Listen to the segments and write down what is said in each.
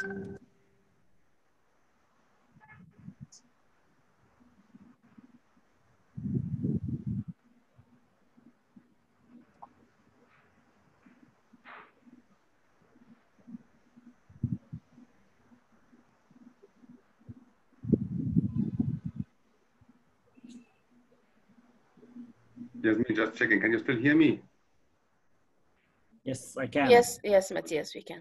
Yasmin, just checking. Can you still hear me? Yes, I can. Yes, yes, Matthias, we can.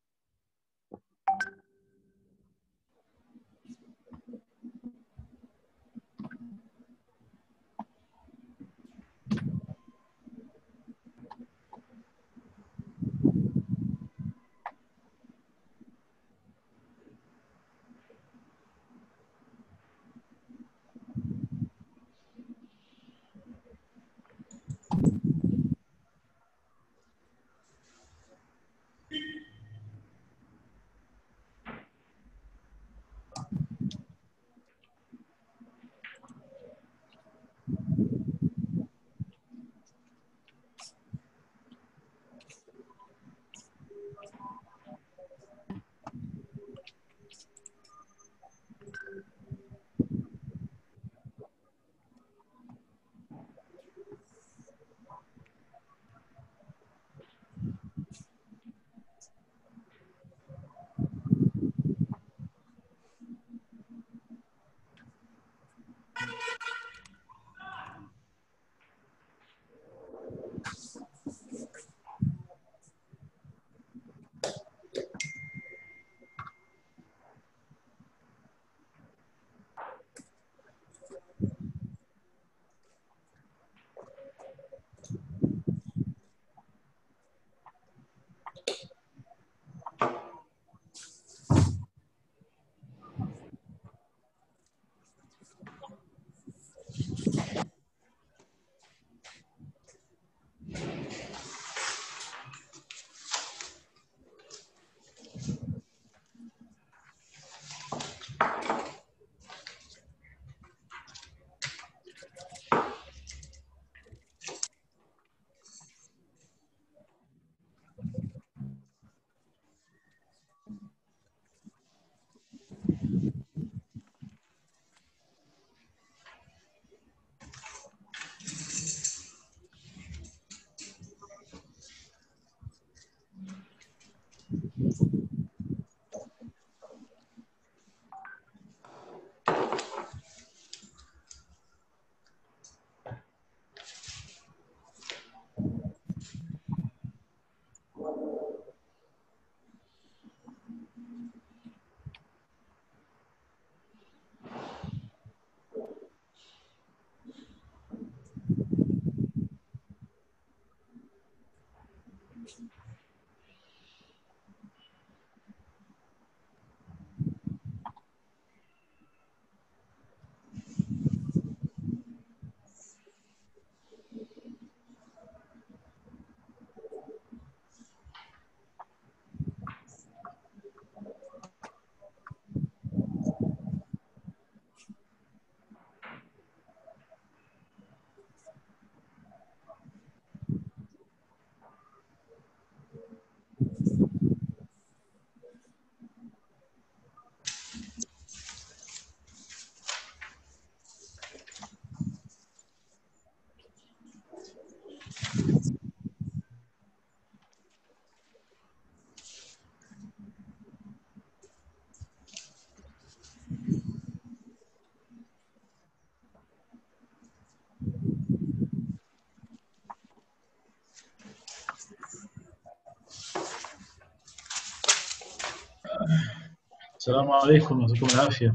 السلام عليكم يعطيكم العافية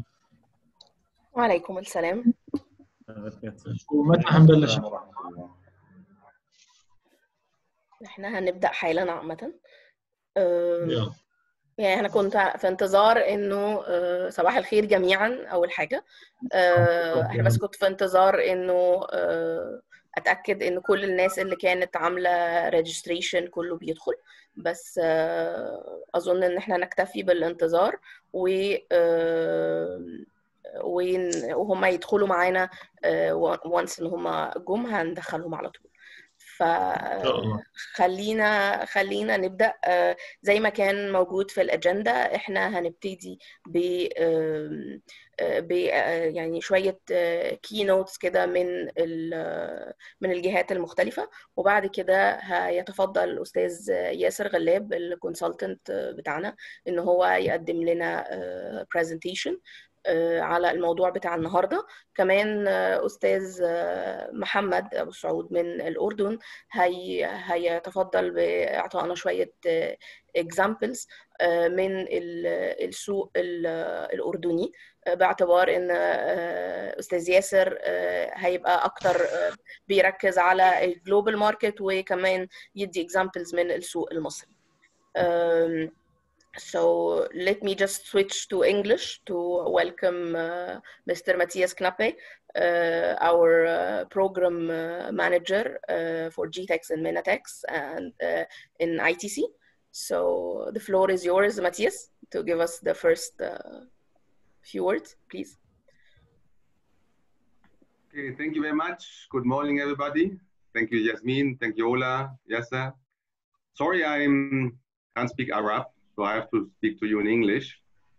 وعليكم السلام ومتى حنبلش؟ احنا هنبدأ حالا عامة أم، يلا يعني احنا كنت في انتظار انه أه، صباح الخير جميعا اول حاجة أه، احنا بس كنت في انتظار انه أه، اتاكد ان كل الناس اللي كانت عامله ريجستريشن كله بيدخل بس أه، اظن ان احنا نكتفي بالانتظار و أه، وإن- وهم يدخلوا معانا وانس ان هم جم هندخلهم على طول ف فخلينا خلينا نبدا زي ما كان موجود في الاجنده احنا هنبتدي ب ب يعني شويه كي نوتس كده من من الجهات المختلفه وبعد كده هيتفضل الاستاذ ياسر غلاب الكونسلتنت بتاعنا ان هو يقدم لنا برزنتيشن على الموضوع بتاع النهارده كمان استاذ محمد ابو سعود من الاردن هي هيتفضل باعطائنا شويه اكزامبلز من السوق الاردني باعتبار ان استاذ ياسر هيبقى اكتر بيركز على الجلوبال ماركت وكمان يدي اكزامبلز من السوق المصري So let me just switch to English to welcome uh, Mr. Matthias Knappe, uh, our uh, program manager for GTEX and Minatex and in ITC. So the floor is yours, Matthias, to give us the first few words, please. Okay, thank you very much. Good morning, everybody. Thank you, Yasmin. Thank you, Ola, Yasser. Sorry, I can't speak Arab so I have to speak to you in English.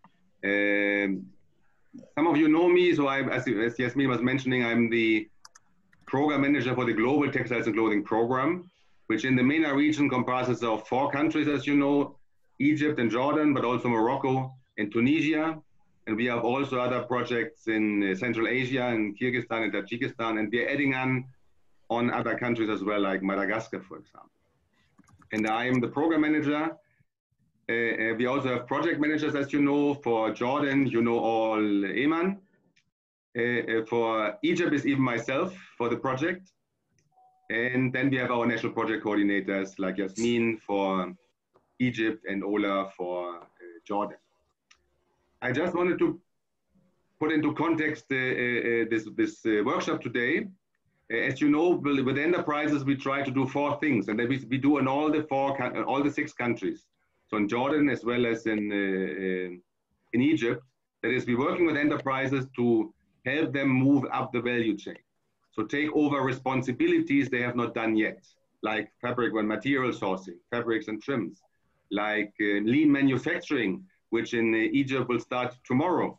Um, some of you know me, so I, as, as Yasmin was mentioning, I'm the program manager for the Global Textiles and Clothing Program, which in the MENA region comprises of four countries, as you know, Egypt and Jordan, but also Morocco and Tunisia. And we have also other projects in Central Asia and Kyrgyzstan and Tajikistan, and we're adding on on other countries as well, like Madagascar, for example. And I am the program manager uh, uh, we also have project managers, as you know, for Jordan, you know all Eman. Uh, for Egypt is even myself for the project. And then we have our national project coordinators like Yasmin for Egypt and Ola for Jordan. I just wanted to put into context this, this workshop today. As you know, with enterprises, we try to do four things, and that we, we do in all the four, all the six countries. So in Jordan as well as in, uh, in Egypt, that is, we're working with enterprises to help them move up the value chain. So take over responsibilities they have not done yet, like fabric and material sourcing, fabrics and trims, like uh, lean manufacturing, which in uh, Egypt will start tomorrow.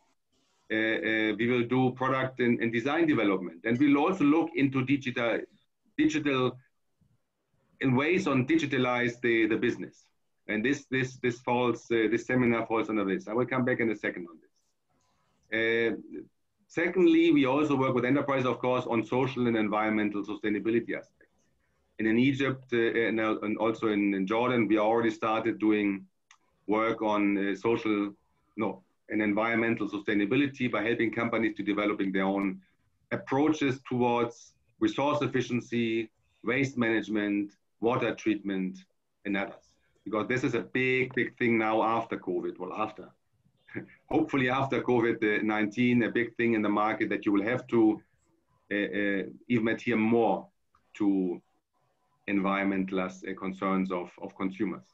we will do product and, and design development. And we'll also look into digital, digital in ways on digitalize the, the business. And this this this falls uh, this seminar falls under this. I will come back in a second on this. Uh, secondly, we also work with enterprise, of course, on social and environmental sustainability aspects. And in Egypt uh, and, and, also in, in, Jordan, we already started doing work on social, no, and environmental sustainability by helping companies to developing their own approaches towards resource efficiency, waste management, water treatment, and others because this is a big, big thing now after COVID. Well, after, hopefully after COVID-19, a big thing in the market that you will have to uh, uh, even adhere more to environmental uh, concerns of, of consumers.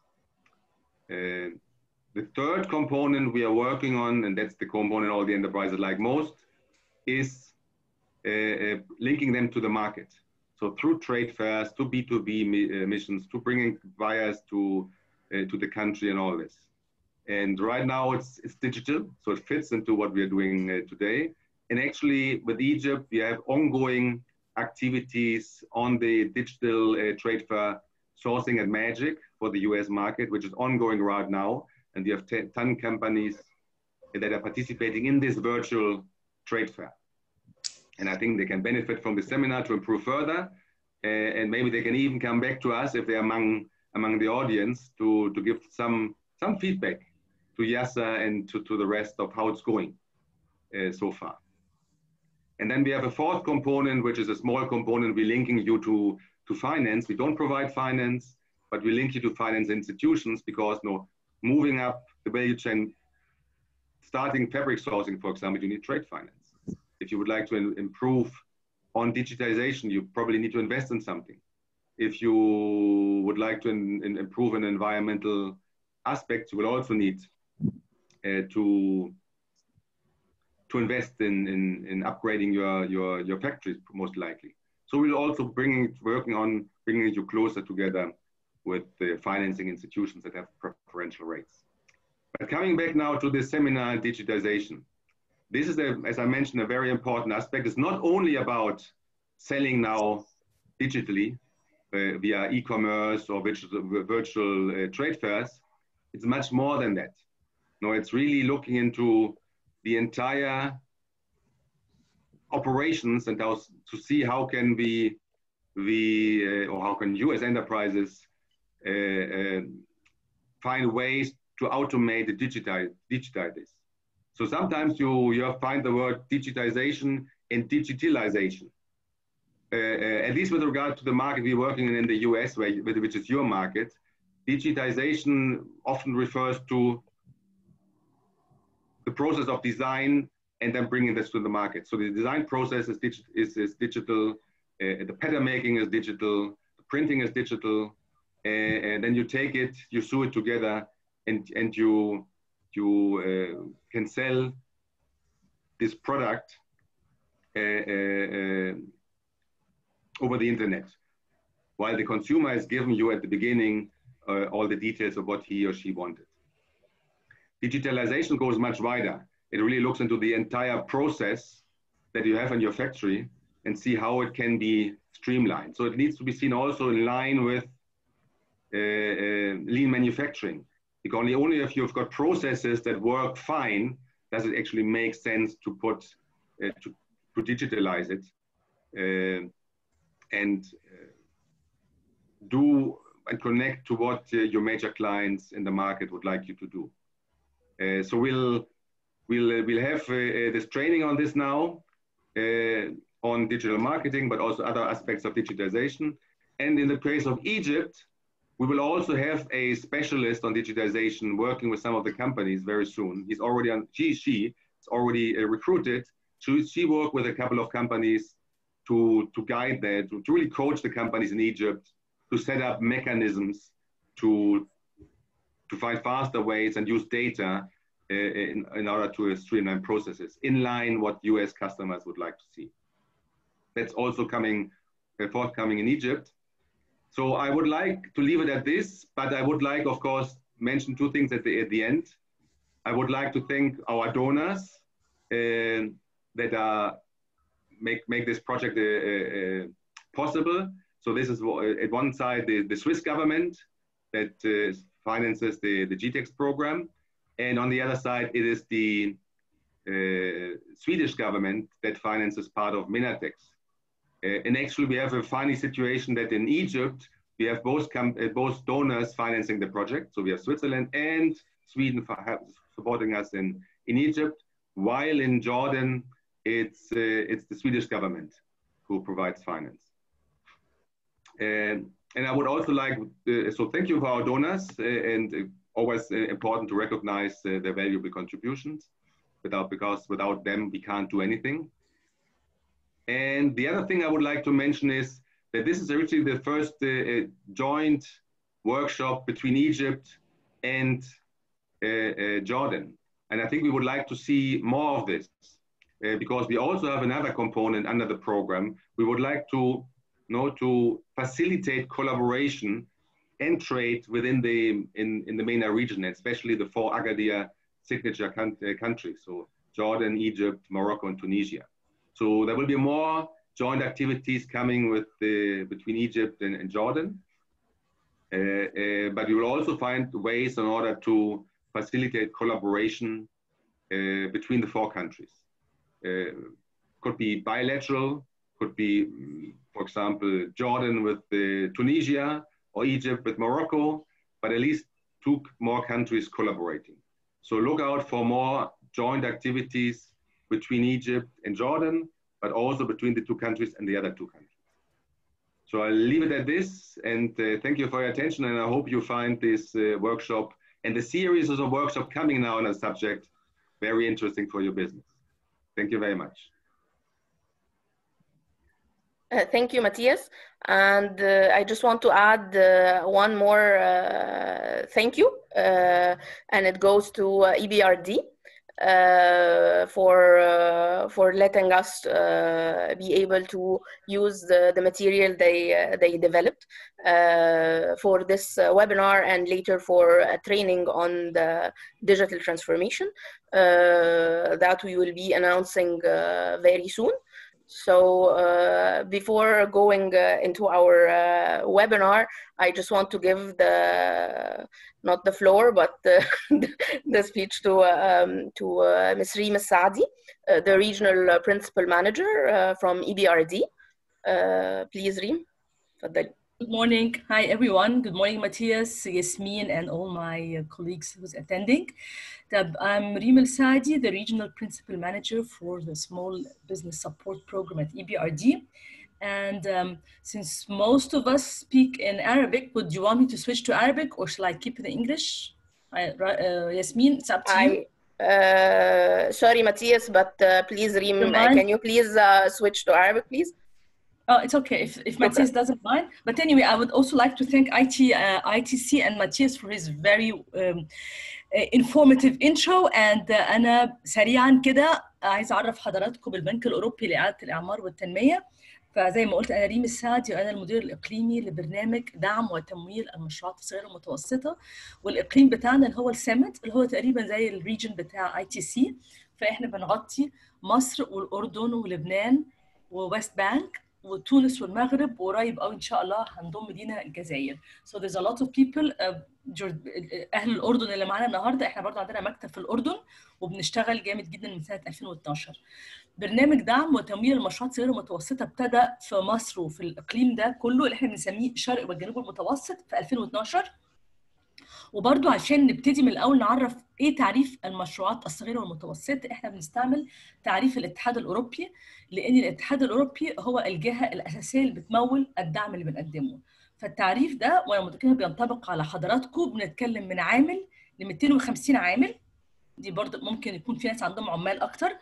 Uh, the third component we are working on, and that's the component all the enterprises like most, is uh, uh, linking them to the market. So through trade fairs, to B2B missions, to bringing buyers to uh, to the country and all this. And right now it's, it's digital, so it fits into what we are doing uh, today. And actually with Egypt, we have ongoing activities on the digital uh, trade fair sourcing and magic for the US market, which is ongoing right now. And we have 10 companies that are participating in this virtual trade fair. And I think they can benefit from the seminar to improve further. Uh, and maybe they can even come back to us if they're among among the audience to, to give some, some feedback to Yasser and to, to the rest of how it's going uh, so far. And then we have a fourth component, which is a small component. We're linking you to, to finance. We don't provide finance, but we link you to finance institutions because you know, moving up the value chain, starting fabric sourcing, for example, you need trade finance. If you would like to improve on digitization, you probably need to invest in something if you would like to in, in improve an environmental aspect, you will also need uh, to to invest in, in, in upgrading your, your, your factories most likely. So we'll also bring working on bringing you closer together with the financing institutions that have preferential rates. But coming back now to the seminar digitization. This is, a, as I mentioned, a very important aspect. It's not only about selling now digitally uh, via e-commerce or virtual, virtual uh, trade fairs. It's much more than that. No, it's really looking into the entire operations and how, to see how can we, we uh, or how can you as enterprises uh, uh, find ways to automate the digitize, digitize this. So sometimes you, you find the word digitization and digitalization. Uh, uh, at least with regard to the market we're working in in the US, where, which is your market, digitization often refers to the process of design and then bringing this to the market. So the design process is, digi is, is digital, uh, the pattern making is digital, the printing is digital, uh, and then you take it, you sew it together, and, and you, you uh, can sell this product uh, over the internet, while the consumer has given you at the beginning uh, all the details of what he or she wanted. Digitalization goes much wider. It really looks into the entire process that you have in your factory and see how it can be streamlined. So it needs to be seen also in line with uh, uh, lean manufacturing. Because only, only if you've got processes that work fine does it actually make sense to put uh, to, to digitalize it. Uh, and uh, do and connect to what uh, your major clients in the market would like you to do. Uh, so we'll we'll we'll have this training on this now on digital marketing, but also other aspects of digitization. And in the case of Egypt, we will also have a specialist on digitization working with some of the companies very soon. He's already on, she, she is already uh, recruited. So she worked with a couple of companies to, to guide that, to, to really coach the companies in Egypt to set up mechanisms to, to find faster ways and use data uh, in, in order to streamline processes in line what US customers would like to see. That's also coming, uh, forthcoming in Egypt. So I would like to leave it at this, but I would like, of course, mention two things at the, at the end. I would like to thank our donors uh, that are make make this project uh, uh, possible. So this is at one side the, the Swiss government that uh, finances the, the GTEx program. And on the other side, it is the uh, Swedish government that finances part of Minatex. Uh, and actually, we have a funny situation that in Egypt, we have both, uh, both donors financing the project. So we have Switzerland and Sweden supporting us in, in Egypt, while in Jordan, it's, uh, it's the Swedish government who provides finance. And, and I would also like, uh, so thank you for our donors uh, and always important to recognize their valuable contributions without, because without them, we can't do anything. And the other thing I would like to mention is that this is actually the first uh, joint workshop between Egypt and uh, uh, Jordan. And I think we would like to see more of this uh, because we also have another component under the program. We would like to, you know, to facilitate collaboration and trade within the in, in the MENA region, especially the four Agadir signature uh, countries, so Jordan, Egypt, Morocco, and Tunisia. So there will be more joint activities coming with the, between Egypt and, and Jordan. Uh, uh, but we will also find ways in order to facilitate collaboration uh, between the four countries. Uh, could be bilateral, could be, for example, Jordan with Tunisia or Egypt with Morocco, but at least two more countries collaborating. So look out for more joint activities between Egypt and Jordan, but also between the two countries and the other two countries. So I'll leave it at this and uh, thank you for your attention and I hope you find this uh, workshop and the series of workshops coming now on a subject very interesting for your business. Thank you very much. Uh, thank you, Matthias. And uh, I just want to add uh, one more uh, thank you, uh, and it goes to uh, EBRD. uh, for uh, for letting us uh, be able to use the, the material they uh, they developed uh, for this uh, webinar and later for a training on the digital transformation uh, that we will be announcing uh, very soon. So uh, before going uh, into our uh, webinar, I just want to give the not the floor but the, the speech to um, to uh, Ms. Reem Saadi, uh, the regional uh, principal manager uh, from EBRD. Uh, please, Reem. تفضلي. Good morning. Hi, everyone. Good morning, Matthias, Yasmin, and all my uh, colleagues who's attending. Tab- I'm Reem El Saadi, the Regional Principal Manager for the Small Business Support Program at EBRD. And um, since most of us speak in Arabic, would you want me to switch to Arabic or shall I keep it in English? I, uh, Yasmin, it's up to you. I, uh, sorry, Matthias, but uh, please, Reem, Don't uh, mind. can you please uh, switch to Arabic, please? Oh, it's okay if, if Matthias doesn't mind. But anyway, I would also like to thank IT, uh, ITC and Matthias for his very um, uh, informative intro. And uh, أنا سريعا كده عايز أعرف حضراتكم بالبنك الأوروبي لإعادة الإعمار والتنمية. فزي ما قلت أنا ريم السعدي وأنا المدير الإقليمي لبرنامج دعم وتمويل المشروعات الصغيرة والمتوسطة. والإقليم بتاعنا اللي هو السمت اللي هو تقريبا زي الريجن بتاع اي تي سي. فإحنا بنغطي مصر والأردن ولبنان وويست بانك وتونس والمغرب وقريب قوي ان شاء الله هنضم لينا الجزائر so there's a lot of people uh, جورد- اهل الاردن اللي معانا النهارده احنا برضو عندنا مكتب في الاردن وبنشتغل جامد جدا من سنه 2012 برنامج دعم وتمويل المشروعات الصغيره والمتوسطه ابتدى في مصر وفي الاقليم ده كله اللي احنا بنسميه الشرق والجنوب المتوسط في 2012 وبرضو عشان نبتدي من الاول نعرف ايه تعريف المشروعات الصغيره والمتوسطه احنا بنستعمل تعريف الاتحاد الاوروبي لان الاتحاد الاوروبي هو الجهه الاساسيه اللي بتمول الدعم اللي بنقدمه فالتعريف ده وانا متاكده بينطبق على حضراتكم بنتكلم من عامل ل 250 عامل دي برضه ممكن يكون في ناس عندهم عمال اكتر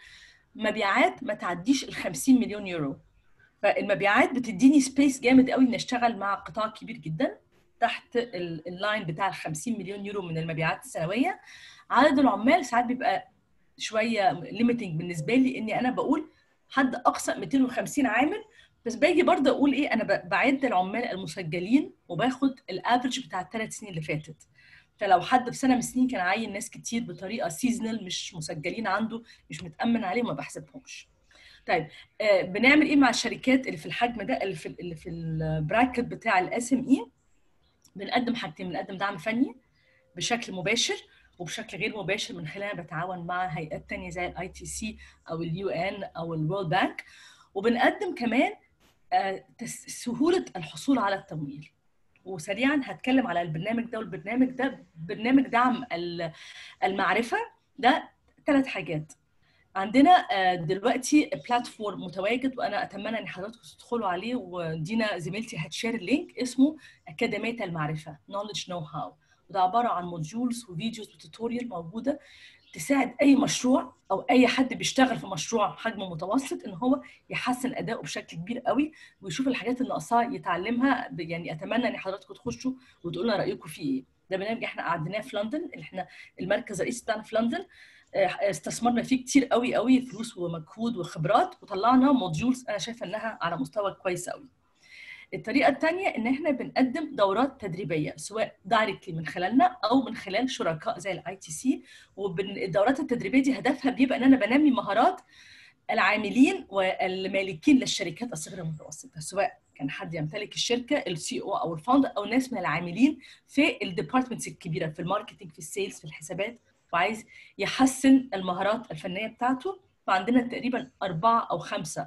مبيعات ما تعديش ال 50 مليون يورو فالمبيعات بتديني سبيس جامد قوي ان اشتغل مع قطاع كبير جدا تحت ال- اللاين بتاع ال 50 مليون يورو من المبيعات السنويه عدد العمال ساعات بيبقى شويه ليميتنج بالنسبه لي اني انا بقول حد اقصى 250 عامل بس باجي برضه اقول ايه انا ب- بعد العمال المسجلين وباخد الافرج بتاع الثلاث سنين اللي فاتت فلو حد في سنه من السنين كان عين ناس كتير بطريقه سيزونال مش مسجلين عنده مش متامن عليه ما بحسبهمش طيب آه بنعمل ايه مع الشركات اللي في الحجم ده اللي في اللي في البراكت بتاع الاس ام اي بنقدم حاجتين بنقدم دعم فني بشكل مباشر وبشكل غير مباشر من خلال بتعاون مع هيئات تانية زي الاي تي سي او اليو ان او الورلد بانك وبنقدم كمان آه، تس- سهولة الحصول على التمويل وسريعا هتكلم على البرنامج ده والبرنامج ده برنامج دعم ال- المعرفة ده ثلاث حاجات عندنا آه، دلوقتي بلاتفورم متواجد وانا اتمنى ان حضراتكم تدخلوا عليه ودينا زميلتي هتشير اللينك اسمه اكاديميه المعرفه knowledge know how وده عباره عن موديولز وفيديوز وتوتوريال موجوده تساعد اي مشروع او اي حد بيشتغل في مشروع حجم متوسط ان هو يحسن اداؤه بشكل كبير قوي ويشوف الحاجات اللي ناقصاه يتعلمها ب- يعني اتمنى ان حضراتكم تخشوا وتقولوا لنا رايكم فيه ايه ده برنامج احنا قعدناه في لندن اللي احنا المركز الرئيسي بتاعنا في لندن آه، استثمرنا فيه كتير قوي قوي فلوس ومجهود وخبرات وطلعنا موديولز انا شايفه انها على مستوى كويس قوي الطريقه الثانيه ان احنا بنقدم دورات تدريبيه سواء دايركتلي من خلالنا او من خلال شركاء زي الاي تي سي والدورات التدريبيه دي هدفها بيبقى ان انا بنمي مهارات العاملين والمالكين للشركات الصغيره والمتوسطه سواء كان حد يمتلك الشركه السي او او الفاوندر او ناس من العاملين في الديبارتمنتس الكبيره في الماركتنج في السيلز في الحسابات وعايز يحسن المهارات الفنيه بتاعته فعندنا تقريبا اربعه او خمسه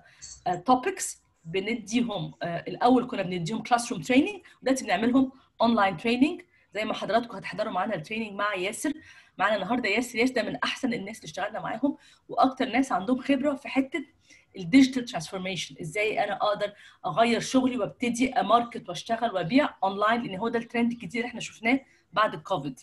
توبكس بنديهم آه، الاول كنا بنديهم كلاس روم تريننج ودلوقتي بنعملهم اونلاين تريننج زي ما حضراتكم هتحضروا معانا التريننج مع ياسر معانا النهارده ياسر ياسر ده من احسن الناس اللي اشتغلنا معاهم واكتر ناس عندهم خبره في حته الديجيتال ترانسفورميشن ازاي انا اقدر اغير شغلي وابتدي اماركت واشتغل وابيع اونلاين لان هو ده الترند الجديد اللي احنا شفناه بعد الكوفيد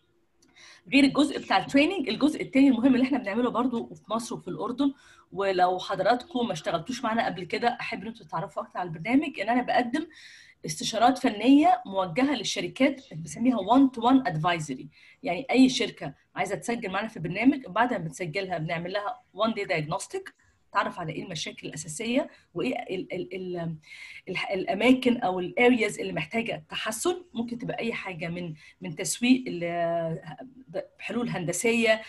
غير الجزء بتاع التريننج الجزء الثاني المهم اللي احنا بنعمله برضو في مصر وفي الاردن ولو حضراتكم ما اشتغلتوش معانا قبل كده احب ان انتوا تعرفوا اكتر على البرنامج ان انا بقدم استشارات فنيه موجهه للشركات بنسميها 1 تو 1 ادفايزري يعني اي شركه عايزه تسجل معانا في البرنامج بعد ما بتسجلها بنعمل لها 1 دي دايجنوستيك تعرف على ايه المشاكل الاساسيه وايه ال ال ال ال الاماكن او الارياز اللي محتاجه تحسن ممكن تبقى اي حاجه من من تسويق حلول هندسيه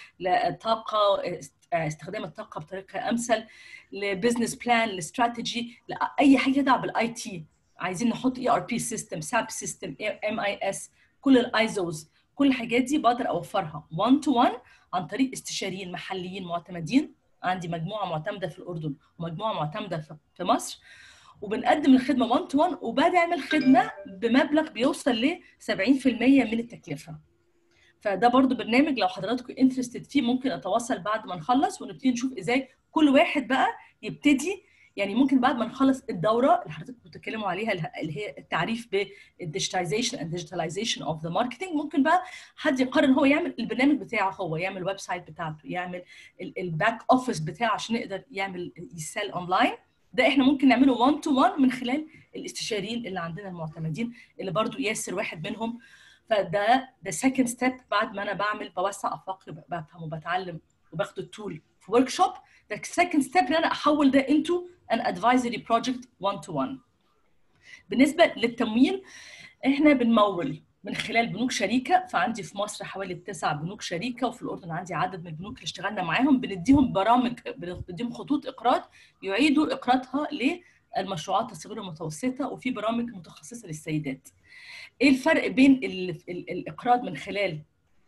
لطاقه استخدام الطاقه بطريقه امثل لبزنس بلان لاستراتيجي لاي حاجه تدعى بالاي تي عايزين نحط اي ار بي سيستم ساب سيستم ام اي اس كل الايزوز كل الحاجات دي بقدر اوفرها 1 تو 1 عن طريق استشاريين محليين معتمدين عندي مجموعه معتمده في الاردن ومجموعه معتمده في مصر وبنقدم الخدمه 1 تو 1 وبدعم خدمه بمبلغ بيوصل ل 70% من التكلفه فده برضو برنامج لو حضراتكم انترستد فيه ممكن اتواصل بعد ما نخلص ونبتدي نشوف ازاي كل واحد بقى يبتدي يعني ممكن بعد ما نخلص الدوره اللي حضرتك بتتكلموا عليها اللي هي التعريف بالديجيتايزيشن اند ديجيتاليزيشن اوف ذا ماركتنج ممكن بقى حد يقرر هو يعمل البرنامج بتاعه هو يعمل الويب سايت بتاعته يعمل الباك اوفيس بتاعه عشان يقدر يعمل يسال اونلاين ده احنا ممكن نعمله 1 تو 1 من خلال الاستشاريين اللي عندنا المعتمدين اللي برضو ياسر واحد منهم فده ده سكند ستيب بعد ما انا بعمل بوسع افاقي بفهم وبتعلم وباخد التول في ورك شوب ده سكند ستيب ان انا احول ده انتو an advisory project one to one بالنسبه للتمويل احنا بنمول من خلال بنوك شريكه فعندي في مصر حوالي تسع بنوك شريكه وفي الاردن عندي عدد من البنوك اللي اشتغلنا معاهم بنديهم برامج بنديهم خطوط اقراض يعيدوا اقراضها للمشروعات الصغيره والمتوسطه وفي برامج متخصصه للسيدات. ايه الفرق بين ال ال الاقراض من خلال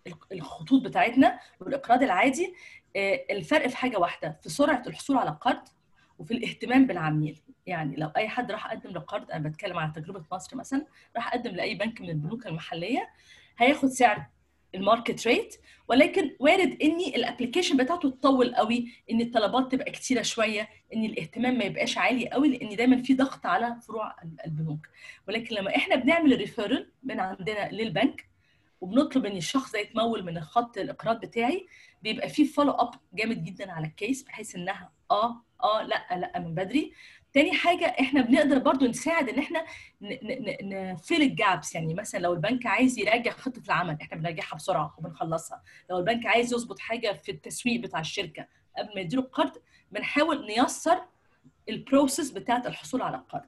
الخطوط بتاعتنا والاقراض العادي؟ الفرق في حاجه واحده في سرعه الحصول على القرض وفي الاهتمام بالعميل يعني لو اي حد راح قدم لقرض انا بتكلم على تجربه مصر مثلا راح قدم لاي بنك من البنوك المحليه هياخد سعر الماركت ريت ولكن وارد اني الابلكيشن بتاعته تطول قوي ان الطلبات تبقى كتيره شويه ان الاهتمام ما يبقاش عالي قوي لان دايما في ضغط على فروع البنوك ولكن لما احنا بنعمل الريفيرل من عندنا للبنك وبنطلب ان الشخص ده يتمول من الخط الاقراض بتاعي بيبقى في فولو اب جامد جدا على الكيس بحيث انها اه اه لا لا من بدري تاني حاجه احنا بنقدر برضو نساعد ان احنا نفيل الجابس يعني مثلا لو البنك عايز يراجع خطه العمل احنا بنراجعها بسرعه وبنخلصها لو البنك عايز يظبط حاجه في التسويق بتاع الشركه قبل ما يديله القرض بنحاول نيسر البروسيس بتاعه الحصول على القرض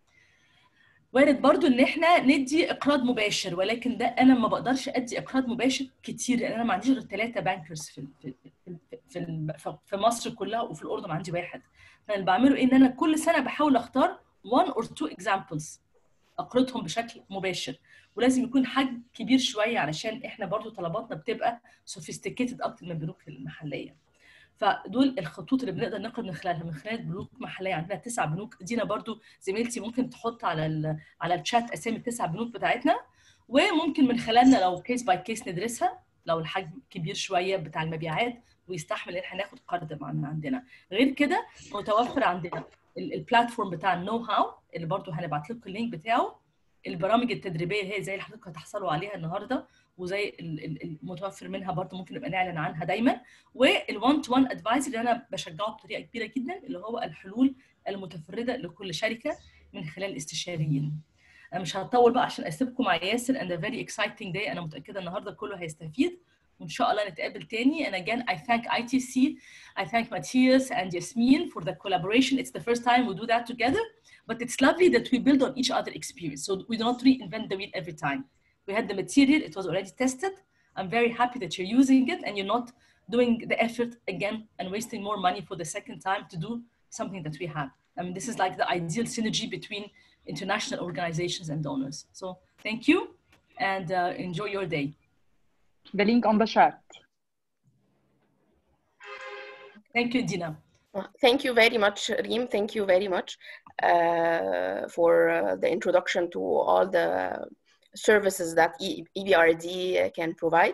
وارد برضو ان احنا ندي اقراض مباشر ولكن ده انا ما بقدرش ادي اقراض مباشر كتير لان انا ما عنديش غير ثلاثه بانكرز في في في في مصر كلها وفي الاردن عندي واحد فانا اللي بعمله ايه ان انا كل سنه بحاول اختار 1 or 2 examples اقرضهم بشكل مباشر ولازم يكون حجم كبير شويه علشان احنا برضو طلباتنا بتبقى sophisticated اكتر من البنوك المحليه فدول الخطوط اللي بنقدر نقرض من خلالها من خلال بنوك محليه عندنا تسع بنوك دينا برضو زميلتي ممكن تحط على ال على الشات اسامي التسع بنوك بتاعتنا وممكن من خلالنا لو كيس باي كيس ندرسها لو الحجم كبير شويه بتاع المبيعات ويستحمل ان احنا ناخد قرض من عندنا غير كده متوفر عندنا البلاتفورم بتاع النو هاو اللي برضو هنبعت لكم اللينك بتاعه البرامج التدريبيه اللي هي زي اللي حضرتك هتحصلوا عليها النهارده وزي المتوفر منها برضه ممكن نبقى نعلن عنها دايما وال1 تو 1 ادفايس اللي انا بشجعه بطريقه كبيره جدا اللي هو الحلول المتفرده لكل شركه من خلال الاستشاريين. انا مش هطول بقى عشان اسيبكم مع ياسر and a very exciting day انا متاكده النهارده كله هيستفيد وان شاء الله نتقابل تاني and again I thank ITC I thank Matthias and Yasmin for the collaboration it's the first time we do that together but it's lovely that we build on each other experience so we do not reinvent the wheel every time we had the material it was already tested i'm very happy that you're using it and you're not doing the effort again and wasting more money for the second time to do something that we have i mean this is like the ideal synergy between international organizations and donors so thank you and uh, enjoy your day the link on the chat thank you dina Thank you very much, Reem. Thank you very much uh, for uh, the introduction to all the services that EBRD can provide.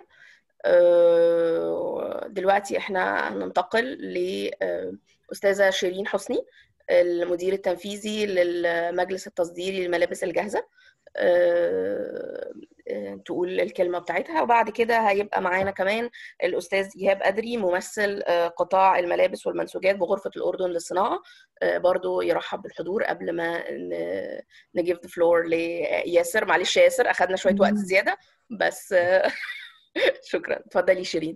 دلوقتي احنا هننتقل لأستاذة شيرين حسني المدير التنفيذي للمجلس التصديري للملابس الجاهزة تقول الكلمه بتاعتها وبعد كده هيبقى معانا كمان الاستاذ ايهاب ادري ممثل قطاع الملابس والمنسوجات بغرفه الاردن للصناعه برضو يرحب بالحضور قبل ما نجيب ذا فلور لياسر معلش ياسر اخذنا شويه وقت زياده بس شكرا اتفضلي شيرين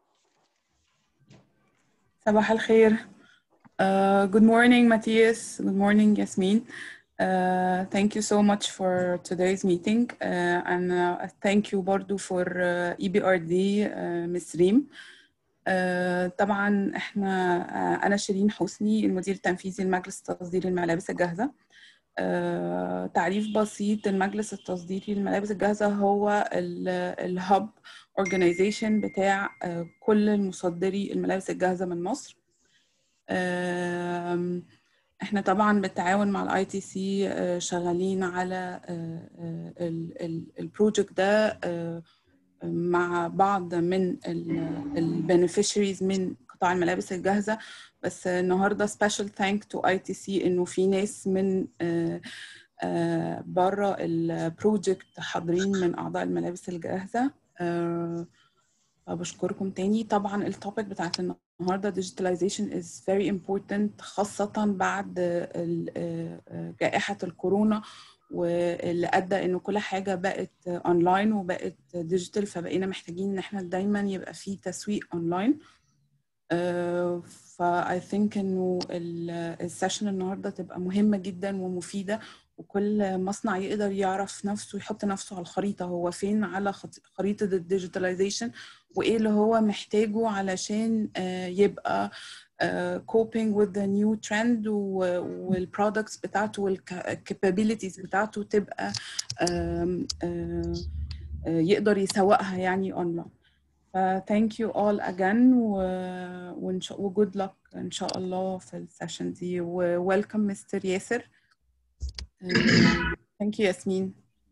صباح الخير uh, good morning Matthias good morning Yasmin Uh, thank you so much for today's meeting uh, and uh, thank you برضو for uh, EBRD uh, Ms. ريم uh, طبعا احنا uh, انا شيرين حسني المدير التنفيذي لمجلس تصدير الملابس الجاهزه uh, تعريف بسيط المجلس التصديري للملابس الجاهزه هو الهب اورجانيزيشن بتاع uh, كل المصدري الملابس الجاهزه من مصر uh, احنا طبعا بالتعاون مع الاي تي سي شغالين على البروجكت ده مع بعض من البنفيشريز من قطاع الملابس الجاهزه بس النهارده سبيشال ثانك تو اي تي سي انه في ناس من بره البروجكت حاضرين من اعضاء الملابس الجاهزه بشكركم تاني طبعا التوبيك بتاعت النهارده digitalization is very important خاصة بعد جائحة الكورونا واللي ادى انه كل حاجه بقت اونلاين وبقت ديجيتال فبقينا محتاجين ان احنا دايما يبقى في تسويق اونلاين فاي ثينك انه السيشن النهارده تبقى مهمه جدا ومفيده وكل مصنع يقدر يعرف نفسه يحط نفسه على الخريطه هو فين على خريطه الديجيتاليزيشن وايه اللي هو محتاجه علشان يبقى coping with the new trend والبرودكتس بتاعته والكابابيلتيز بتاعته تبقى يقدر يسوقها يعني اونلاين ف thank you all again و, و, و good luck ان شاء الله في السيشن دي و welcome مستر ياسر ثانك يو ياسمين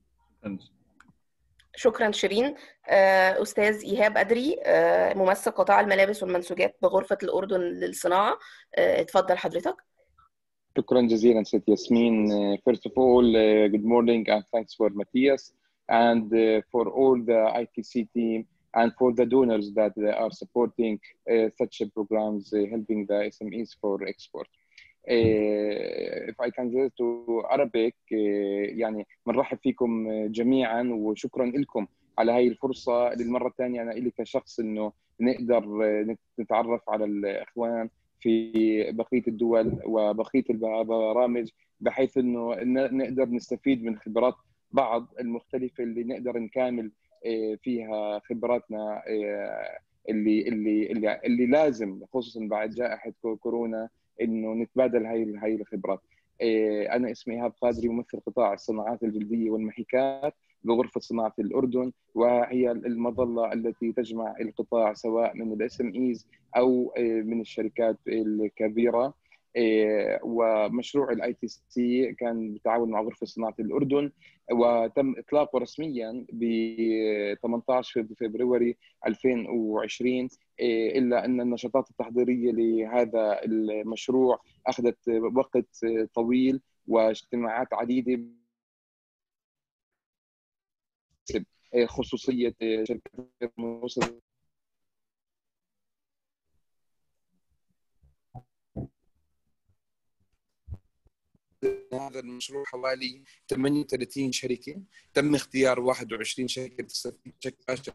شكرا شيرين استاذ ايهاب ادري ممثل قطاع الملابس والمنسوجات بغرفه الاردن للصناعه اتفضل حضرتك شكرا جزيلا ست ياسمين first of all uh, good morning and thanks for Matthias and uh, for all the ITC team and for the donors that they are supporting uh, such programs uh, helping the SMEs for export. Uh, if I can go to Arabic uh, يعني بنرحب فيكم جميعا وشكرا لكم على هاي الفرصة للمرة الثانية أنا إلي كشخص إنه نقدر نتعرف على الإخوان في بقية الدول وبقية البرامج بحيث إنه نقدر نستفيد من خبرات بعض المختلفة اللي نقدر نكامل فيها خبراتنا اللي اللي اللي, اللي لازم خصوصا بعد جائحة كورونا انه نتبادل هاي هاي الخبرات. انا اسمي ايهاب قادري ممثل قطاع الصناعات الجلديه والمحيكات بغرفه صناعه الاردن وهي المظله التي تجمع القطاع سواء من الاس ام ايز او من الشركات الكبيره ومشروع الاي تي سي كان بالتعاون مع غرفه صناعه الاردن وتم اطلاقه رسميا ب 18 فبراير 2020 الا ان النشاطات التحضيريه لهذا المشروع اخذت وقت طويل واجتماعات عديده خصوصيه شركات الموصل هذا المشروع حوالي 38 شركه تم اختيار 21 شركه تستفيد بشكل مباشر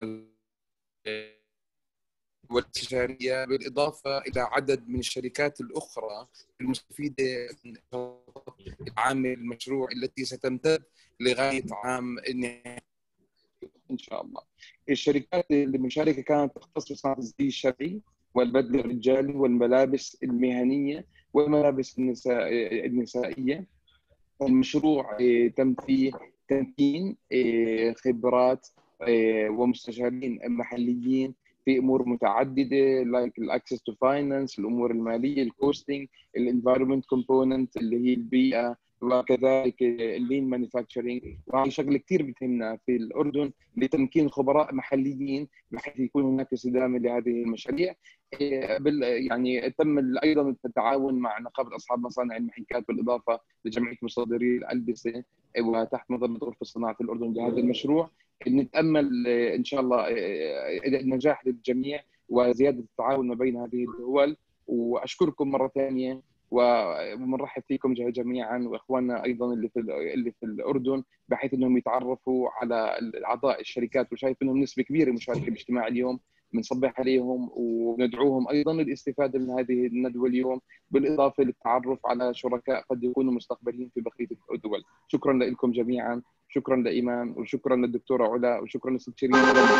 والاستشاريه بالاضافه الى عدد من الشركات الاخرى المستفيده من عامل المشروع التي ستمتد لغايه عام ان شاء الله. الشركات المشاركه كانت تختص في صناعه الزي الشرعي والبدل الرجالي والملابس المهنيه والملابس النساء النسائيه. المشروع تم فيه تمكين خبرات ومستشارين محليين في امور متعدده لايك الاكسس تو فاينانس الامور الماليه الكوستنج الانفايرمنت كومبوننت اللي هي البيئه وكذلك اللين مانيفاكتشرنج وهي شغله كثير بتهمنا في الاردن لتمكين خبراء محليين بحيث يكون هناك استدامه لهذه المشاريع يعني تم ايضا التعاون مع نقابه اصحاب مصانع المحيكات بالاضافه لجمعيه مصدري الالبسه وتحت مظله غرفه صناعه الاردن لهذا المشروع نتامل ان شاء الله النجاح للجميع وزياده التعاون ما بين هذه الدول واشكركم مره ثانيه وبنرحب فيكم جميعا واخواننا ايضا اللي في اللي في الاردن بحيث انهم يتعرفوا على اعضاء الشركات وشايف انهم نسبه كبيره مشاركه باجتماع اليوم بنصبح عليهم وندعوهم ايضا للاستفاده من هذه الندوه اليوم بالاضافه للتعرف على شركاء قد يكونوا مستقبليين في بقيه الدول شكرا لكم جميعا شكرا لايمان وشكرا للدكتوره علا وشكرا لست شيرين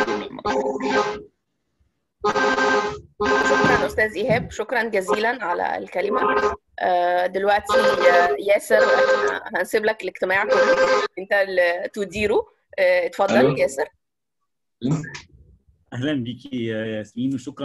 شكرا استاذ ايهاب شكرا جزيلا على الكلمه دلوقتي ياسر هنسيب لك الاجتماع كله انت اللي تديره اتفضل ياسر اهلا بيكي يا ياسمين وشكرا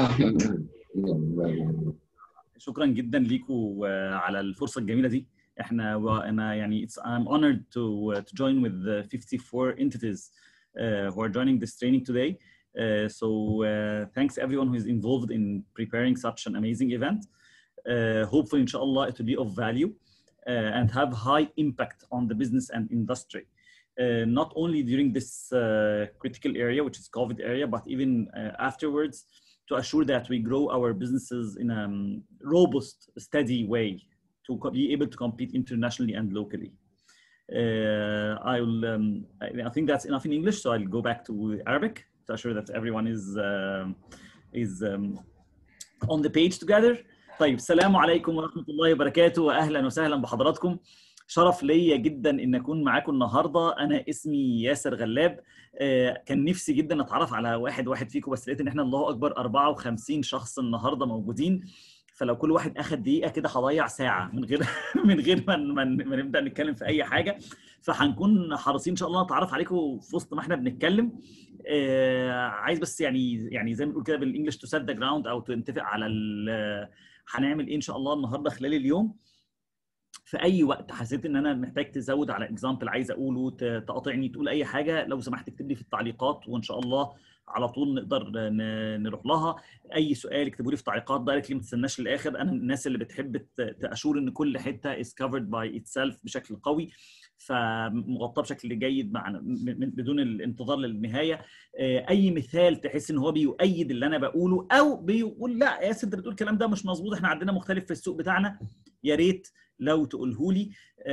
شكرا جدا ليكم على الفرصه الجميله دي احنا وانا يعني it's I'm honored to to join with the 54 entities uh, who are joining this training today. Uh, so uh, thanks everyone who is involved in preparing such an amazing event. Uh, hopefully, inshallah, it will be of value uh, and have high impact on the business and industry. Uh, not only during this uh, critical area, which is COVID area, but even uh, afterwards, to assure that we grow our businesses in a um, robust, steady way to be able to compete internationally and locally. I will. Um, I, I, think that's enough in English, so I'll go back to Arabic to assure that everyone is is um, on the page together. طيب السلام عليكم ورحمة الله وبركاته وأهلا وسهلا بحضراتكم شرف ليا جدا ان اكون معاكم النهارده انا اسمي ياسر غلاب آه كان نفسي جدا اتعرف على واحد واحد فيكم بس لقيت ان احنا الله اكبر 54 شخص النهارده موجودين فلو كل واحد اخد دقيقه كده هضيع ساعه من غير من غير ما ما نبدا نتكلم في اي حاجه فهنكون حريصين ان شاء الله نتعرف عليكم في وسط ما احنا بنتكلم آه عايز بس يعني يعني زي ما بنقول كده بالانجلش تو سيت ذا جراوند او نتفق على هنعمل ايه ان شاء الله النهارده خلال اليوم في اي وقت حسيت ان انا محتاج تزود على اكزامبل عايز اقوله تقاطعني تقول اي حاجه لو سمحت اكتب لي في التعليقات وان شاء الله على طول نقدر نروح لها اي سؤال اكتبوا لي في التعليقات دايركتلي ما تستناش للاخر انا من الناس اللي بتحب تاشور ان كل حته is covered by itself بشكل قوي فمغطاه بشكل جيد مع بدون الانتظار للنهايه اي مثال تحس ان هو بيؤيد اللي انا بقوله او بيقول لا يا انت بتقول الكلام ده مش مظبوط احنا عندنا مختلف في السوق بتاعنا يا ريت لو تقوله لي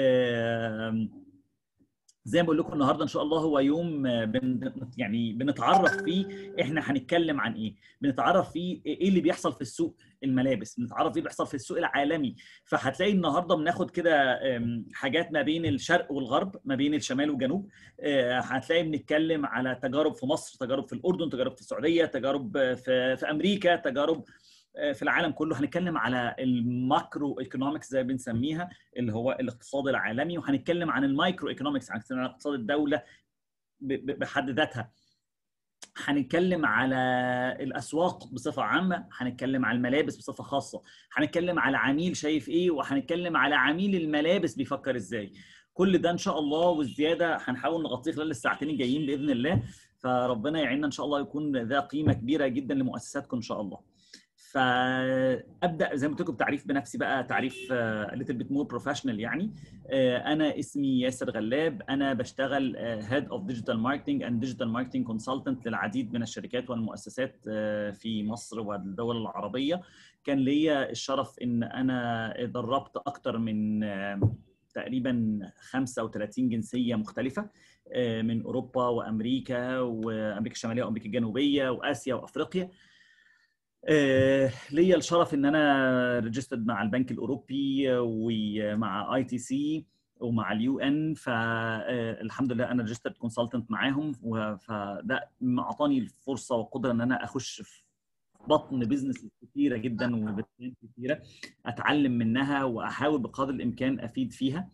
زي ما بقول لكم النهارده ان شاء الله هو يوم بن يعني بنتعرف فيه احنا هنتكلم عن ايه بنتعرف فيه ايه اللي بيحصل في السوق الملابس بنتعرف ايه اللي بيحصل في السوق العالمي فهتلاقي النهارده بناخد كده حاجات ما بين الشرق والغرب ما بين الشمال والجنوب هتلاقي بنتكلم على تجارب في مصر تجارب في الاردن تجارب في السعوديه تجارب في, في امريكا تجارب في العالم كله هنتكلم على الماكرو ايكونومكس زي ما بنسميها اللي هو الاقتصاد العالمي وهنتكلم عن المايكرو ايكونومكس عن اقتصاد الدوله بحد ذاتها هنتكلم على الاسواق بصفه عامه هنتكلم على الملابس بصفه خاصه هنتكلم على عميل شايف ايه وهنتكلم على عميل الملابس بيفكر ازاي كل ده ان شاء الله والزياده هنحاول نغطيه خلال الساعتين الجايين باذن الله فربنا يعيننا ان شاء الله يكون ذا قيمه كبيره جدا لمؤسساتكم ان شاء الله فابدا زي ما قلت لكم بتعريف بنفسي بقى تعريف ليتل بيت مور بروفيشنال يعني انا اسمي ياسر غلاب انا بشتغل هيد اوف ديجيتال ماركتنج اند ديجيتال ماركتنج كونسلتنت للعديد من الشركات والمؤسسات في مصر والدول العربيه كان ليا الشرف ان انا دربت اكتر من تقريبا 35 جنسيه مختلفه من اوروبا وامريكا وامريكا الشماليه وامريكا الجنوبيه واسيا وافريقيا آه، ليا الشرف ان انا ريجستد مع البنك الاوروبي ومع اي تي سي ومع اليو ان فالحمد لله انا ريجستد كونسلتنت معاهم فده اعطاني الفرصه والقدره ان انا اخش في بطن بزنس كتيره جدا وبزنس كتيره اتعلم منها واحاول بقدر الامكان افيد فيها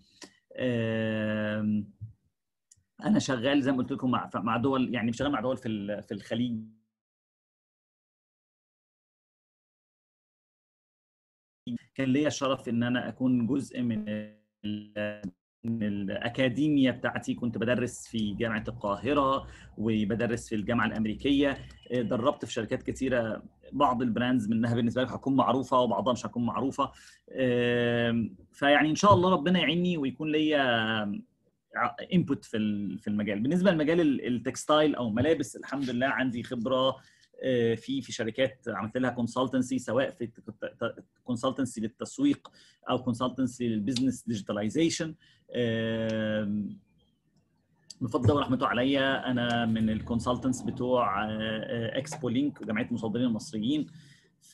انا شغال زي ما قلت لكم مع مع دول يعني شغال مع دول في في الخليج كان ليا الشرف ان انا اكون جزء من من الاكاديميا بتاعتي كنت بدرس في جامعه القاهره وبدرس في الجامعه الامريكيه دربت في شركات كثيره بعض البراندز منها بالنسبه لك هتكون معروفه وبعضها مش هتكون معروفه فيعني ان شاء الله ربنا يعيني ويكون ليا انبوت في في المجال بالنسبه لمجال التكستايل او ملابس الحمد لله عندي خبره في في شركات عملت لها كونسلتنسي سواء في كونسلتنسي للتسويق او كونسلتنسي للبزنس ديجيتاليزيشن بفضل ورحمته عليا انا من الكونسلتنتس بتوع اكسبو لينك وجمعيه المصدرين المصريين ف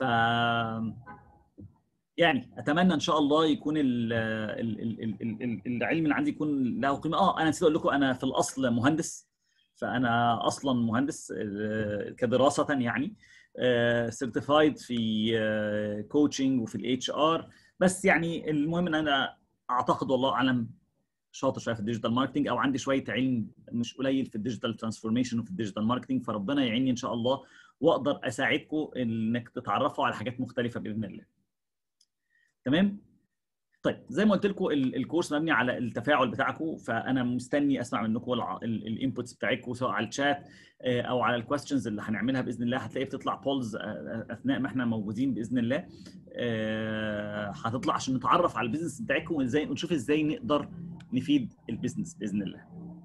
يعني اتمنى ان شاء الله يكون ال ال ال ال العلم اللي عندي يكون له قيمه اه انا نسيت اقول لكم انا في الاصل مهندس فانا اصلا مهندس كدراسه يعني سيرتيفايد في كوتشنج وفي الاتش ار بس يعني المهم ان انا اعتقد والله اعلم شاطر شويه في الديجيتال ماركتنج او عندي شويه علم مش قليل في الديجيتال ترانسفورميشن وفي الديجيتال ماركتنج فربنا يعيني ان شاء الله واقدر اساعدكم انك تتعرفوا على حاجات مختلفه باذن الله. تمام؟ طيب زي ما قلت لكم الكورس مبني على التفاعل بتاعكم فانا مستني اسمع منكم الانبوتس بتاعتكم سواء على الشات او على الكويستشنز اللي هنعملها باذن الله هتلاقي بتطلع بولز اثناء ما احنا موجودين باذن الله هتطلع عشان نتعرف على البيزنس بتاعكم وازاي ونشوف ازاي نقدر نفيد البيزنس باذن الله.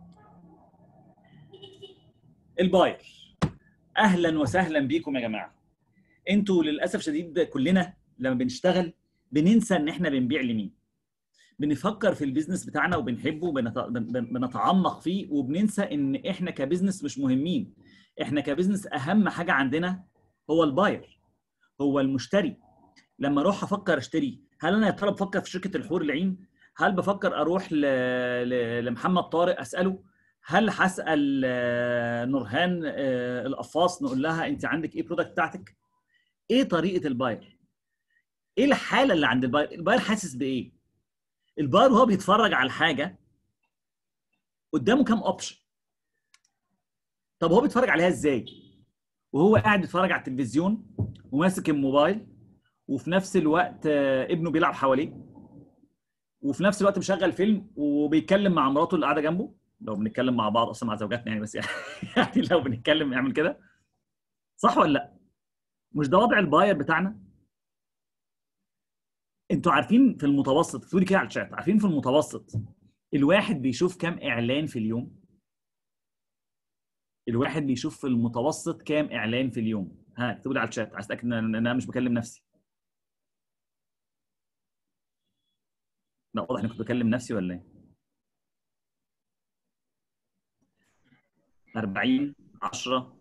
الباير اهلا وسهلا بيكم يا جماعه. انتوا للاسف شديد كلنا لما بنشتغل بننسى ان احنا بنبيع لمين بنفكر في البيزنس بتاعنا وبنحبه وبنتعمق فيه وبننسى ان احنا كبزنس مش مهمين احنا كبزنس اهم حاجه عندنا هو الباير هو المشتري لما اروح افكر اشتري هل انا يا ترى بفكر في شركه الحور العين هل بفكر اروح ل... ل... لمحمد طارق اساله هل هسال نورهان القفاص نقول لها انت عندك ايه برودكت بتاعتك ايه طريقه الباير ايه الحاله اللي عند الباير الباير حاسس بايه الباير وهو بيتفرج على الحاجه قدامه كام اوبشن طب هو بيتفرج عليها ازاي وهو قاعد بيتفرج على التلفزيون وماسك الموبايل وفي نفس الوقت ابنه بيلعب حواليه وفي نفس الوقت مشغل فيلم وبيتكلم مع مراته اللي قاعده جنبه لو بنتكلم مع بعض اصلا مع زوجاتنا يعني بس يعني, يعني لو بنتكلم نعمل كده صح ولا لا مش ده وضع الباير بتاعنا انتوا عارفين في المتوسط اكتبوا لي كده على الشات عارفين في المتوسط الواحد بيشوف كام اعلان في اليوم الواحد بيشوف في المتوسط كام اعلان في اليوم ها اكتبوا لي على الشات عايز اتاكد ان انا مش بكلم نفسي لا واضح اني كنت بكلم نفسي ولا ايه 40 10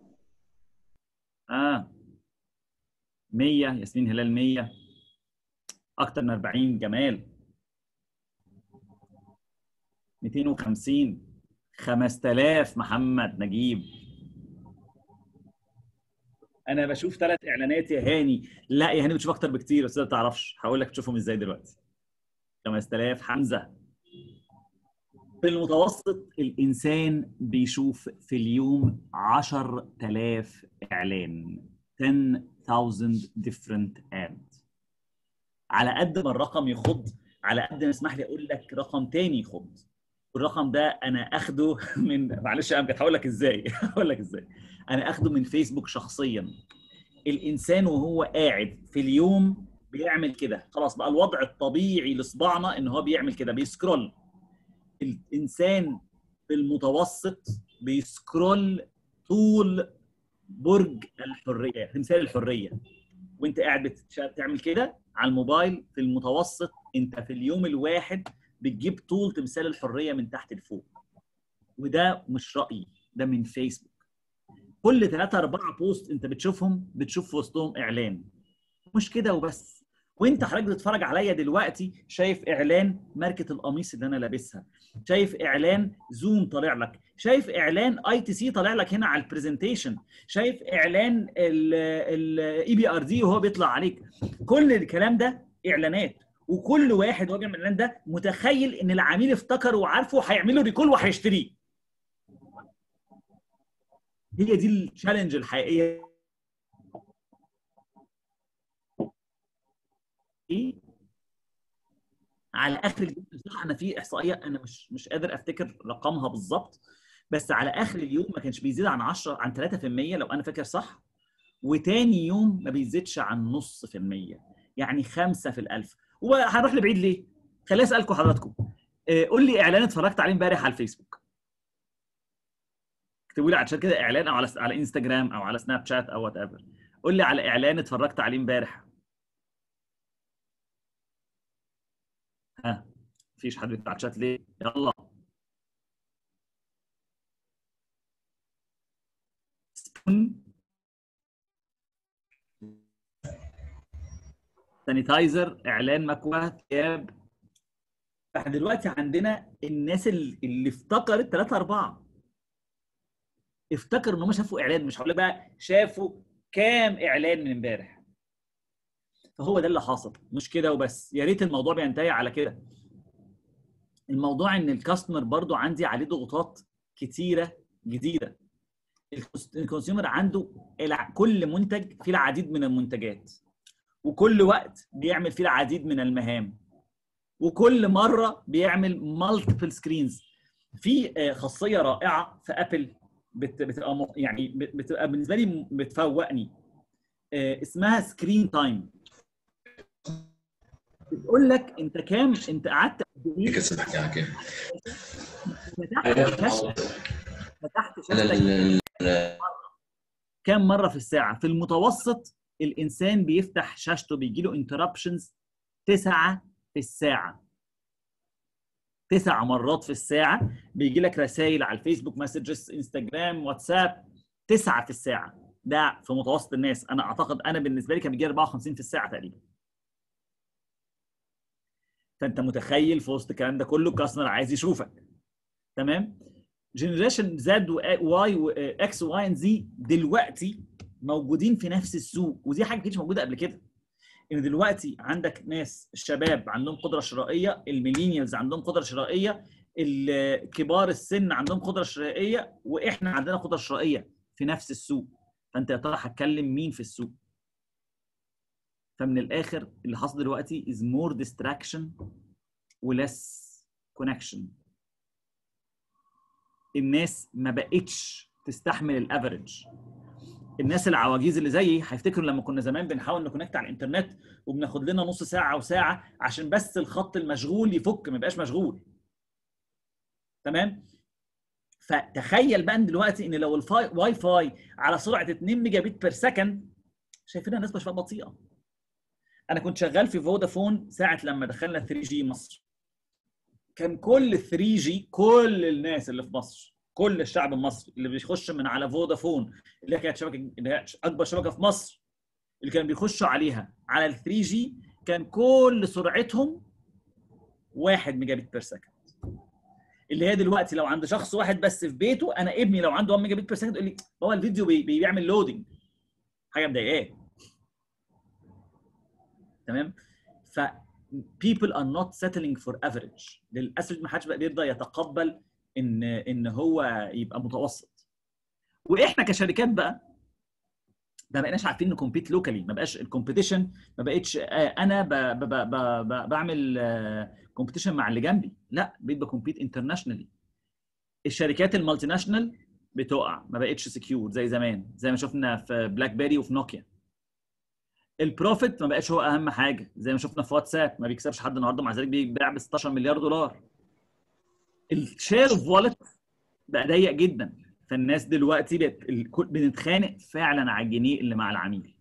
اه 100 ياسمين هلال 100 اكتر من 40 جمال 250 5000 محمد نجيب انا بشوف ثلاث اعلانات يا هاني لا يا هاني بتشوف اكتر بكتير بس انت ما تعرفش هقول لك تشوفهم ازاي دلوقتي 5000 حمزه في المتوسط الانسان بيشوف في اليوم 10000 اعلان 10000 different ads على قد ما الرقم يخض على قد ما اسمح لي اقول لك رقم تاني يخض الرقم ده انا اخده من معلش يا امجد هقول لك ازاي هقول لك ازاي انا اخده من فيسبوك شخصيا الانسان وهو قاعد في اليوم بيعمل كده خلاص بقى الوضع الطبيعي لصباعنا ان هو بيعمل كده بيسكرول الانسان بالمتوسط بيسكرول طول برج الحريه تمثال الحريه وانت قاعد بتعمل كده على الموبايل في المتوسط انت في اليوم الواحد بتجيب طول تمثال الحريه من تحت لفوق وده مش رايي ده من فيسبوك كل ثلاثة أربعة بوست أنت بتشوفهم بتشوف في وسطهم إعلان مش كده وبس وانت حضرتك بتتفرج عليا دلوقتي شايف اعلان ماركه القميص اللي انا لابسها شايف اعلان زوم طالع لك شايف اعلان اي تي سي طالع لك هنا على البرزنتيشن شايف اعلان الاي بي ار دي وهو بيطلع عليك كل الكلام ده اعلانات وكل واحد وهو بيعمل الاعلان ده متخيل ان العميل افتكر وعارفه هيعمله ريكول وهيشتريه هي دي التشالنج الحقيقيه على اخر اليوم بصراحه انا في احصائيه انا مش مش قادر افتكر رقمها بالظبط بس على اخر اليوم ما كانش بيزيد عن 10 عن 3% لو انا فاكر صح وتاني يوم ما بيزيدش عن نص في المية يعني خمسة في الألف وهنروح لبعيد ليه؟ خليني أسألكم حضراتكم آه، قول لي إعلان اتفرجت عليه امبارح على الفيسبوك اكتبوا لي عشان كده إعلان أو على على انستجرام أو على سناب شات أو وات ايفر قول لي على إعلان اتفرجت عليه امبارح ها مفيش حد بتاع شات ليه؟ يلا سبون سانيتايزر اعلان مكواه ثياب احنا دلوقتي عندنا الناس اللي اللي افتكرت ثلاثة أربعة افتكروا ان هم شافوا اعلان مش هقول لك بقى شافوا كام اعلان من امبارح فهو ده اللي حاصل مش كده وبس يا ريت الموضوع بينتهي على كده الموضوع ان الكاستمر برضو عندي عليه ضغوطات كتيره جديده الكونس- الكونسيومر عنده الع- كل منتج فيه العديد من المنتجات وكل وقت بيعمل فيه العديد من المهام وكل مره بيعمل مالتيبل سكرينز في آه، خاصيه رائعه في ابل بت- بتبقى م- يعني بت- بتبقى بالنسبه لي م- بتفوقني آه، اسمها سكرين تايم بتقول لك انت كام انت قعدت قد ايه فتحت شاشتك فتحت شاشتك كام مره في الساعه في المتوسط الانسان بيفتح شاشته بيجي له انتربشنز تسعه في الساعه تسع مرات في الساعه بيجي لك رسائل على الفيسبوك مسجز انستجرام واتساب تسعه في الساعه ده في متوسط الناس انا اعتقد انا بالنسبه لي كان بيجي 54 في الساعه تقريبا فانت متخيل في وسط الكلام ده كله الكاستمر عايز يشوفك تمام جنريشن زد واي واكس واي زي دلوقتي موجودين في نفس السوق ودي حاجه كانتش موجوده قبل كده ان دلوقتي عندك ناس الشباب عندهم قدره شرائيه الميلينيالز عندهم قدره شرائيه ال- كبار السن عندهم قدره شرائيه واحنا عندنا قدره شرائيه في نفس السوق فانت يا ترى هتكلم مين في السوق فمن الاخر اللي حصل دلوقتي is more distraction ولess connection الناس ما بقتش تستحمل الافريج الناس العواجيز اللي زيي هيفتكروا لما كنا زمان بنحاول نكونكت على الانترنت وبناخد لنا نص ساعه وساعه عشان بس الخط المشغول يفك ما يبقاش مشغول تمام فتخيل بقى إن دلوقتي ان لو الواي فاي على سرعه 2 ميجا بت بير سكند شايفينها الناس مش بطيئه انا كنت شغال في فودافون ساعه لما دخلنا 3 جي مصر كان كل 3 جي كل الناس اللي في مصر كل الشعب المصري اللي بيخش من على فودافون اللي هي كانت شبكه اللي هي اكبر شبكه في مصر اللي كانوا بيخشوا عليها على ال 3 جي كان كل سرعتهم 1 ميجا بت بير سكند اللي هي دلوقتي لو عند شخص واحد بس في بيته انا ابني لو عنده 1 ميجا بت بير سكند يقول لي هو الفيديو بي بي- بيعمل لودنج حاجه مضايقاه تمام ف people are not settling for average للاسف ما حدش بقى بيرضى يتقبل ان ان هو يبقى متوسط واحنا كشركات بقى ما بقيناش عارفين نكمبيت لوكالي ما بقاش الكومبيتيشن ما بقتش آه، انا ب ب ب ب ب بعمل كومبيتيشن مع اللي جنبي لا بقيت بكمبيت انترناشونالي الشركات المالتي ناشونال بتقع ما بقتش سكيور زي زمان زي ما شفنا في بلاك بيري وفي نوكيا البروفيت ما بقاش هو اهم حاجه زي ما شفنا في واتساب ما بيكسبش حد النهارده مع ذلك بيبيع ب 16 مليار دولار الشير اوف والت بقى ضيق جدا فالناس دلوقتي بقت الكل- بنتخانق فعلا على الجنيه اللي مع العميل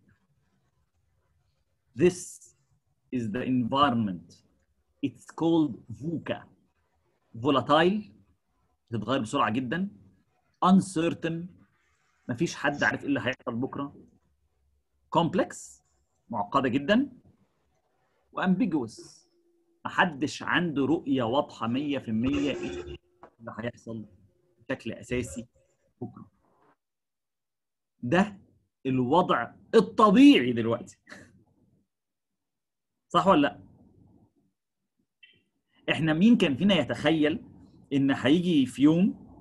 This is the environment it's called VUCA volatile بتتغير بسرعه جدا uncertain مفيش حد عارف ايه اللي هيحصل بكره complex معقده جدا وامبيجوس محدش عنده رؤيه واضحه 100% ايه اللي هيحصل بشكل اساسي بكره ده الوضع الطبيعي دلوقتي صح ولا لا احنا مين كان فينا يتخيل ان هيجي في يوم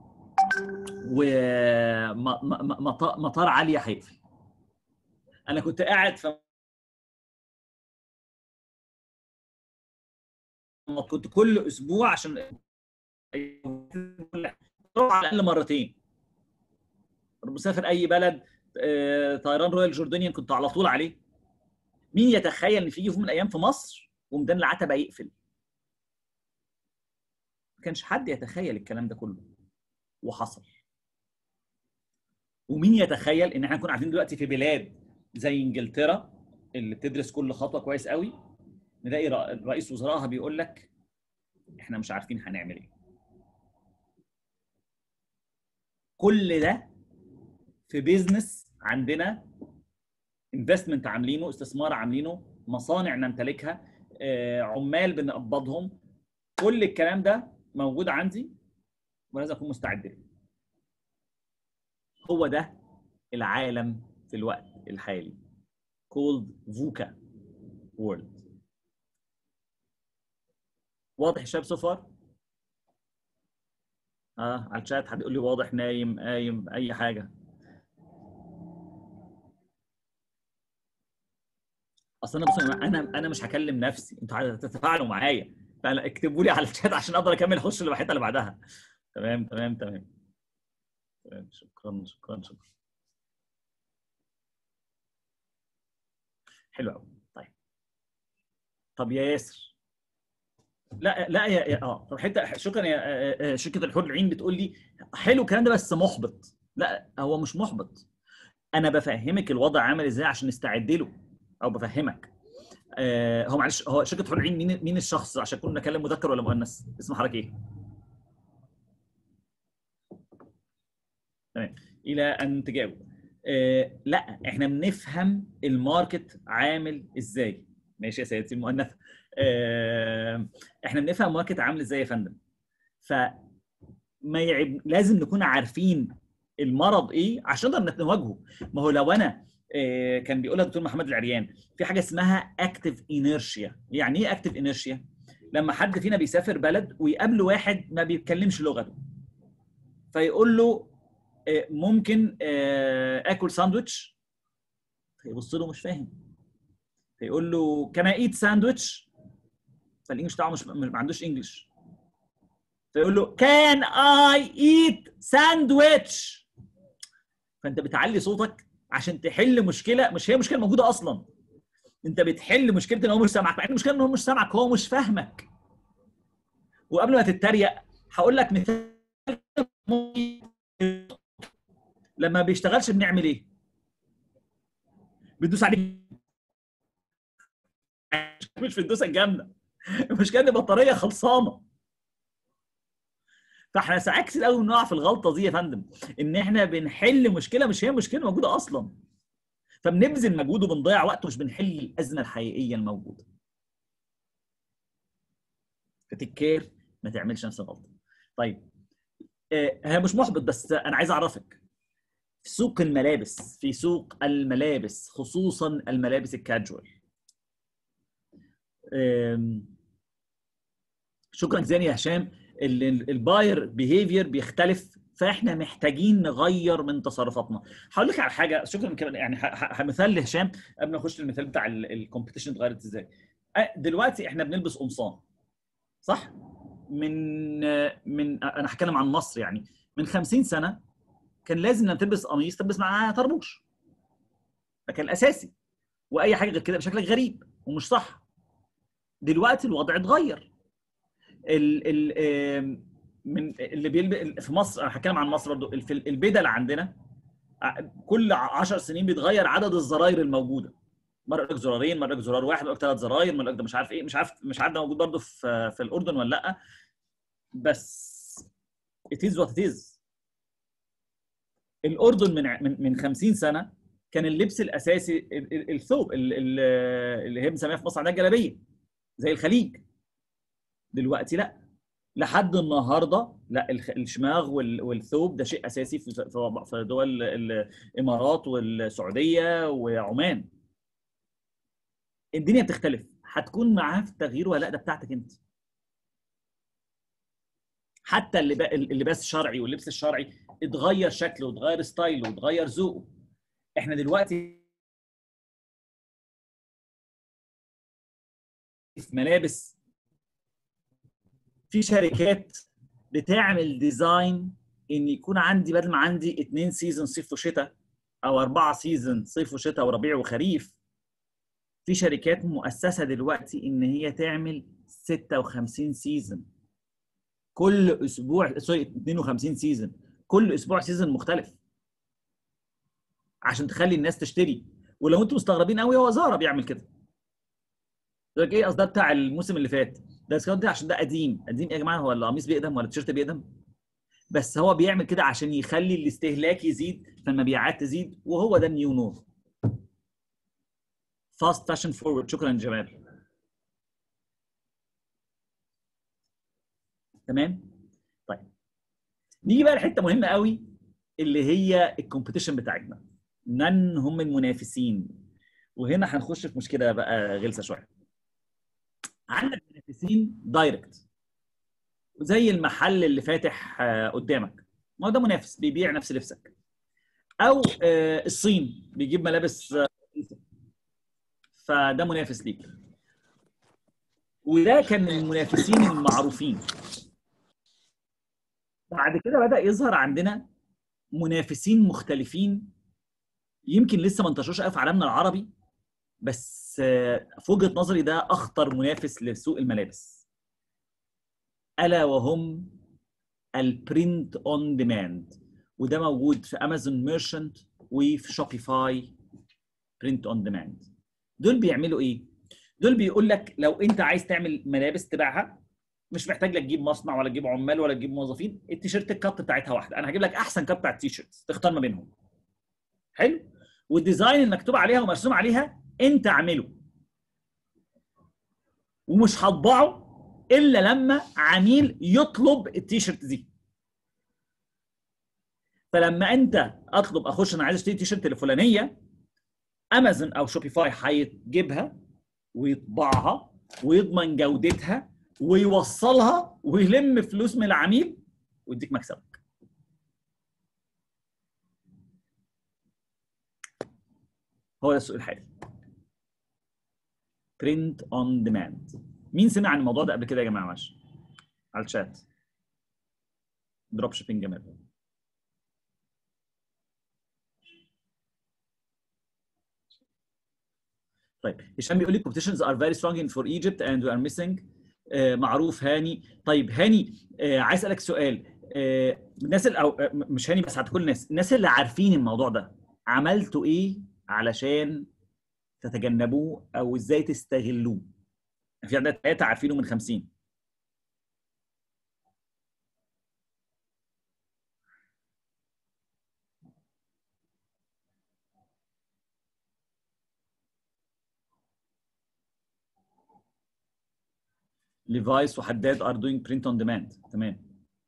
ومطار عاليه هيقفل انا كنت قاعد في كنت كل اسبوع عشان على الاقل مرتين مسافر اي بلد آه، طيران رويال جوردانيان كنت على طول عليه مين يتخيل ان في يوم من الايام في مصر وميدان العتبه يقفل ما كانش حد يتخيل الكلام ده كله وحصل ومين يتخيل ان احنا نكون قاعدين دلوقتي في بلاد زي انجلترا اللي بتدرس كل خطوه كويس قوي نلاقي رئ- رئيس وزرائها بيقول لك احنا مش عارفين هنعمل ايه كل ده في بيزنس عندنا انفستمنت عاملينه استثمار عاملينه مصانع نمتلكها آه، عمال بنقبضهم كل الكلام ده موجود عندي ولازم اكون مستعد له هو ده العالم في الوقت الحالي called VUCA world واضح يا شباب سفر اه على الشات حد يقول لي واضح نايم قايم اي حاجه اصل انا بص انا انا مش هكلم نفسي انتوا هتتفاعلوا معايا فانا اكتبوا لي على الشات عشان اقدر اكمل اخش اللي الحته اللي بعدها تمام تمام تمام تمام شكرا شكرا شكرا حلو قوي طيب طب يا ياسر لا لا يا يا- اه طب حته شكرا يا آه، آه، شركه الحور العين بتقول لي حلو الكلام ده بس محبط لا هو مش محبط انا بفهمك الوضع عامل ازاي عشان نستعد له او بفهمك آه هو معلش هو شركه حور العين مين مين الشخص عشان كنا نتكلم مذكر ولا مؤنث اسم حضرتك ايه تمام الى ان تجاوب آه لا احنا بنفهم الماركت عامل ازاي ماشي يا سيدتي المؤنثه آه احنا بنفهم الماركت عامل ازاي يا فندم ف ما يعب لازم نكون عارفين المرض ايه عشان نقدر نواجهه ما هو لو انا آه، كان بيقولها الدكتور محمد العريان في حاجه اسمها اكتف انيرشيا يعني ايه اكتف انيرشيا لما حد فينا بيسافر بلد ويقابله واحد ما بيتكلمش لغته فيقول له آه، ممكن آه، اكل ساندويتش فيبص له مش فاهم فيقول له كان ايت ساندويتش فالانجلش بتاعه مش ما عندوش انجلش فيقول له كان اي ايت ساندويتش فانت بتعلي صوتك عشان تحل مشكله مش هي مشكله موجوده اصلا انت بتحل مشكله ان هو مش سامعك مع ان المشكله ان هو مش سامعك هو مش فاهمك وقبل ما تتريق هقول لك مثال لما ما بيشتغلش بنعمل ايه؟ بندوس عليه مش في الدوسه الجامده المشكله ان البطاريه خلصانه فاحنا ساعات كتير قوي بنقع في الغلطه دي يا فندم ان احنا بنحل مشكله مش هي مشكله موجوده اصلا فبنبذل مجهود وبنضيع وقت ومش بنحل الازمه الحقيقيه الموجوده فتكير ما تعملش نفس الغلطه طيب آه، هي مش محبط بس انا عايز اعرفك في سوق الملابس في سوق الملابس خصوصا الملابس الكاجوال آم، شكرا جزيلا يا هشام الباير بيهيفير بيختلف فاحنا محتاجين نغير من تصرفاتنا هقول لك على حاجه شكرا كمان يعني ه- ه- مثال لهشام قبل ما نخش المثال بتاع الكومبيتيشن اتغيرت ازاي أه، دلوقتي احنا بنلبس قمصان صح من من انا هتكلم عن مصر يعني من 50 سنه كان لازم لما تلبس قميص تلبس معاه طربوش ده كان الاساسي واي حاجه غير كده بشكلك غريب ومش صح دلوقتي الوضع اتغير ال ال آم، من اللي بيلبس في مصر انا هتكلم عن مصر برضو في البدل عندنا ع- كل 10 سنين بيتغير عدد الزراير الموجوده مره يقول لك زرارين مره يقول لك زرار واحد يقول لك ثلاث زراير مره يقول لك ده مش عارف ايه مش عارف مش عارف ده موجود برضو في في الاردن ولا لا بس it is what it is الاردن من ع- من من 50 سنه كان اللبس الاساسي ال- ال- الثوب ال- ال- اللي هي بنسميها في مصر عندها جلابيه زي الخليج دلوقتي لا لحد النهارده لا الخ- الشماغ وال- والثوب ده شيء اساسي في في في دول ال- الامارات والسعوديه وعمان الدنيا بتختلف هتكون معاه في التغيير ولا لا ده بتاعتك انت حتى اللبا- اللباس الشرعي واللبس الشرعي اتغير شكله واتغير ستايله واتغير ذوقه احنا دلوقتي في ملابس في شركات بتعمل ديزاين ان يكون عندي بدل ما عندي اثنين سيزون صيف وشتاء او اربعه سيزون صيف وشتاء وربيع وخريف في شركات مؤسسه دلوقتي ان هي تعمل 56 سيزون كل اسبوع سوري 52 سيزون كل اسبوع سيزون مختلف عشان تخلي الناس تشتري ولو انتم مستغربين قوي هو زارا بيعمل كده يقول لك ايه اصل ده بتاع الموسم اللي فات ده الديسكاونت ده عشان ده قديم قديم يا جماعه هو القميص بيقدم ولا التيشيرت بيقدم بس هو بيعمل كده عشان يخلي الاستهلاك يزيد فالمبيعات تزيد وهو ده النيو نور فاست فاشن فورورد شكرا جمال تمام طيب نيجي بقى لحته مهمه قوي اللي هي الكومبيتيشن بتاعتنا من هم المنافسين وهنا هنخش في مشكله بقى غلسه شويه عندك منافسين دايركت زي المحل اللي فاتح آه، قدامك ما هو ده منافس بيبيع نفس لبسك او آه، الصين بيجيب ملابس آه، فده منافس ليك وده كان من المنافسين المعروفين بعد كده بدأ يظهر عندنا منافسين مختلفين يمكن لسه ما انتشروش قوي في عالمنا العربي بس آه، في وجهة نظري ده أخطر منافس لسوق الملابس ألا وهم البرنت اون ديماند وده موجود في امازون ميرشنت وفي شوبيفاي برنت اون ديماند دول بيعملوا ايه دول بيقول لك لو انت عايز تعمل ملابس تبيعها مش محتاج لك تجيب مصنع ولا تجيب عمال ولا تجيب موظفين التيشيرت الكات بتاعتها واحده انا هجيب لك احسن كات بتاعت التيشيرت تختار ما بينهم حلو والديزاين المكتوب عليها ومرسوم عليها انت اعمله ومش هطبعه الا لما عميل يطلب التيشيرت دي فلما انت اطلب اخش انا عايز اشتري تيشيرت الفلانيه امازون او شوبيفاي هيجيبها ويطبعها ويضمن جودتها ويوصلها ويلم فلوس من العميل ويديك مكسبك هو ده السوق الحالي برنت اون ديماند مين سمع عن الموضوع ده قبل كده يا جماعه ماشي على الشات دروب شيبنج جمال طيب هشام بيقول لي competitions are very strong in for Egypt and we are missing آه معروف هاني طيب هاني آه عايز اسالك سؤال آه الناس اللي او آه، مش هاني بس على كل الناس الناس اللي عارفين الموضوع ده عملتوا ايه علشان تتجنبوه او ازاي تستغلوه في عندنا ثلاثه عارفينه من 50 ليفايس وحداد ار دوينج برنت اون ديماند تمام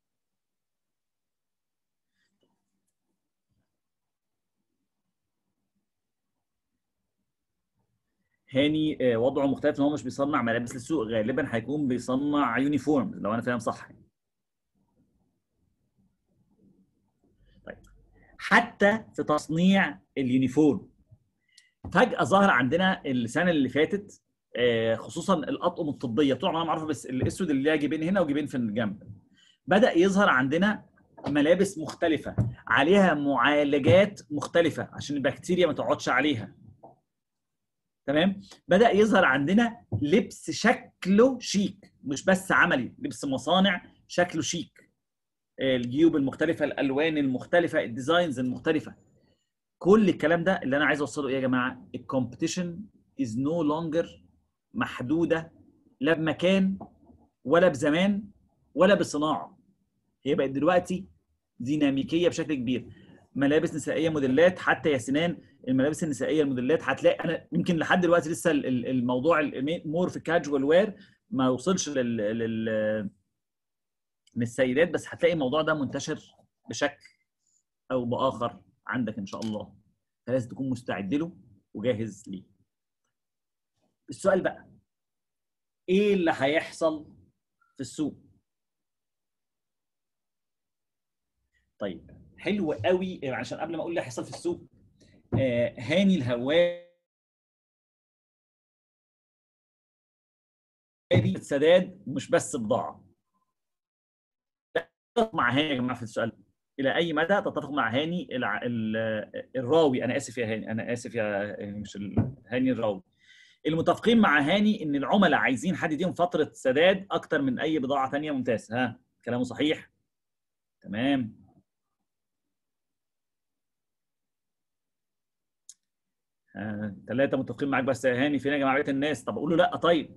هاني آه، وضعه مختلف ان هو مش بيصنع ملابس للسوق غالبا هيكون بيصنع يونيفورم لو انا فاهم صح طيب حتى في تصنيع اليونيفورم فجأة ظهر عندنا السنة اللي فاتت آه، خصوصا الأطقم الطبية طول عمرها معروفة بس الأسود اللي ليها جيبين هنا وجيبين في الجنب بدأ يظهر عندنا ملابس مختلفة عليها معالجات مختلفة عشان البكتيريا ما تقعدش عليها تمام بدأ يظهر عندنا لبس شكله شيك مش بس عملي لبس مصانع شكله شيك الجيوب المختلفة الألوان المختلفة الديزاينز المختلفة كل الكلام ده اللي أنا عايز أوصله إيه يا جماعة الكومبيتيشن is no longer محدودة لا بمكان ولا بزمان ولا بصناعة هي بقت دلوقتي ديناميكية بشكل كبير ملابس نسائيه موديلات حتى يا سنان الملابس النسائيه الموديلات هتلاقي انا يمكن لحد دلوقتي لسه ال- ال- الموضوع مور في كاجوال وير ما وصلش لل, لل من السيدات بس هتلاقي الموضوع ده منتشر بشكل او باخر عندك ان شاء الله فلازم تكون مستعد له وجاهز ليه السؤال بقى ايه اللي هيحصل في السوق طيب حلو قوي عشان قبل ما اقول اللي هيحصل في السوق آه هاني الهواري سداد مش بس بضاعه تتفق مع هاني يا جماعه في السؤال الى اي مدى تتفق مع هاني الع... ال... الراوي انا اسف يا هاني انا اسف يا مش ال... هاني الراوي المتفقين مع هاني ان العملاء عايزين حد يديهم فتره سداد اكتر من اي بضاعه ثانيه ممتاز ها كلامه صحيح تمام ثلاثة متفقين معاك بس يا هاني فين يا جماعة بقية الناس؟ طب قولوا لا طيب.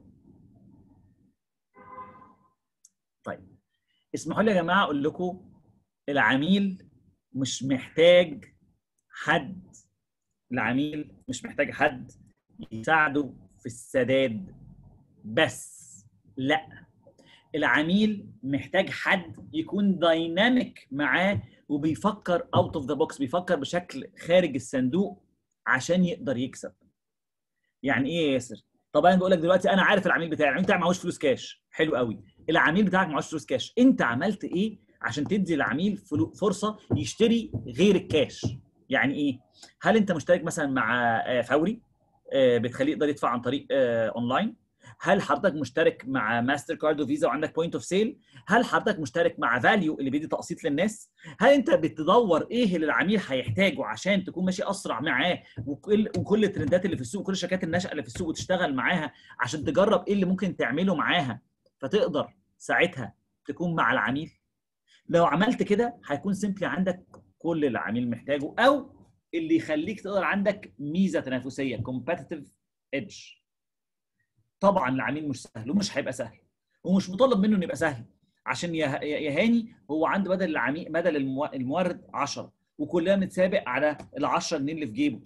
طيب اسمحوا لي يا جماعة أقول لكم العميل مش محتاج حد العميل مش محتاج حد يساعده في السداد بس لا العميل محتاج حد يكون دايناميك معاه وبيفكر اوت اوف ذا بوكس بيفكر بشكل خارج الصندوق عشان يقدر يكسب يعني ايه يا ياسر طب انا بقول لك دلوقتي انا عارف العميل بتاعي العميل بتاعك معهوش فلوس كاش حلو قوي العميل بتاعك معهوش فلوس كاش انت عملت ايه عشان تدي العميل فرصه يشتري غير الكاش يعني ايه هل انت مشترك مثلا مع فوري بتخليه يقدر يدفع عن طريق اونلاين هل حضرتك مشترك مع ماستر كارد وفيزا وعندك بوينت اوف سيل هل حضرتك مشترك مع فاليو اللي بيدي تقسيط للناس هل انت بتدور ايه اللي العميل هيحتاجه عشان تكون ماشي اسرع معاه وكل وكل الترندات اللي في السوق وكل الشركات الناشئه اللي في السوق وتشتغل معاها عشان تجرب ايه اللي ممكن تعمله معاها فتقدر ساعتها تكون مع العميل لو عملت كده هيكون سيمبلي عندك كل اللي العميل محتاجه او اللي يخليك تقدر عندك ميزه تنافسيه competitive edge طبعا العميل مش سهل ومش هيبقى سهل ومش مطالب منه انه يبقى سهل عشان يا هاني هو عنده بدل العميل بدل المورد 10 وكلنا بنتسابق على ال 10 جنيه اللي في جيبه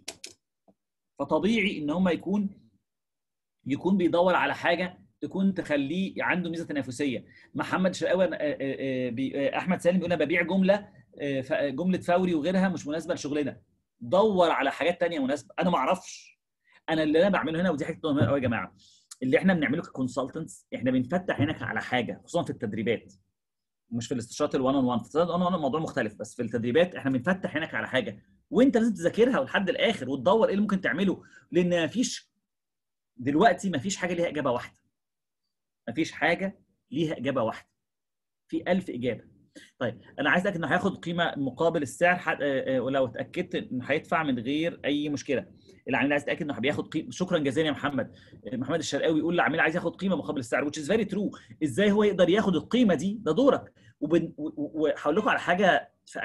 فطبيعي ان هم يكون يكون بيدور على حاجه تكون تخليه عنده ميزه تنافسيه محمد شرقاوي احمد سالم بيقول انا ببيع جمله جمله فوري وغيرها مش مناسبه لشغلنا دور على حاجات تانية مناسبه انا ما اعرفش انا اللي انا بعمله هنا ودي حته مهمه قوي يا جماعه اللي احنا بنعمله ككونسلتنتس احنا بنفتح عينك على حاجه خصوصا في التدريبات مش في الاستشارات ال1 اون 1 في الاستشارات ال1 اون موضوع مختلف بس في التدريبات احنا بنفتح عينك على حاجه وانت لازم تذاكرها لحد الاخر وتدور ايه اللي ممكن تعمله لان مفيش دلوقتي مفيش حاجه ليها اجابه واحده مفيش حاجه ليها اجابه واحده في ألف اجابه طيب انا عايز اتاكد انه هياخد قيمه مقابل السعر حد... ولو اتاكدت انه هيدفع من غير اي مشكله العميل عايز يتاكد انه بياخد قيمه شكرا جزيلا يا محمد محمد الشرقاوي يقول العميل عايز ياخد قيمه مقابل السعر which is very true ازاي هو يقدر ياخد القيمه دي ده دورك وبن... وهقول لكم على حاجه في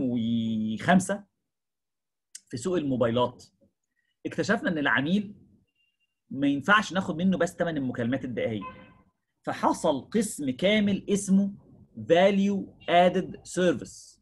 2005 في سوق الموبايلات اكتشفنا ان العميل ما ينفعش ناخد منه بس ثمن المكالمات الدقائق فحصل قسم كامل اسمه value added service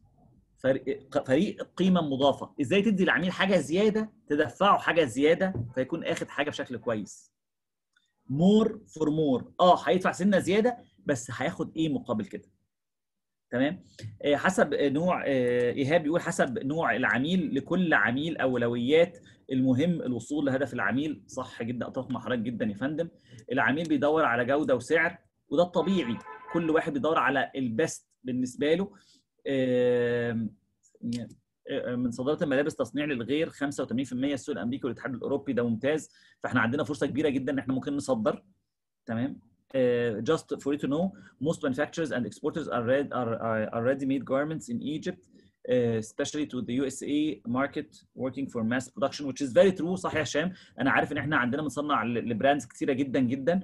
فريق قيمه مضافه ازاي تدي العميل حاجه زياده تدفعه حاجه زياده فيكون اخد حاجه بشكل كويس مور فور مور اه هيدفع سنه زياده بس هياخد ايه مقابل كده تمام آه حسب نوع آه ايهاب بيقول حسب نوع العميل لكل عميل اولويات المهم الوصول لهدف العميل صح جدا اتفق مع حضرتك جدا يا فندم العميل بيدور على جوده وسعر وده الطبيعي كل واحد بيدور على البست بالنسبه له آه من صادرات الملابس تصنيع للغير 85% السوق الامريكي والاتحاد الاوروبي ده ممتاز فاحنا عندنا فرصه كبيره جدا ان احنا ممكن نصدر تمام uh, just for you to know most manufacturers and exporters are read, are, are, are ready-made garments in Egypt uh, especially to the USA market working for mass production which is very true صح يا هشام انا عارف ان احنا عندنا بنصنع لبراندز كتيره جدا جدا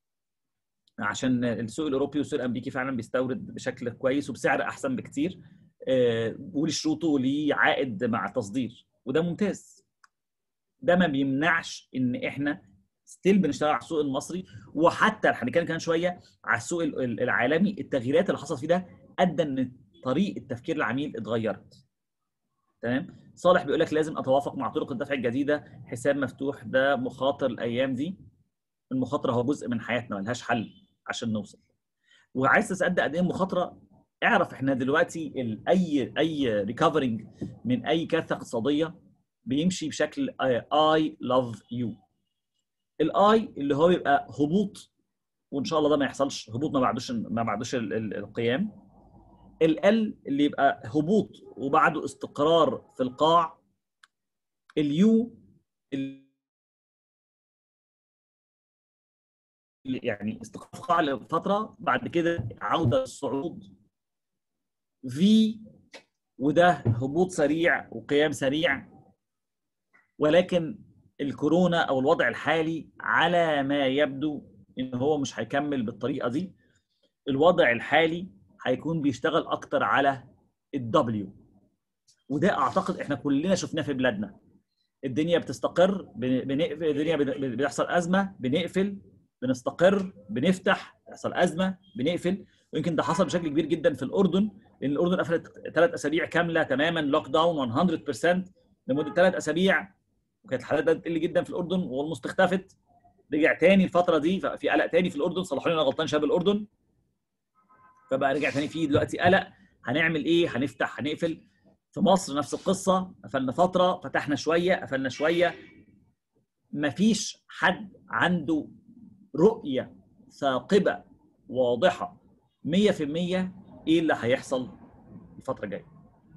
عشان السوق الاوروبي والسوق الامريكي فعلا بيستورد بشكل كويس وبسعر احسن بكتير وليه شروطه وليه عائد مع التصدير وده ممتاز ده ما بيمنعش ان احنا ستيل بنشتغل على السوق المصري وحتى هنتكلم كمان شويه على السوق العالمي التغييرات اللي حصلت فيه ده ادى ان طريقه تفكير العميل اتغيرت تمام صالح بيقول لك لازم اتوافق مع طرق الدفع الجديده حساب مفتوح ده مخاطر الايام دي المخاطره هو جزء من حياتنا ملهاش حل عشان نوصل وعايز تصدق قد ايه المخاطره اعرف احنا دلوقتي اي اي ريكفرنج من اي كارثه اقتصاديه بيمشي بشكل اي لاف يو الاي اللي هو يبقى هبوط وان شاء الله ده ما يحصلش هبوط ما بعدوش ما بعدوش القيام ال اللي يبقى هبوط وبعده استقرار في القاع اليو يعني استقرار في القاع لفتره بعد كده عوده للصعود في وده هبوط سريع وقيام سريع ولكن الكورونا او الوضع الحالي على ما يبدو ان هو مش هيكمل بالطريقه دي الوضع الحالي هيكون بيشتغل اكتر على الدبليو وده اعتقد احنا كلنا شفناه في بلادنا الدنيا بتستقر بن- بنقفل الدنيا بت- بيحصل ازمه بنقفل بنستقر بنفتح يحصل ازمه بنقفل ويمكن ده حصل بشكل كبير جدا في الاردن لان الاردن قفلت ثلاث اسابيع كامله تماما لوك داون 100% لمده ثلاث اسابيع وكانت الحالات بدات تقل جدا في الاردن والمست اختفت رجع تاني الفتره دي ففي قلق تاني في الاردن صلحوا لي انا غلطان شباب الاردن فبقى رجع تاني في دلوقتي قلق هنعمل ايه هنفتح هنقفل في مصر نفس القصه قفلنا فتره فتحنا شويه قفلنا شويه مفيش حد عنده رؤيه ثاقبه واضحه 100% ايه اللي هيحصل الفتره الجايه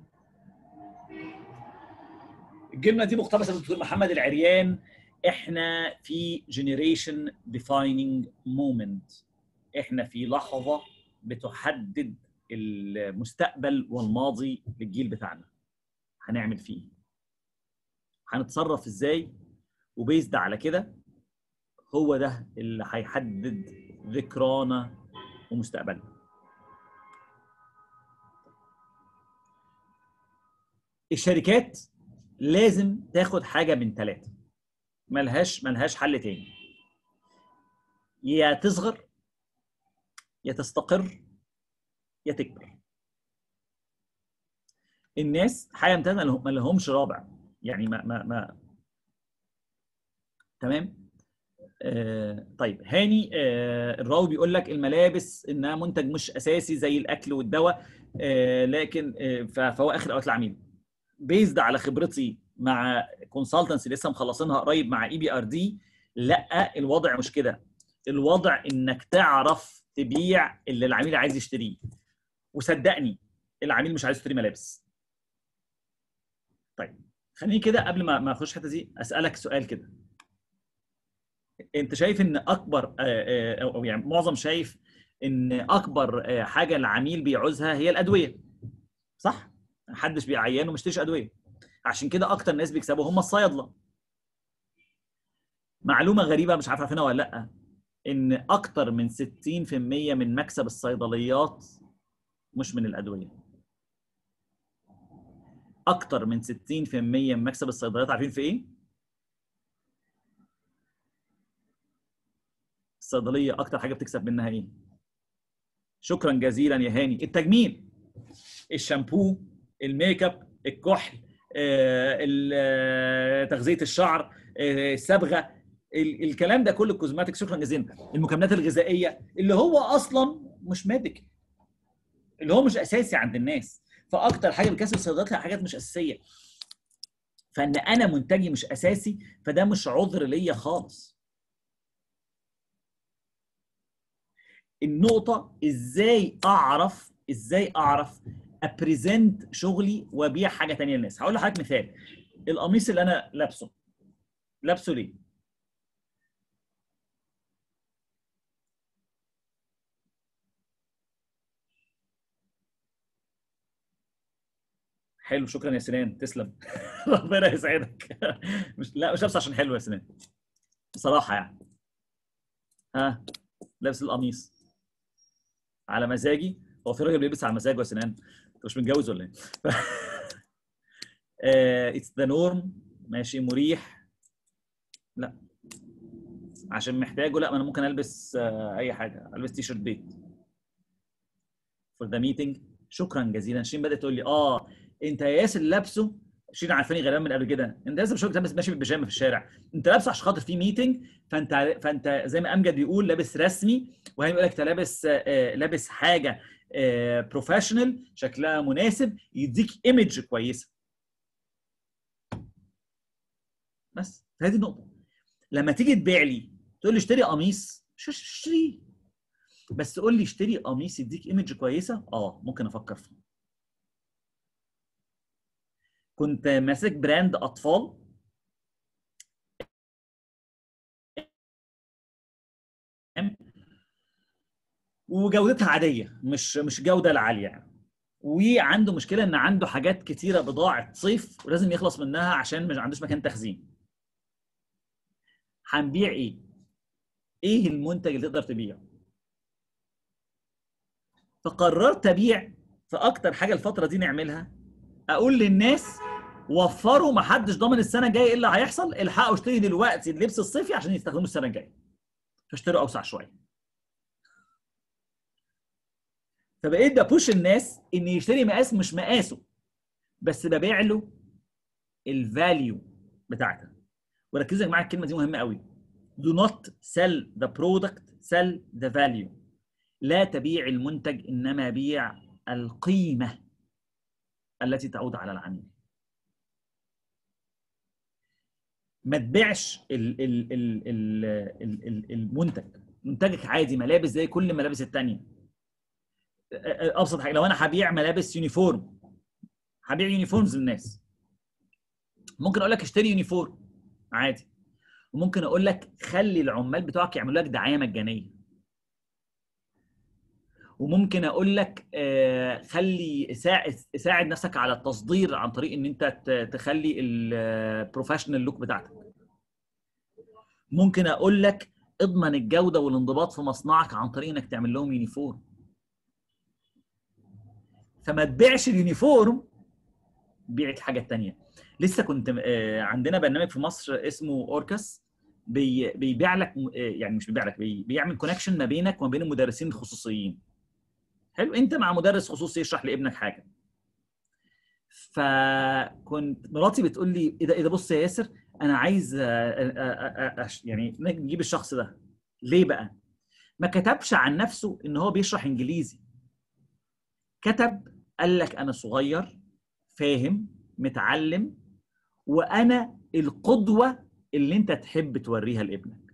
الجمله دي مقتبسه من الدكتور محمد العريان احنا في generation defining moment احنا في لحظه بتحدد المستقبل والماضي للجيل بتاعنا هنعمل فيه إيه؟ هنتصرف ازاي وبيزد على كده هو ده اللي هيحدد ذكرانا ومستقبلنا الشركات لازم تاخد حاجه من ثلاثه ملهاش ملهاش حل تاني يا تصغر يا تستقر يا تكبر الناس حاجه امتازه ما لهمش رابع يعني ما ما ما تمام آه طيب هاني آه الراوي بيقول لك الملابس انها منتج مش اساسي زي الاكل والدواء آه لكن آه فهو اخر اوقات العميل بيزد على خبرتي مع كونسلتنسي لسه مخلصينها قريب مع اي بي ار دي لا الوضع مش كده الوضع انك تعرف تبيع اللي العميل عايز يشتريه وصدقني العميل مش عايز يشتري ملابس طيب خليني كده قبل ما ما اخش الحته دي اسالك سؤال كده انت شايف ان اكبر او يعني معظم شايف ان اكبر حاجه العميل بيعوزها هي الادويه صح محدش بيعين وما يشتريش ادويه عشان كده اكتر ناس بيكسبوا هم الصيادله معلومه غريبه مش عارف عارفينها ولا لا ان اكتر من 60% من مكسب الصيدليات مش من الادويه اكتر من 60% من مكسب الصيدليات عارفين في ايه الصيدليه اكتر حاجه بتكسب منها ايه شكرا جزيلا يا هاني التجميل الشامبو الميك اب الكحل تغذيه الشعر الصبغه الكلام ده كله الكوزماتيك شكرا جزيلا المكملات الغذائيه اللي هو اصلا مش ميديكال اللي هو مش اساسي عند الناس فاكتر حاجه بتكسب الصيدليات هي حاجات مش اساسيه فان انا منتجي مش اساسي فده مش عذر ليا خالص النقطه ازاي اعرف ازاي اعرف ابريزنت شغلي وابيع حاجه ثانيه للناس هقول لحضرتك مثال القميص اللي انا لابسه لابسه ليه حلو شكرا يا سنان تسلم ربنا يسعدك مش لا مش لابس عشان حلو يا سنان بصراحه يعني ها لابس القميص على مزاجي هو في راجل بيلبس على مزاجه يا سنان انت مش متجوز ولا ايه؟ اتس ذا نورم ماشي مريح لا عشان محتاجه لا ما انا ممكن البس uh, اي حاجه البس تي شيرت بيت فور ذا ميتنج شكرا جزيلا شيرين بدات تقول لي اه انت يا ياسر لابسه شيرين عارفاني غالبا من قبل كده انت لازم شغلك لابس ماشي بالبيجامه في الشارع انت لابسه عشان خاطر في ميتنج فانت فانت زي ما امجد بيقول لابس رسمي وهي بيقول لك انت لابس آه لابس حاجه بروفيشنال آه شكلها مناسب يديك ايمج كويسه بس هذه النقطه لما تيجي تبيع لي تقول لي اشتري قميص مش اشتري بس تقول لي اشتري قميص يديك ايمج كويسه اه ممكن افكر فيه كنت ماسك براند اطفال وجودتها عاديه مش مش جوده العاليه يعني وعنده مشكله ان عنده حاجات كتيره بضاعه صيف ولازم يخلص منها عشان مش عندوش مكان تخزين هنبيع ايه ايه المنتج اللي تقدر تبيعه فقررت ابيع فاكتر حاجه الفتره دي نعملها اقول للناس وفروا ما حدش ضامن السنه الجايه ايه اللي هيحصل الحقوا اشتري دلوقتي اللبس الصيفي عشان يستخدموه السنه الجايه فاشتروا اوسع شويه فبقيت ببوش الناس ان يشتري مقاس مش مقاسه بس ببيع له الفاليو بتاعتها وركزوا يا جماعه الكلمه دي مهمه قوي do not sell the product sell the value لا تبيع المنتج انما بيع القيمه التي تعود على العميل ما تبيعش ال ال ال ال ال ال المنتج منتجك عادي ملابس زي كل الملابس التانية ابسط حاجه لو انا هبيع ملابس يونيفورم هبيع يونيفورمز للناس ممكن اقول لك اشتري يونيفورم عادي وممكن اقول لك خلي العمال بتوعك يعملوا لك دعايه مجانيه وممكن اقول لك آه، خلي ساعد ساعد نفسك على التصدير عن طريق ان انت ت- تخلي البروفيشنال لوك بتاعتك ممكن اقول لك اضمن الجوده والانضباط في مصنعك عن طريق انك تعمل لهم يونيفورم فما تبيعش اليونيفورم بيع الحاجه الثانيه لسه كنت آه، عندنا برنامج في مصر اسمه اوركاس بي- بيبيع لك آه، يعني مش بيبيع لك بي- بيعمل كونكشن ما بينك وما بين المدرسين الخصوصيين حلو انت مع مدرس خصوصي يشرح لابنك حاجه فكنت مراتي بتقول لي ايه ده ايه ده بص يا ياسر انا عايز آه، آه، آه، آه، أش- يعني نجيب الشخص ده ليه بقى ما كتبش عن نفسه ان هو بيشرح انجليزي كتب قال لك انا صغير فاهم متعلم وانا القدوه اللي انت تحب توريها لابنك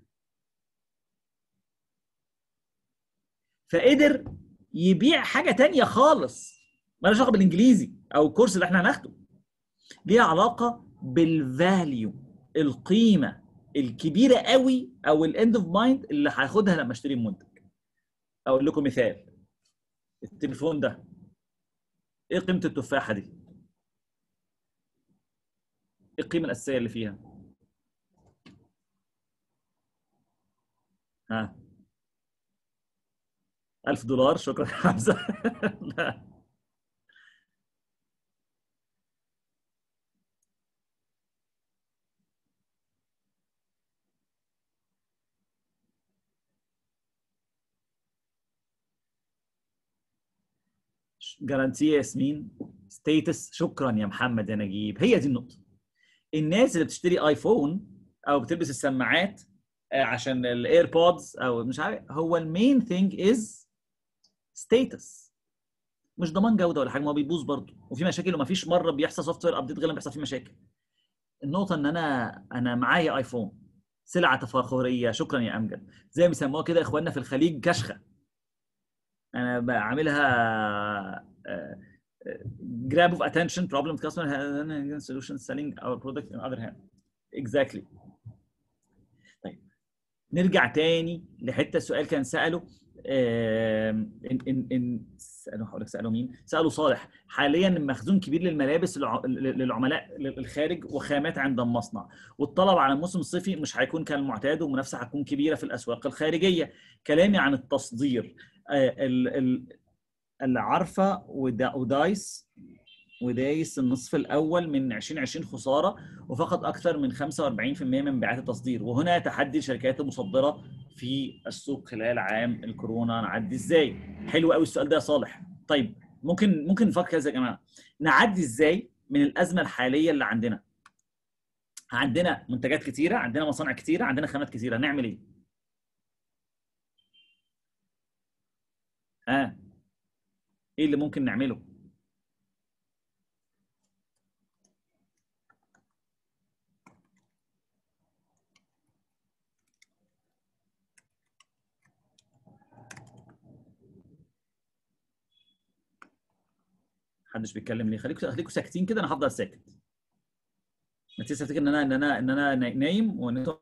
فقدر يبيع حاجه تانية خالص مالهاش علاقه بالانجليزي او الكورس اللي احنا هناخده ليها علاقه بالفاليو القيمه الكبيره قوي او الاند اوف مايند اللي هاخدها لما اشتري المنتج اقول لكم مثال التليفون ده ايه قيمه التفاحه دي ايه القيمه الاساسيه اللي فيها ها 1000 دولار شكرا يا حمزه لا جارانتي ياسمين ستيتس شكرا يا محمد يا نجيب هي دي النقطه الناس اللي بتشتري ايفون او بتلبس السماعات آه، عشان الايربودز او مش عارف هو المين ثينج از ستيتس مش ضمان جوده ولا حاجه ما هو بيبوظ برضه وفي مشاكل وما فيش مره بيحصل سوفت وير ابديت غير لما بيحصل فيه مشاكل النقطه ان انا انا معايا ايفون سلعه تفاخريه شكرا يا امجد زي ما بيسموها كده اخواننا في الخليج كشخه انا بعملها grab of attention problem customer has solution selling our product in other hand exactly طيب نرجع تاني لحته السؤال كان ساله آم، ان ان ان سالوا هقول لك سالوا مين؟ سالوا صالح حاليا مخزون كبير للملابس للع- للعملاء الخارج وخامات عند المصنع والطلب على الموسم الصيفي مش هيكون كالمعتاد والمنافسه هتكون كبيره في الاسواق الخارجيه كلامي عن التصدير آه، ال- ال- اللي عارفه ودا- ودايس ودايس النصف الاول من 2020 خساره وفقد اكثر من 45% من مبيعات التصدير وهنا تحدي الشركات المصدره في السوق خلال عام الكورونا نعدي ازاي حلو قوي السؤال ده يا صالح طيب ممكن ممكن نفكر كذا يا جماعه نعدي ازاي من الازمه الحاليه اللي عندنا عندنا منتجات كتيره عندنا مصانع كتيره عندنا خامات كتيره نعمل ايه ها آه. ايه اللي ممكن نعمله محدش بيتكلم ليه خليكم خليكم ساكتين كده انا هفضل ساكت ما تنساش تفتكر ان انا ان انا ان انا نايم وان انتوا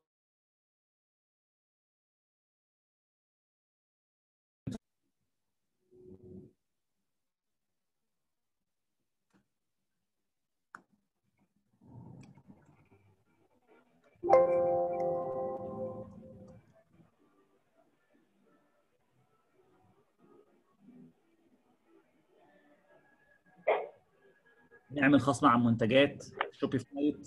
نعمل خصم عن منتجات شوبيفاي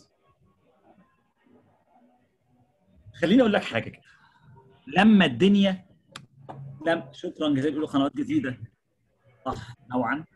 خليني اقول لك حاجه كده لما الدنيا لم شكرا جزيلا بيقولوا قنوات جديده صح نوعا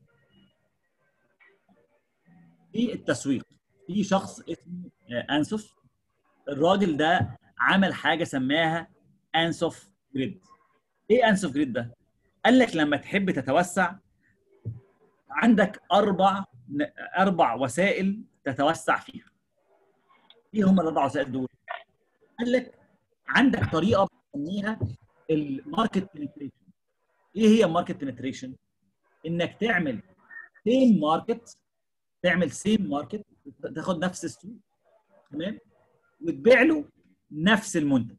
في التسويق في شخص اسمه آه، انسوف الراجل ده عمل حاجه سماها انسوف جريد ايه انسوف جريد ده قال لك لما تحب تتوسع عندك اربع اربع وسائل تتوسع فيها ايه هم الاربع وسائل دول قال لك عندك طريقه بنسميها الماركت بنتريشن ايه هي الماركت بنتريشن انك تعمل سيم ماركت تعمل سيم ماركت تاخد نفس السوق تمام وتبيع له نفس المنتج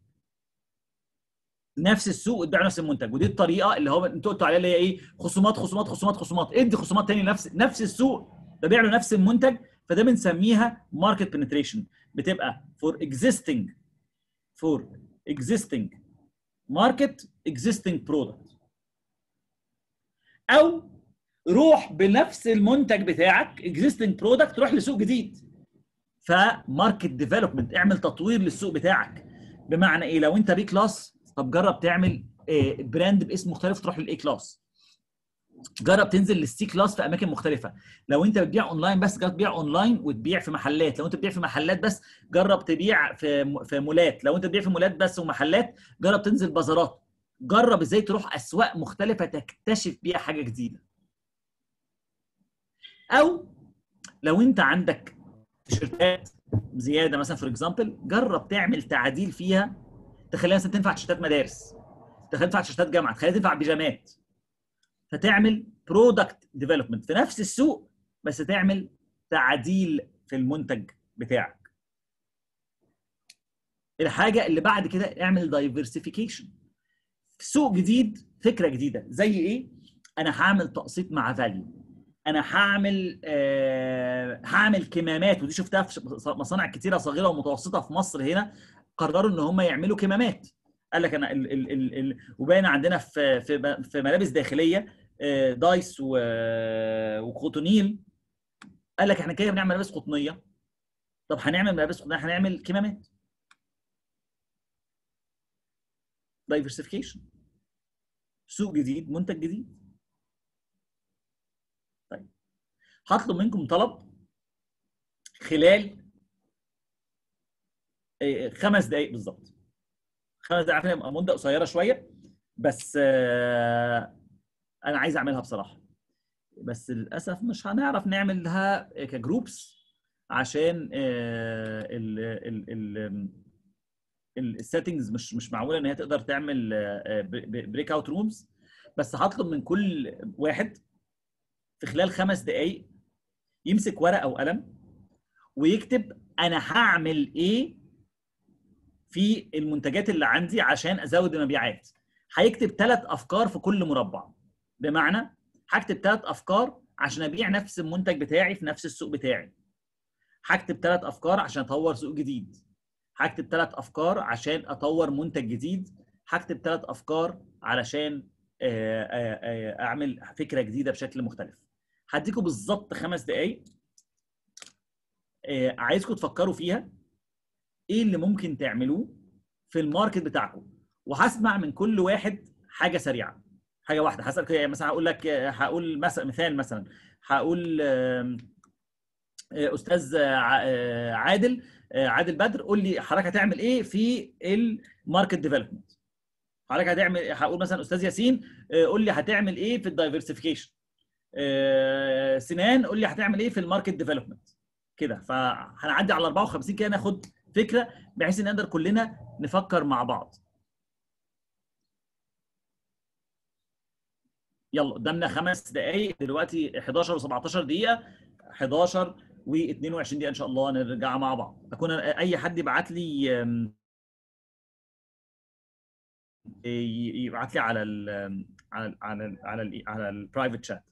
نفس السوق وتبيع له نفس المنتج ودي الطريقه اللي هو انتوا قلتوا عليها اللي هي ايه خصومات خصومات خصومات خصومات ادي خصومات تاني نفس نفس السوق ببيع له نفس المنتج فده بنسميها ماركت بنتريشن بتبقى فور existing for existing market existing product او روح بنفس المنتج بتاعك existing product روح لسوق جديد فماركت ديفلوبمنت اعمل تطوير للسوق بتاعك بمعنى ايه لو انت بي كلاس طب جرب تعمل آه، براند باسم مختلف تروح للاي كلاس جرب تنزل للسي كلاس في اماكن مختلفه لو انت بتبيع اونلاين بس جرب تبيع اونلاين وتبيع في محلات لو انت بتبيع في محلات بس جرب تبيع في في مولات لو انت بتبيع في مولات بس ومحلات جرب تنزل بازارات جرب ازاي تروح اسواق مختلفه تكتشف بيها حاجه جديده او لو انت عندك تيشيرتات زياده مثلا فور اكزامبل جرب تعمل تعديل فيها تخليها مثلا تنفع تيشيرتات مدارس تخليها تنفع تيشيرتات جامعه تخليها تنفع بيجامات فتعمل برودكت ديفلوبمنت في نفس السوق بس تعمل تعديل في المنتج بتاعك الحاجه اللي بعد كده اعمل دايفرسيفيكيشن سوق جديد فكره جديده زي ايه انا هعمل تقسيط مع فاليو انا هعمل آه هعمل كمامات ودي شفتها في مصانع كتيره صغيره ومتوسطه في مصر هنا قرروا ان هم يعملوا كمامات قال لك انا ال ال ال ال وباين عندنا في في في ملابس داخليه آه، دايس و- وكوتونيل قال لك احنا كده بنعمل ملابس قطنيه طب هنعمل ملابس قطنيه هنعمل كمامات دايفرسيفيكيشن سوق جديد منتج جديد طيب هطلب منكم طلب خلال آه، خمس دقائق بالظبط خمس دقائق عارفين هي مده قصيره شويه بس آه، انا عايز اعملها بصراحه بس للاسف مش هنعرف نعملها كجروبس عشان ال ال ال السيتنجز مش مش معقوله ان هي تقدر تعمل بريك اوت رومز بس هطلب من كل واحد في خلال خمس دقائق يمسك ورقه وقلم ويكتب انا هعمل ايه في المنتجات اللي عندي عشان ازود المبيعات هيكتب ثلاث افكار في كل مربع بمعنى هكتب ثلاث افكار عشان ابيع نفس المنتج بتاعي في نفس السوق بتاعي هكتب ثلاث افكار عشان اطور سوق جديد هكتب ثلاث افكار عشان اطور منتج جديد هكتب ثلاث افكار علشان آه، آه، آه، اعمل فكره جديده بشكل مختلف هديكم بالظبط خمس دقائق آه، عايزكم تفكروا فيها ايه اللي ممكن تعملوه في الماركت بتاعكم وهسمع من كل واحد حاجه سريعه حاجه واحده هسال كده، مثلا هقول لك هقول مثلا مثال مثلا هقول آم، آه، استاذ ع- آه، عادل آه، عادل بدر قول لي حضرتك هتعمل ايه في الماركت ديفلوبمنت حضرتك هتعمل هقول مثلا استاذ ياسين آه، قول لي هتعمل ايه في الدايفرسيفيكيشن سنان قول لي هتعمل ايه في الماركت ديفلوبمنت كده فهنعدي على 54 كده ناخد فكره بحيث ان نقدر كلنا نفكر مع بعض يلا قدامنا خمس دقائق دلوقتي 11 و17 دقيقة 11 و22 دقيقة إن شاء الله نرجع مع بعض أكون أي حد يبعت لي أم، ي- يبعت لي على ال على ال على ال على ال على البرايفت شات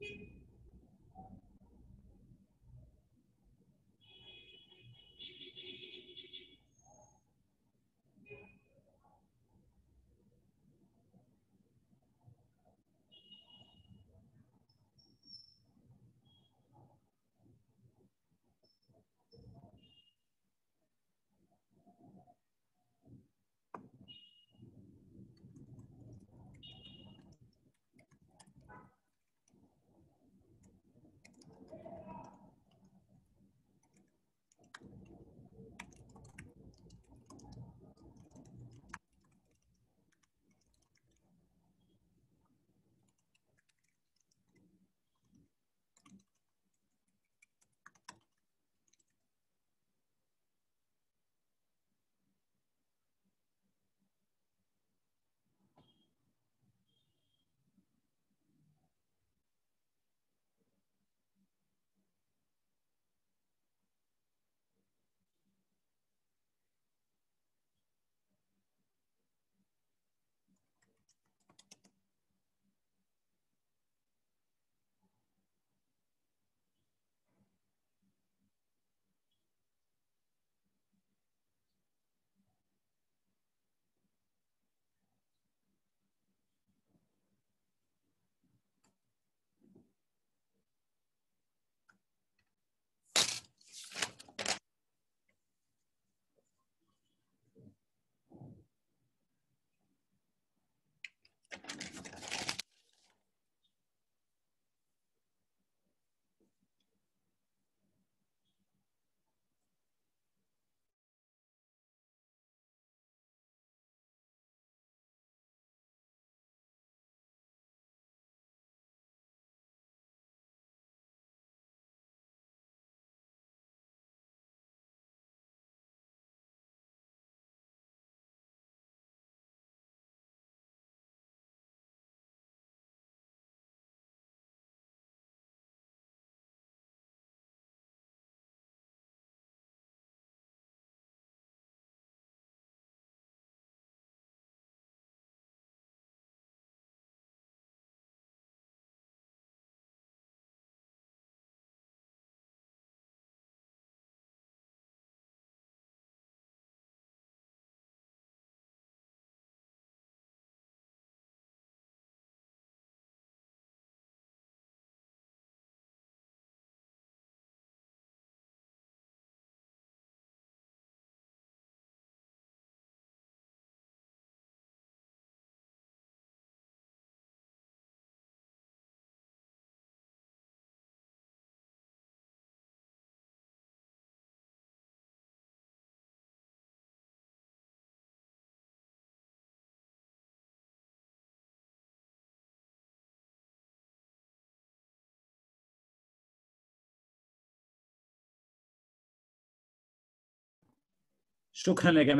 شكرا يا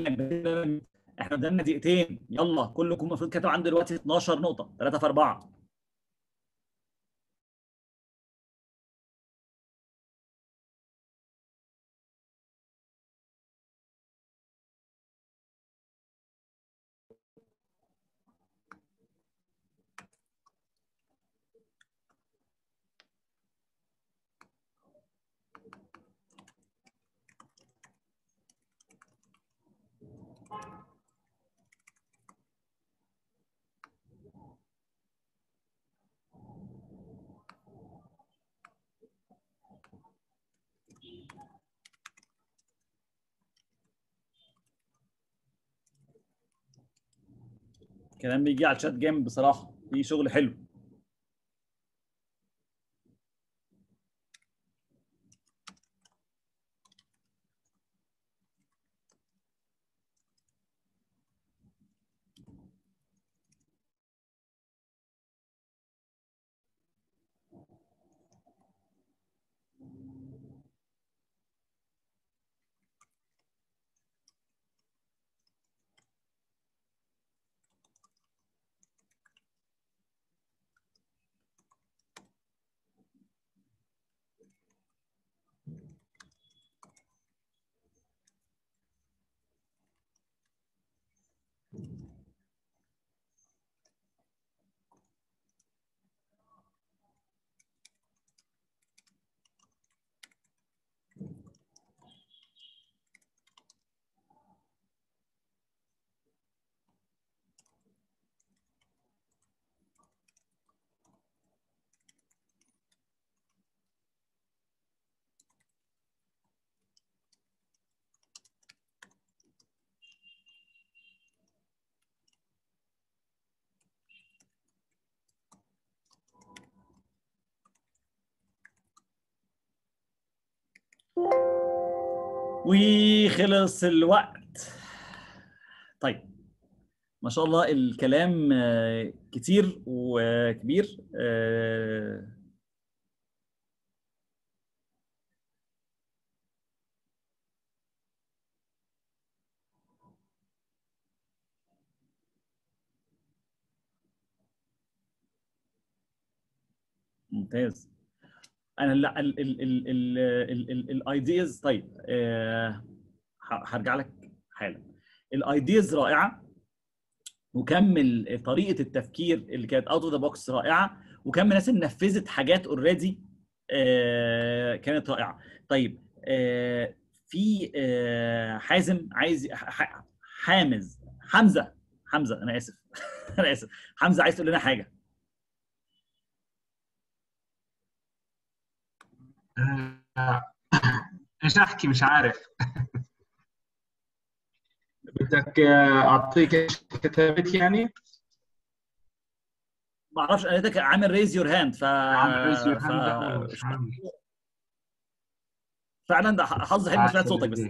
جمال احنا قدامنا دقيقتين يلا كلكم المفروض كاتب عنده دلوقتي 12 نقطه 3 في 4 كلام بيجي على الشات جامد بصراحه في شغل حلو وخلص الوقت طيب ما شاء الله الكلام آه، كتير وكبير آه، ممتاز انا لا الايدياز طيب آه، ه- هرجع لك حالا الايدياز رائعه وكمل طريقه التفكير اللي كانت اوت اوف ذا بوكس رائعه وكم الناس اللي نفذت حاجات اوريدي كانت رائعه طيب آه، في آه، حازم عايز ح- ح- حامز حمزه حمزه انا اسف انا اسف حمزه عايز تقول لنا حاجه آه، ايش احكي مش عارف بدك آه، اعطيك ايش كتبت يعني ما اعرفش انا لقيتك عامل ريز يور هاند ف عامل raise your hand ف- لا، مش عامل. فعلا ده حظ حلو سمعت صوتك بس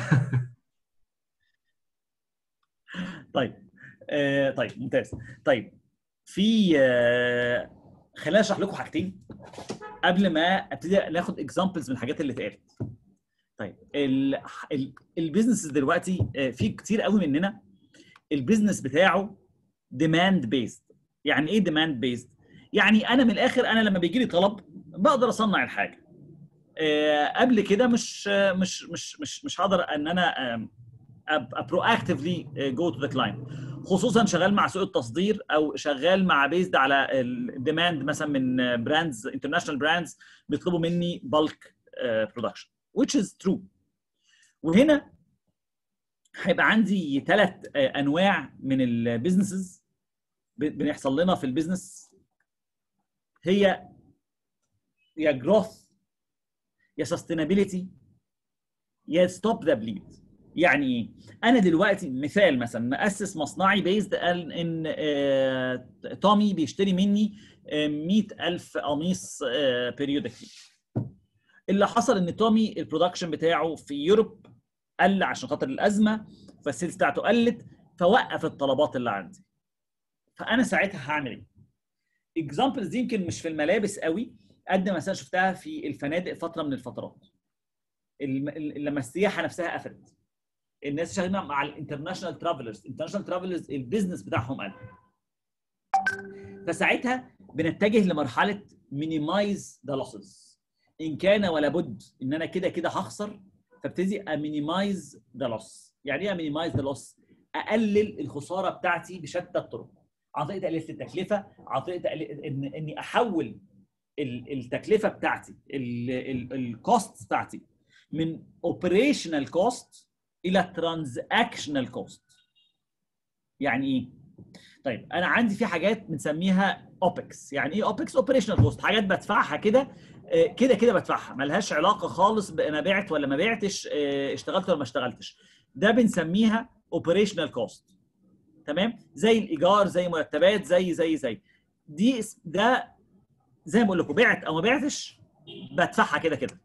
طيب آه طيب ممتاز طيب في آه خليني اشرح لكم حاجتين قبل ما ابتدي ناخد اكزامبلز من الحاجات اللي اتقالت طيب ال- ال- البيزنس دلوقتي آه، في كتير قوي مننا البيزنس بتاعه ديماند بيست يعني ايه ديماند بيست يعني انا من الاخر انا لما بيجي لي طلب بقدر اصنع الحاجه آه، قبل كده مش آه، مش مش مش مش هقدر ان انا آم، ابقى برو اكتفلي جو تو ذا كلاينت خصوصا شغال مع سوق التصدير او شغال مع بيزد على الديماند مثلا من براندز انترناشونال براندز بيطلبوا مني بالك برودكشن which is true وهنا هيبقى عندي ثلاث انواع من البيزنسز بنحصل لنا في البيزنس هي يا جروث يا سستينابيلتي يا ستوب ذا بليد يعني ايه؟ انا دلوقتي مثال مثلا مؤسس مصنعي بيزد ان آه، تومي بيشتري مني آه، 100000 قميص بيريودكلي اللي حصل ان تومي البرودكشن بتاعه في يوروب قل عشان خاطر الازمه فالسيلز بتاعته قلت فوقف الطلبات اللي عندي فانا ساعتها هعمل ايه؟ اكزامبلز دي يمكن مش في الملابس قوي قد ما مثلا شفتها في الفنادق فتره من الفترات الم- ال- لما السياحه نفسها قفلت الناس شغالين مع الانترناشونال ترافلرز الانترناشونال ترافلرز البيزنس بتاعهم قل فساعتها بنتجه لمرحله مينيمايز ذا لوسز ان كان ولا بد ان انا كده كده هخسر فابتدي امينيمايز ذا لوس يعني ايه امينيمايز ذا لوس اقلل الخساره بتاعتي بشتى الطرق عن طريق تقليل التكلفه عن طريق تقليل ان اني احول ال- التكلفه بتاعتي الكوست بتاعتي من اوبريشنال كوست الى ترانزاكشنال كوست يعني ايه طيب انا عندي في حاجات بنسميها اوبكس يعني ايه اوبكس اوبريشنال كوست حاجات بدفعها كده آه، كده كده بدفعها ملهاش علاقه خالص بانا بعت ولا ما بعتش آه، اشتغلت ولا ما اشتغلتش ده بنسميها اوبريشنال كوست تمام زي الايجار زي مرتبات زي زي زي دي اس- ده زي ما بقول لكم بعت او ما بعتش بدفعها كده كده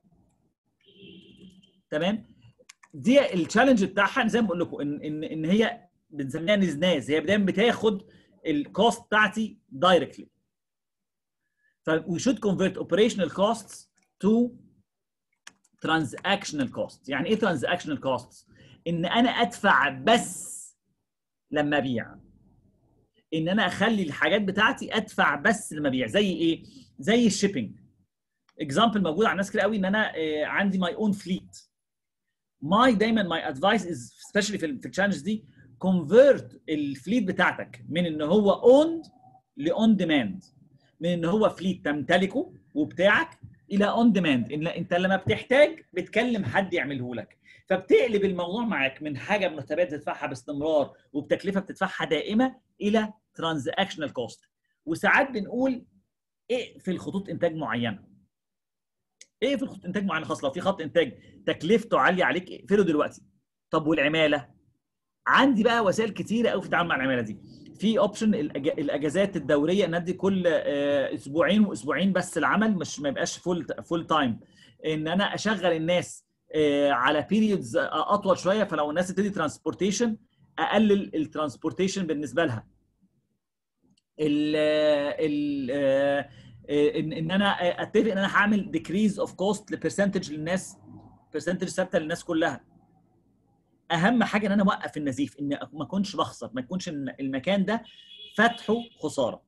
تمام دي التشالنج بتاعها زي ما بقول لكم ان ان ان هي بنسميها نزناز هي دايما بتاخد الكوست بتاعتي دايركتلي ف we should convert operational costs to transactional costs يعني ايه transactional costs ان انا ادفع بس لما ابيع ان انا اخلي الحاجات بتاعتي ادفع بس لما ابيع زي ايه زي الشيبنج اكزامبل موجود على ناس كتير قوي ان انا آه، عندي ماي اون فليت ماي دايما ماي ادفايس از سبيشالي في في التشالنج دي كونفيرت الفليت بتاعتك من ان هو اون لاون ديماند من ان هو فليت تمتلكه وبتاعك الى اون ديماند ان انت لما بتحتاج بتكلم حد يعمله لك فبتقلب الموضوع معاك من حاجه مرتبات بتدفعها باستمرار وبتكلفه بتدفعها دائمه الى ترانزاكشنال كوست وساعات بنقول اقفل خطوط انتاج معينه اقفل خطوط انتاج معينه خاص لو في خط انتاج تكلفته عاليه عليك اقفله دلوقتي طب والعماله عندي بقى وسائل كتيره قوي في التعامل مع العماله دي في اوبشن الاجازات الدوريه ان ادي كل آه، اسبوعين واسبوعين بس العمل مش ما يبقاش فول فول تايم ان انا اشغل الناس آه، على بيريودز اطول شويه فلو الناس تبتدي ترانسبورتيشن اقلل الترانسبورتيشن بالنسبه لها ال ال آه، آه، ان ان انا اتفق ان انا هعمل ديكريز اوف كوست لبرسنتج للناس برسنتج ثابته للناس كلها اهم حاجه ان انا اوقف النزيف ان ما اكونش بخسر ما يكونش الم- المكان ده فتحه خساره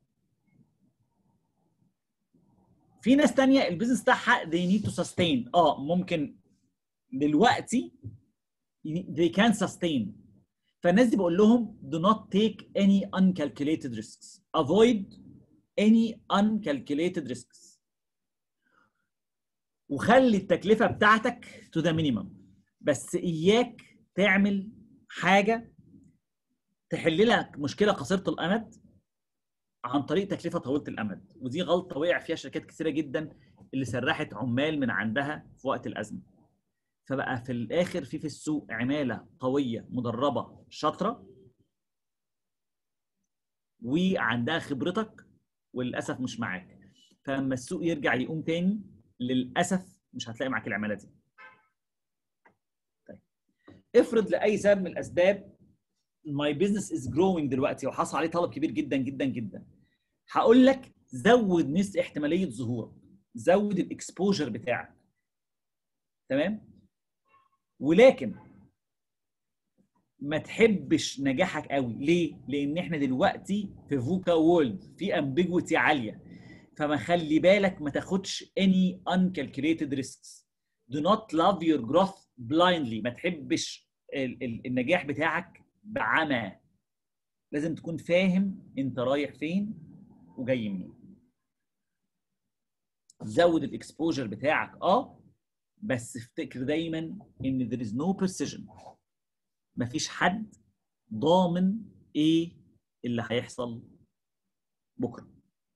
في ناس تانية البيزنس بتاعها they need to sustain اه ممكن دلوقتي they can sustain فالناس دي بقول لهم do not take any uncalculated risks avoid any uncalculated risks وخلي التكلفة بتاعتك to the minimum بس إياك تعمل حاجة تحل لك مشكلة قصيرة الأمد عن طريق تكلفة طويلة الأمد ودي غلطة وقع فيها شركات كثيرة جدا اللي سرحت عمال من عندها في وقت الأزمة فبقى في الآخر في في السوق عمالة قوية مدربة شاطرة وعندها خبرتك وللأسف مش معاك فلما السوق يرجع يقوم تاني للأسف مش هتلاقي معاك العمالة دي طيب افرض لأي سبب من الأسباب ماي بزنس از جروينج دلوقتي وحصل عليه طلب كبير جدا جدا جدا هقول لك زود نسبه احتماليه ظهورك زود الاكسبوجر بتاعك تمام ولكن ما تحبش نجاحك قوي ليه لان احنا دلوقتي في فوكا وورلد في امبيجوتي عاليه فما خلي بالك ما تاخدش any uncalculated risks do not love your growth blindly ما تحبش ال- ال- النجاح بتاعك بعمى لازم تكون فاهم انت رايح فين وجاي منين زود الاكسبوجر بتاعك اه بس افتكر دايما ان there is no precision مفيش حد ضامن ايه اللي هيحصل بكره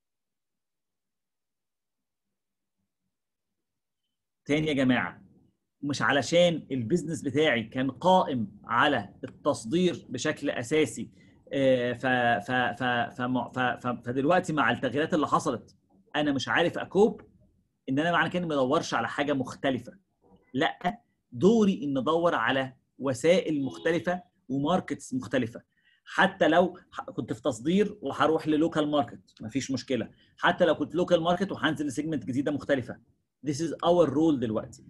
تاني يا جماعه مش علشان البيزنس بتاعي كان قائم على التصدير بشكل اساسي آه، ف ف ف ف ف ف فدلوقتي مع التغييرات اللي حصلت انا مش عارف اكوب ان انا معنى كده ما ادورش على حاجه مختلفه لا دوري ان ادور على وسائل مختلفه وماركتس مختلفه حتى لو ح- كنت في تصدير وهروح للوكال ماركت مفيش مشكله حتى لو كنت لوكال ماركت وهنزل لسيجمنت جديده مختلفه This is our role دلوقتي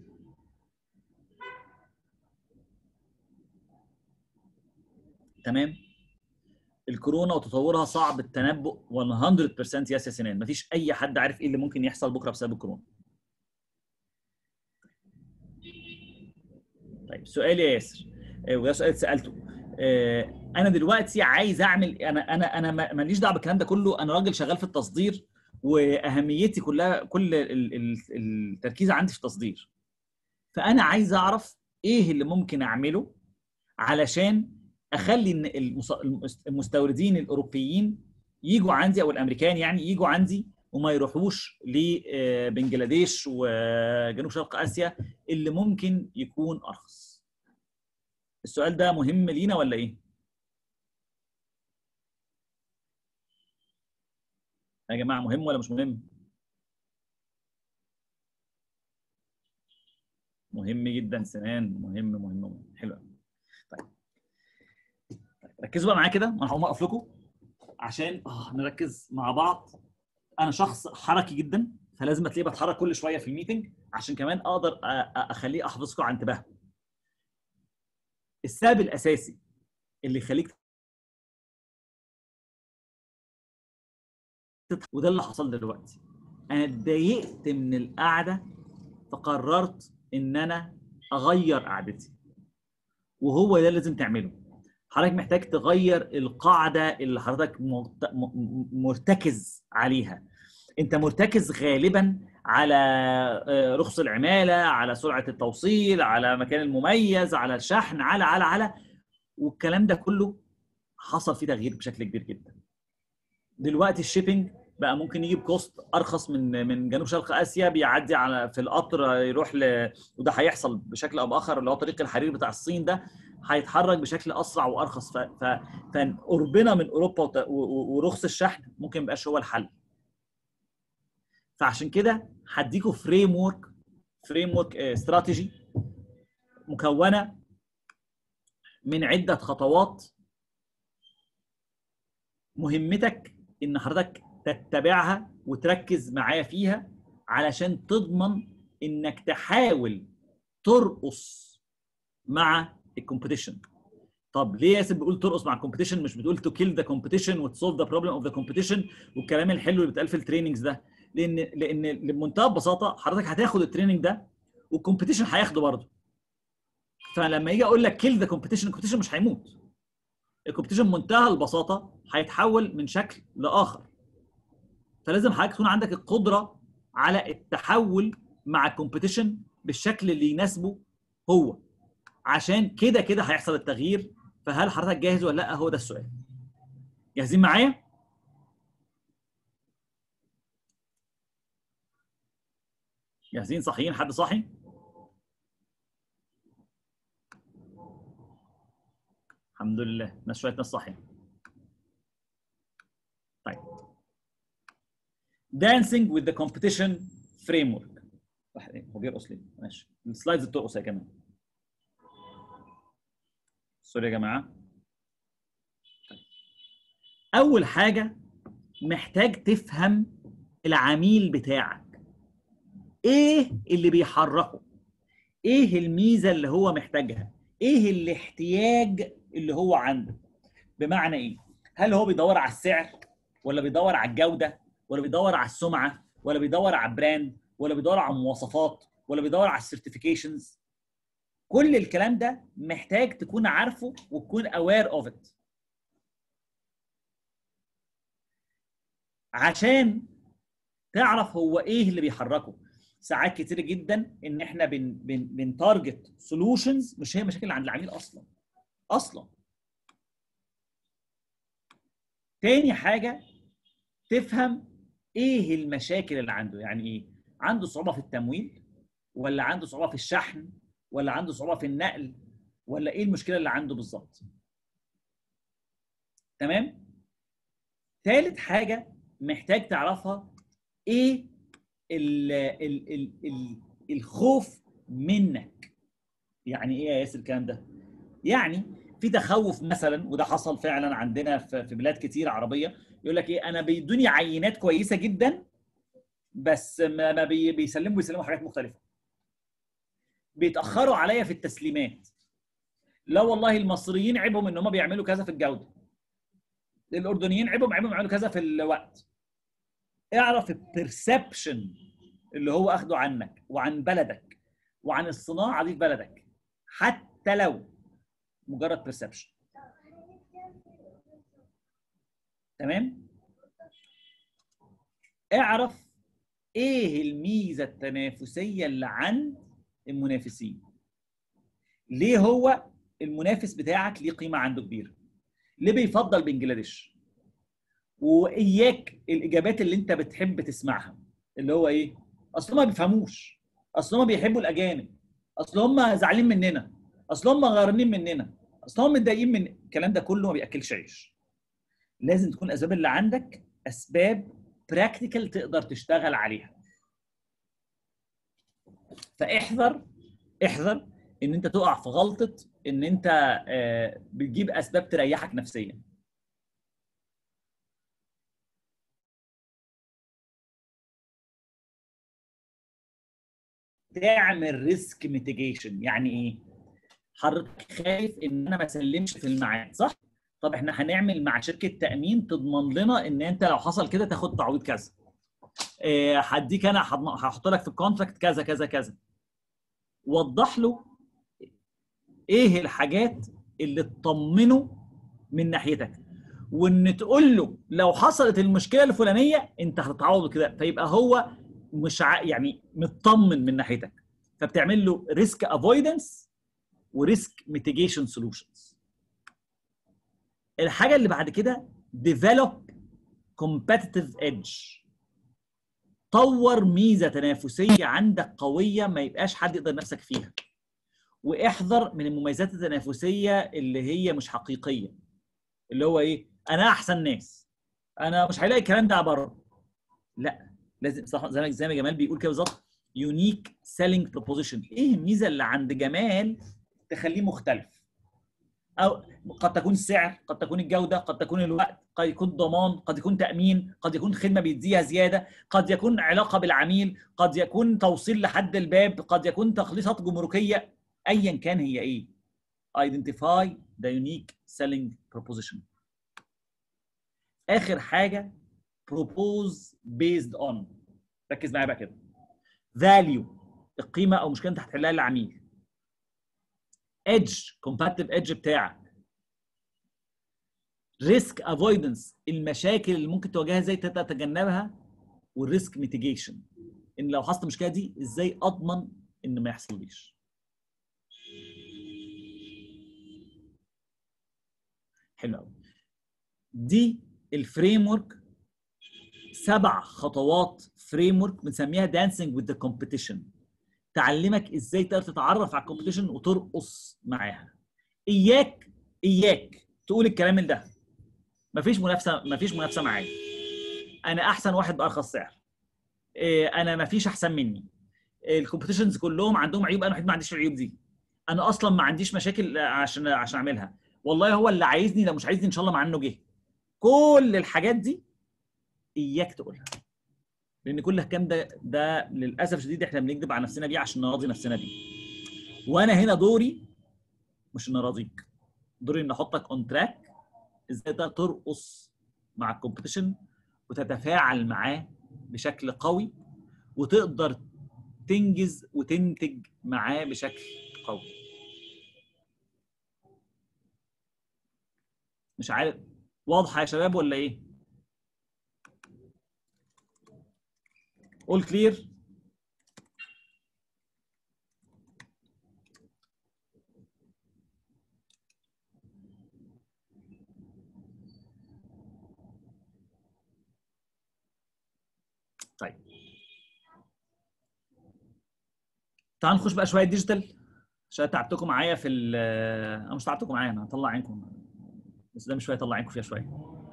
تمام الكورونا وتطورها صعب التنبؤ 100% يس يا سنان مفيش اي حد عارف ايه اللي ممكن يحصل بكره بسبب الكورونا طيب سؤال يا ياسر آه، وده سؤال سالته آه، انا دلوقتي عايز اعمل انا انا انا ما- ماليش دعوه بالكلام ده كله انا راجل شغال في التصدير واهميتي كلها كل ال- ال- التركيز عندي في التصدير فانا عايز اعرف ايه اللي ممكن اعمله علشان اخلي ان المص- المس- المستوردين الاوروبيين يجوا عندي او الامريكان يعني يجوا عندي وما يروحوش لبنجلاديش وجنوب شرق اسيا اللي ممكن يكون ارخص السؤال ده مهم لينا ولا ايه يا جماعه مهم ولا مش مهم مهم جدا سنان مهم مهم مهم حلو قوي. طيب طيب، ركزوا بقى معايا كده انا هقوم اقف لكم عشان آه نركز مع بعض انا شخص حركي جدا فلازم تلاقيه بتحرك كل شويه في الميتنج عشان كمان اقدر أ- أ- اخليه احفظكم عن انتباهكم السبب الاساسي اللي يخليك تت- وده اللي حصل دلوقتي انا اتضايقت من القعده فقررت ان انا اغير قعدتي وهو ده اللي لازم تعمله حضرتك محتاج تغير القاعده اللي حضرتك مرت- م- م- مرتكز عليها انت مرتكز غالبا على آه، رخص العماله على سرعه التوصيل على مكان المميز على الشحن على على على والكلام ده كله حصل فيه تغيير بشكل كبير جدا دلوقتي الشيبنج بقى ممكن يجيب كوست ارخص من من جنوب شرق اسيا بيعدي على في القطر يروح ل وده هيحصل بشكل او باخر اللي هو طريق الحرير بتاع الصين ده هيتحرك بشكل اسرع وارخص ف... ف... فقربنا من اوروبا وت... و... و- ورخص الشحن ممكن ميبقاش هو الحل فعشان كده هديكوا فريم ورك فريم ورك استراتيجي مكونه من عده خطوات مهمتك ان حضرتك تتبعها وتركز معايا فيها علشان تضمن انك تحاول ترقص مع الكومبيتيشن طب ليه ياسر بيقول ترقص مع الكومبيتيشن مش بتقول تو كيل ذا كومبيتيشن وتسولف ذا بروبلم اوف ذا كومبيتيشن والكلام الحلو اللي بيتقال في التريننجز ده لان لان بمنتهى البساطه حضرتك هتاخد التريننج ده والكومبيتيشن هياخده برضه فلما يجي اقول لك كيل ذا كومبيتيشن الكومبيتيشن مش هيموت الكومبيتيشن بمنتهى البساطه هيتحول من شكل لاخر فلازم حضرتك تكون عندك القدره على التحول مع الكومبيتيشن بالشكل اللي يناسبه هو عشان كده كده هيحصل التغيير فهل حضرتك جاهز ولا لا هو ده السؤال جاهزين معايا جاهزين صاحيين حد صاحي الحمد لله ناس شويه ناس صاحيه طيب dancing with the competition framework هو بيرقص ليه ماشي السلايدز بترقص يا كمان سوري يا جماعه طيب. اول حاجه محتاج تفهم العميل بتاعك ايه اللي بيحركه ايه الميزه اللي هو محتاجها ايه الاحتياج اللي هو عنده بمعنى ايه هل هو بيدور على السعر ولا بيدور على الجوده ولا بيدور على السمعه ولا بيدور على البراند ولا بيدور على المواصفات ولا بيدور على السيرتيفيكيشنز كل الكلام ده محتاج تكون عارفه وتكون aware of it عشان تعرف هو ايه اللي بيحركه ساعات كتير جدا ان احنا بن بن بنتارجت سولوشنز مش هي مشاكل اللي عند العميل اصلا اصلا تاني حاجه تفهم ايه المشاكل اللي عنده يعني ايه عنده صعوبه في التمويل ولا عنده صعوبه في الشحن ولا عنده صعوبه في النقل ولا ايه المشكله اللي عنده بالظبط تمام ثالث حاجه محتاج تعرفها ايه ال ال ال ال الخوف منك يعني ايه يا ياسر الكلام ده يعني في تخوف مثلا وده حصل فعلا عندنا في في بلاد كتير عربيه يقول لك ايه انا بيدوني عينات كويسه جدا بس ما ما بي بيسلموا بيسلموا حاجات مختلفه بيتاخروا عليا في التسليمات لا والله المصريين عيبهم ان هم بيعملوا كذا في الجوده الاردنيين عيبهم عيبهم يعملوا كذا في الوقت اعرف البرسبشن اللي هو اخده عنك وعن بلدك وعن الصناعه دي في بلدك حتى لو مجرد برسبشن تمام اعرف ايه الميزه التنافسيه اللي عند المنافسين ليه هو المنافس بتاعك ليه قيمه عنده كبيره ليه بيفضل بنجلاديش واياك الاجابات اللي انت بتحب تسمعها اللي هو ايه اصل هم ما بيفهموش اصل هم بيحبوا الاجانب اصل هم زعلانين مننا اصل هم غيرانين مننا اصل هم متضايقين من الكلام ده كله ما بياكلش عيش لازم تكون الاسباب اللي عندك اسباب براكتيكال تقدر تشتغل عليها فاحذر احذر ان انت تقع في غلطه ان انت آه، بتجيب اسباب تريحك نفسيا تعمل ريسك ميتيجيشن يعني ايه حضرتك خايف ان انا ما اسلمش في الميعاد صح طب احنا هنعمل مع شركه تامين تضمن لنا ان انت لو حصل كده تاخد تعويض كذا إيه، هديك انا هضم- هحط لك في الكونتراكت كذا كذا كذا وضح له ايه الحاجات اللي تطمنه من ناحيتك وان تقول له لو حصلت المشكله الفلانيه انت هتتعوض كده فيبقى هو مش ع... يعني مطمن من ناحيتك فبتعمل له ريسك افويدنس وريسك ميتيجيشن سولوشنز الحاجه اللي بعد كده develop competitive edge طور ميزه تنافسيه عندك قويه ما يبقاش حد يقدر نفسك فيها واحذر من المميزات التنافسيه اللي هي مش حقيقيه اللي هو ايه انا احسن ناس انا مش هلاقي الكلام ده بره لا لازم صح زي ما زي ما جمال بيقول كده بالظبط يونيك سيلينج بروبوزيشن ايه الميزه اللي عند جمال تخليه مختلف او قد تكون السعر قد تكون الجوده قد تكون الوقت قد يكون ضمان قد يكون تامين قد يكون خدمه بيديها زياده قد يكون علاقه بالعميل قد يكون توصيل لحد الباب قد يكون تخليصات جمركيه ايا كان هي ايه identify the unique selling proposition اخر حاجه propose based on ركز معايا بقى كده value القيمه او مشكله انت هتحلها للعميل edge competitive edge بتاعك risk avoidance المشاكل اللي ممكن تواجهها ازاي تتجنبها والريسك ميتيجيشن ان لو حصلت المشكله دي ازاي اضمن ان ما يحصليش حلو قوي دي الفريم ورك سبع خطوات فريم ورك بنسميها دانسينج وذ ذا كومبيتيشن تعلمك ازاي تقدر تتعرف على الكومبيتيشن وترقص معاها اياك اياك تقول الكلام ده مفيش منافسه مفيش منافسه معايا انا احسن واحد بارخص سعر إيه، انا مفيش احسن مني الكومبيتيشنز كلهم عندهم عيوب انا وحيد ما عنديش العيوب دي انا اصلا ما عنديش مشاكل عشان عشان اعملها والله هو اللي عايزني لو مش عايزني ان شاء الله مع انه جه كل الحاجات دي اياك تقولها لان كل الكلام ده ده للاسف الشديد احنا بنكذب على نفسنا بيه عشان نراضي نفسنا بيه وانا هنا دوري مش ان اراضيك دوري ان احطك اون تراك ازاي تقدر ترقص مع الكومبيتيشن وتتفاعل معاه بشكل قوي وتقدر تنجز وتنتج معاه بشكل قوي مش عارف واضحه يا شباب ولا ايه all clear طيب تعال نخش بقى شويه ديجيتال عشان تعبتكم معايا في ال انا مش تعبتكم معايا انا هطلع عينكم بس ده مش شويه اطلع عينكم فيها شويه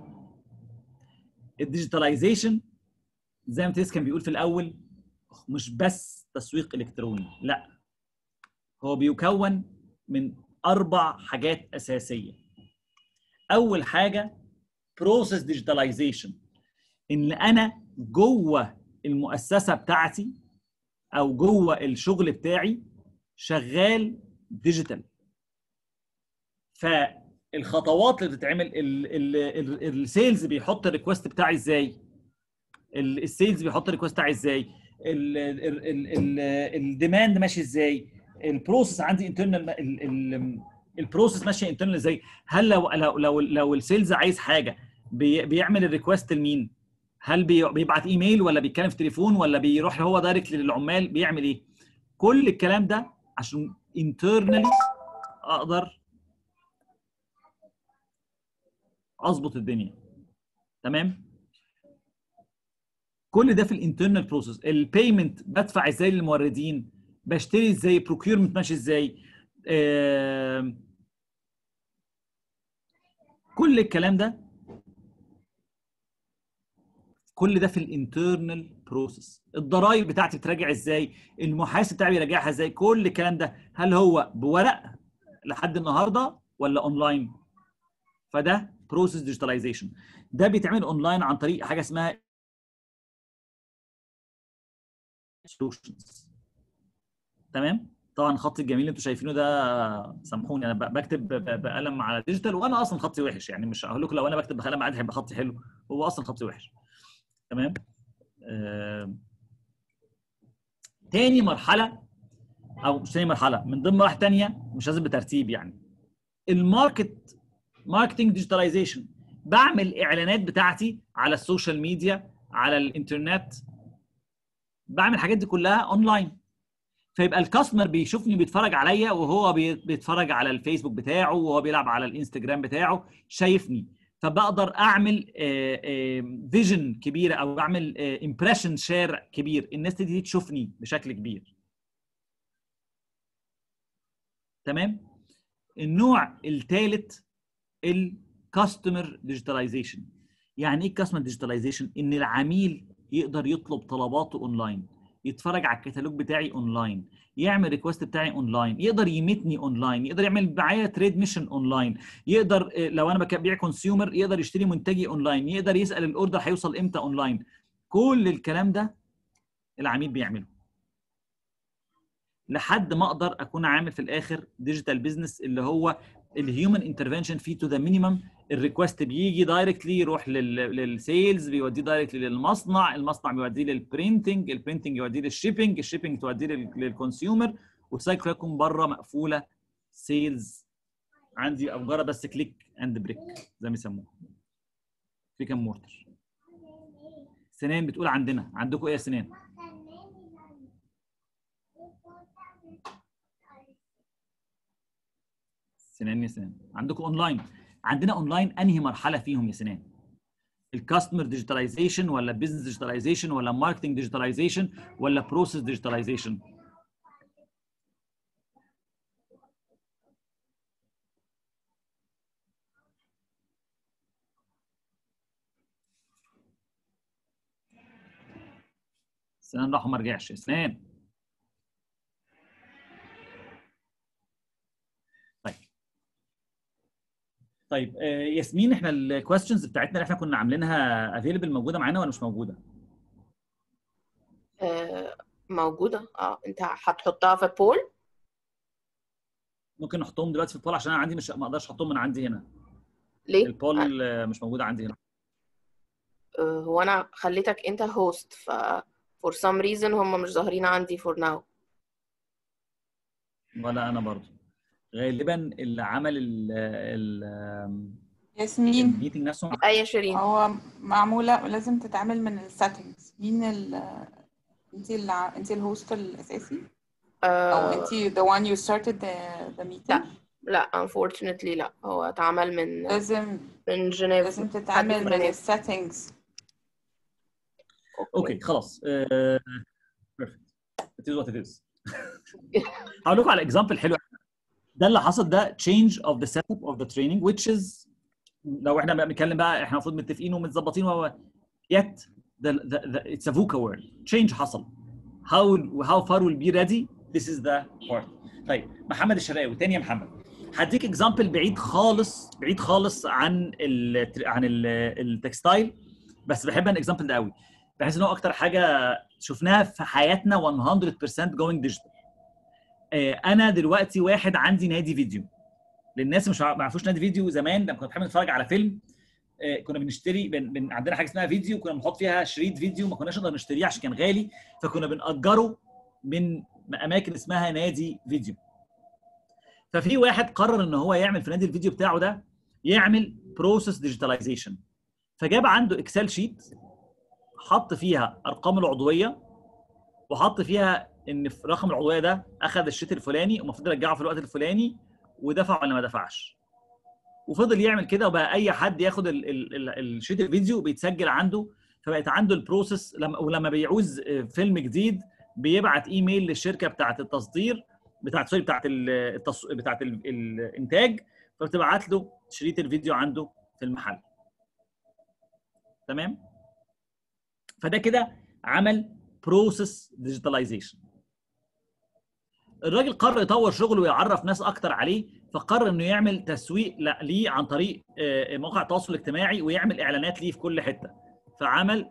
الديجيتاليزيشن زي ما تيس كان بيقول في الاول مش بس تسويق الكتروني لا هو بيكون من اربع حاجات اساسيه اول حاجه بروسيس ديجيتاليزيشن ان انا جوه المؤسسه بتاعتي او جوه الشغل بتاعي شغال ديجيتال فالخطوات اللي بتتعمل السيلز بيحط الريكوست بتاعي ازاي السيلز بيحط الريكوست بتاعي ازاي الديماند ماشي ازاي البروسيس عندي انترنال البروسيس ماشيه انترنال ازاي هل لو لو لو, لو السيلز عايز حاجه بي بيعمل الريكوست لمين هل بي بيبعت ايميل ولا بيتكلم في تليفون ولا بيروح هو دايركت للعمال بيعمل ايه كل الكلام ده عشان انترنالي اقدر اظبط الدنيا تمام كل ده في الانترنال بروسيس البيمنت بدفع ازاي للموردين بشتري ازاي بروكيورمنت ماشي ازاي آه كل الكلام ده كل ده في الانترنال بروسيس الضرايب بتاعتي بتراجع ازاي المحاسب بتاعي بيراجعها ازاي كل الكلام ده هل هو بورق لحد النهارده ولا اونلاين فده بروسيس ديجيتاليزيشن ده بيتعمل اونلاين عن طريق حاجه اسمها سولوشنز تمام طبعا خطي الجميل اللي انتوا شايفينه ده سامحوني انا بكتب بقلم على ديجيتال وانا اصلا خطي وحش يعني مش هقول لكم لو انا بكتب بقلم عادي هيبقى خطي حلو هو اصلا خطي وحش تمام آه... تاني مرحله او مش تاني مرحله من ضمن مراحل تانيه مش لازم بترتيب يعني الماركت ماركتنج ديجيتاليزيشن بعمل اعلانات بتاعتي على السوشيال ميديا على الانترنت بعمل الحاجات دي كلها اونلاين فيبقى الكاستمر بيشوفني بيتفرج عليا وهو بيتفرج على الفيسبوك بتاعه وهو بيلعب على الانستجرام بتاعه شايفني فبقدر اعمل فيجن كبيره او اعمل امبريشن شير كبير الناس دي تشوفني بشكل كبير تمام النوع الثالث الكاستمر ديجيتاليزيشن يعني ايه الكاستمر ديجيتاليزيشن ان العميل يقدر يطلب طلباته اونلاين يتفرج على الكتالوج بتاعي اونلاين يعمل ريكوست بتاعي اونلاين يقدر يميتني اونلاين يقدر يعمل معايا تريد ميشن اونلاين يقدر آه، لو انا ببيع كونسيومر يقدر يشتري منتجي اونلاين يقدر يسال الاوردر هيوصل امتى اونلاين كل الكلام ده العميل بيعمله لحد ما اقدر اكون عامل في الاخر ديجيتال بزنس اللي هو الهيومن انترفنشن فيه تو ذا مينيمم الريكوست بيجي دايركتلي يروح للسيلز بيوديه دايركتلي للمصنع المصنع بيوديه للبرينتنج البرينتنج يوديه للشيبنج الشيبنج توديه للكونسيومر والسايكل يكون بره مقفوله سيلز عندي مجرد بس كليك اند بريك زي ما يسموها في كام مورتر سنان بتقول عندنا عندكم ايه يا سنان سنان يا سنان عندكم اونلاين عندنا اونلاين انهي مرحله فيهم يا سنان الكاستمر ديجيتاليزيشن ولا بزنس ديجيتاليزيشن ولا ماركتنج ديجيتاليزيشن ولا بروسيس ديجيتاليزيشن سنان راح وما رجعش سنان طيب طيب آه، ياسمين احنا الكويستشنز بتاعتنا اللي احنا كنا عاملينها افيلبل موجوده معانا ولا مش موجوده؟ آه، موجودة اه انت هتحطها في بول ممكن نحطهم دلوقتي في البول عشان انا عندي مش ما اقدرش احطهم من عندي هنا ليه؟ البول آه، مش موجوده عندي هنا آه، هو انا خليتك انت هوست ف for some reason هم مش ظاهرين عندي for now ولا انا برضو غالبا اللي عمل ال ال ياسمين الميتنج نفسه اي شيرين هو معمولة لازم تتعمل من السيتنجز مين ال انت ال انت الهوست الاساسي او آه، انت the one you started the, the meeting لا unfortunately لا هو اتعمل من لازم من جنيف لازم تتعمل من جنيف. السيتنجز اوكي خلاص بيرفكت it is what it is هقول لكم على اكزامبل حلو ده اللي حصل ده change of the setup of the training which is لو احنا بقى بنتكلم بقى احنا المفروض متفقين ومتظبطين و yet the, the, the, it's a VUCA word change حصل how how far will be ready this is the part طيب محمد الشرقاوي تاني يا محمد هديك اكزامبل بعيد خالص بعيد خالص عن ال عن ال- التكستايل بس بحب انا الاكزامبل ده قوي بحس ان هو اكتر حاجه شفناها في حياتنا 100% going digital آه، انا دلوقتي واحد عندي نادي فيديو للناس مش ما يعرفوش نادي فيديو زمان لما كنا بنحب نتفرج على فيلم آه، كنا بنشتري بن... بن... عندنا حاجه اسمها فيديو كنا بنحط فيها شريط فيديو ما كناش نقدر نشتريه عشان كان غالي فكنا بنأجره من اماكن اسمها نادي فيديو ففي واحد قرر ان هو يعمل في نادي الفيديو بتاعه ده يعمل بروسيس ديجيتاليزيشن فجاب عنده اكسل شيت حط فيها ارقام العضويه وحط فيها ان في رقم العضويه ده اخذ الشيت الفلاني ومفروض يرجعه في الوقت الفلاني ودفع ولا ما دفعش وفضل يعمل كده وبقى اي حد ياخد ال- ال- ال- الشيت الفيديو بيتسجل عنده فبقت عنده البروسيس لما ولما بيعوز فيلم جديد بيبعت ايميل للشركه بتاعه التصدير بتاعه سوري بتاعه التص... بتاعه ال- الانتاج فبتبعت له شريط الفيديو عنده في المحل تمام فده كده عمل بروسيس ديجيتاليزيشن الراجل قرر يطور شغله ويعرف ناس اكتر عليه فقرر انه يعمل تسويق لا- ليه عن طريق آه، مواقع التواصل الاجتماعي ويعمل اعلانات ليه في كل حته فعمل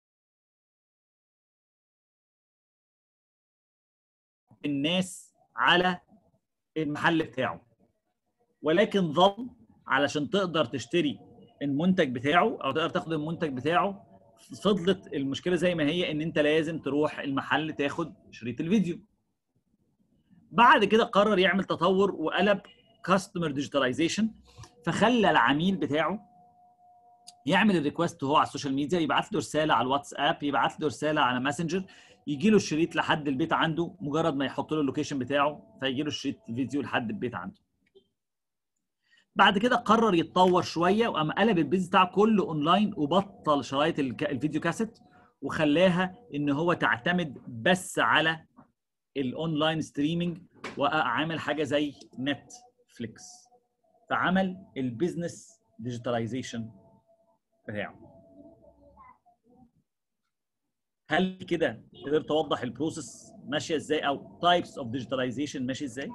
الناس على المحل بتاعه ولكن ظل علشان تقدر تشتري المنتج بتاعه او تقدر تاخد المنتج بتاعه فضلت المشكله زي ما هي ان انت لازم تروح المحل تاخد شريط الفيديو بعد كده قرر يعمل تطور وقلب كاستمر ديجيتاليزيشن فخلى العميل بتاعه يعمل الريكوست وهو على السوشيال ميديا يبعت له رساله على الواتساب يبعت له رساله على ماسنجر يجي له الشريط لحد البيت عنده مجرد ما يحط له اللوكيشن بتاعه فيجي له الشريط فيديو لحد البيت عنده بعد كده قرر يتطور شويه وقام قلب البيزنس بتاعه كله اونلاين وبطل شرايط الك- الفيديو كاسيت وخلاها ان هو تعتمد بس على الاونلاين ستريمينج وعامل حاجه زي نتفليكس فعمل البيزنس ديجيتاليزيشن بتاعه هل كده قدرت اوضح البروسيس ماشيه ازاي او تايبس اوف ديجيتاليزيشن ماشي ازاي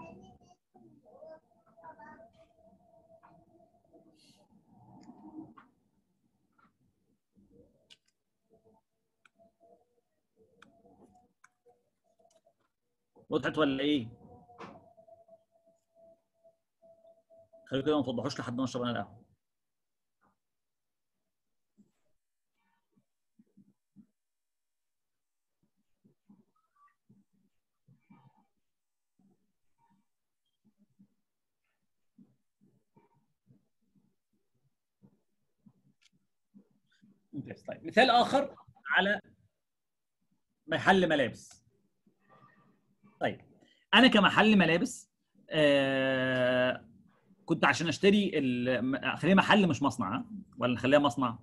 وضحت ولا ايه خليكم كده ما توضحوش لحد ما اشرب انا القهوه ممتاز طيب مثال اخر على محل ملابس طيب انا كمحل ملابس آه كنت عشان اشتري ال- خليها محل مش مصنع ها؟ ولا نخليها مصنع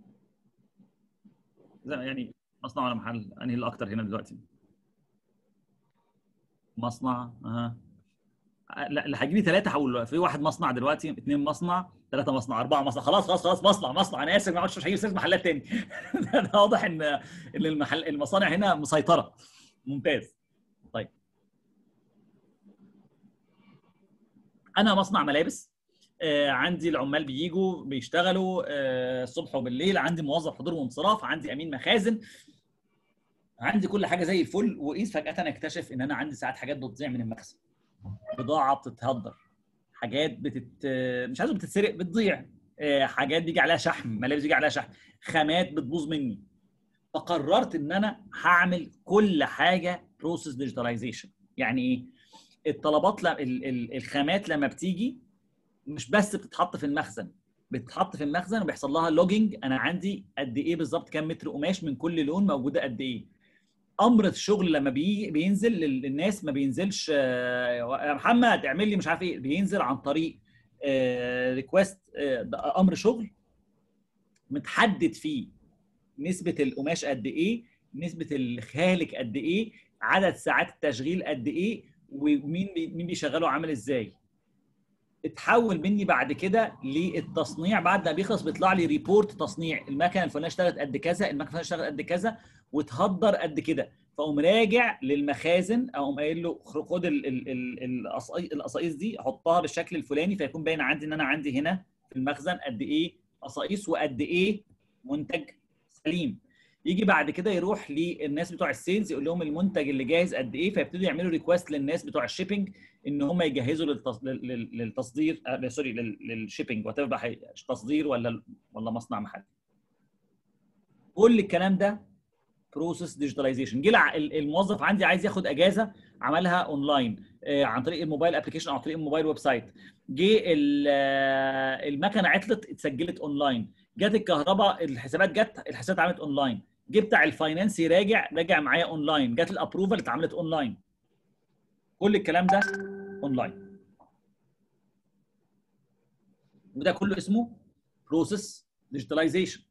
زي- يعني مصنع ولا محل انهي الاكتر هنا دلوقتي مصنع اها لا اللي هيجي لي ثلاثه هقول في واحد مصنع دلوقتي اثنين مصنع ثلاثه مصنع اربعه مصنع خلاص خلاص خلاص مصنع مصنع انا اسف ما عادش مش هجيب سيره محلات تاني ده واضح ان ان المحل المصانع هنا مسيطره ممتاز طيب انا مصنع ملابس آه، عندي العمال بيجوا بيشتغلوا آه، الصبح وبالليل عندي موظف حضور وانصراف عندي امين مخازن عندي كل حاجه زي الفل واذ فجاه انا اكتشف ان انا عندي ساعات حاجات بتضيع من المخزن بضاعه بتتهدر حاجات بتت مش عايز بتتسرق بتضيع آه، حاجات بيجي عليها شحم ملابس بيجي عليها شحم خامات بتبوظ مني فقررت ان انا هعمل كل حاجه بروسيس ديجيتاليزيشن يعني ايه الطلبات ل... ال... ال... الخامات لما بتيجي مش بس بتتحط في المخزن بتتحط في المخزن وبيحصل لها لوجينج انا عندي قد ايه بالظبط كام متر قماش من كل لون موجوده قد ايه امر الشغل لما بي بينزل لل- للناس ما بينزلش آه، يا محمد اعمل لي مش عارف ايه بينزل عن طريق ريكوست امر شغل متحدد فيه نسبه القماش قد ايه نسبه الخالق قد ايه عدد ساعات التشغيل قد ايه ومين بي مين بيشغله عامل ازاي اتحول مني بعد كده للتصنيع بعد ما بيخلص بيطلع لي ريبورت تصنيع المكنه الفلانيه اشتغلت قد كذا المكنه الفلانيه اشتغلت قد كذا وتهدر قد كده فاقوم راجع للمخازن اقوم قايل له خد ال- ال- ال- القصاي- القصايص دي حطها بالشكل الفلاني فيكون باين عندي ان انا عندي هنا في المخزن قد ايه قصايص وقد ايه منتج سليم يجي بعد كده يروح للناس بتوع السيلز يقول لهم المنتج اللي جاهز قد ايه فيبتدوا يعملوا ريكوست للناس بتوع الشيبنج ان هم يجهزوا للتص... لل- لل- للتصدير آه سوري لل- للشيبنج وات بقى هي- تصدير ولا ولا مصنع محلي كل الكلام ده بروسيس ديجيتاليزيشن جه الع- ال- الموظف عندي عايز ياخد اجازه عملها اونلاين آه، عن طريق الموبايل ابلكيشن او عن طريق الموبايل ويب سايت جه ال- آه، المكنه عطلت اتسجلت اونلاين جت الكهرباء الحسابات جت الحسابات اتعملت اونلاين جه بتاع الفاينانس يراجع راجع معايا اونلاين جت الابروفال اتعملت اونلاين كل الكلام ده اونلاين وده كله اسمه بروسيس ديجيتاليزيشن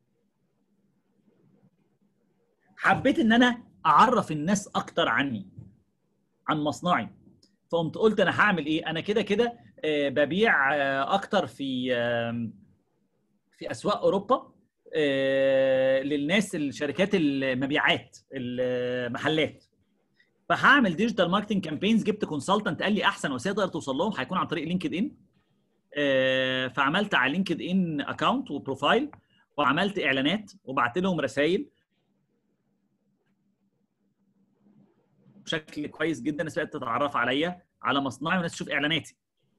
حبيت ان انا اعرف الناس اكتر عني عن مصنعي فقمت قلت انا هعمل ايه انا كده كده آه، ببيع آه، اكتر في آم، في اسواق اوروبا آه، للناس الشركات المبيعات المحلات فهعمل ديجيتال ماركتنج كامبينز جبت كونسلتنت قال لي احسن وسيله تقدر توصل لهم هيكون عن طريق لينكد ان آه، فعملت على لينكد ان اكونت وبروفايل وعملت اعلانات وبعت لهم رسائل بشكل كويس جدا الناس بقت تتعرف عليا على مصنعي والناس تشوف اعلاناتي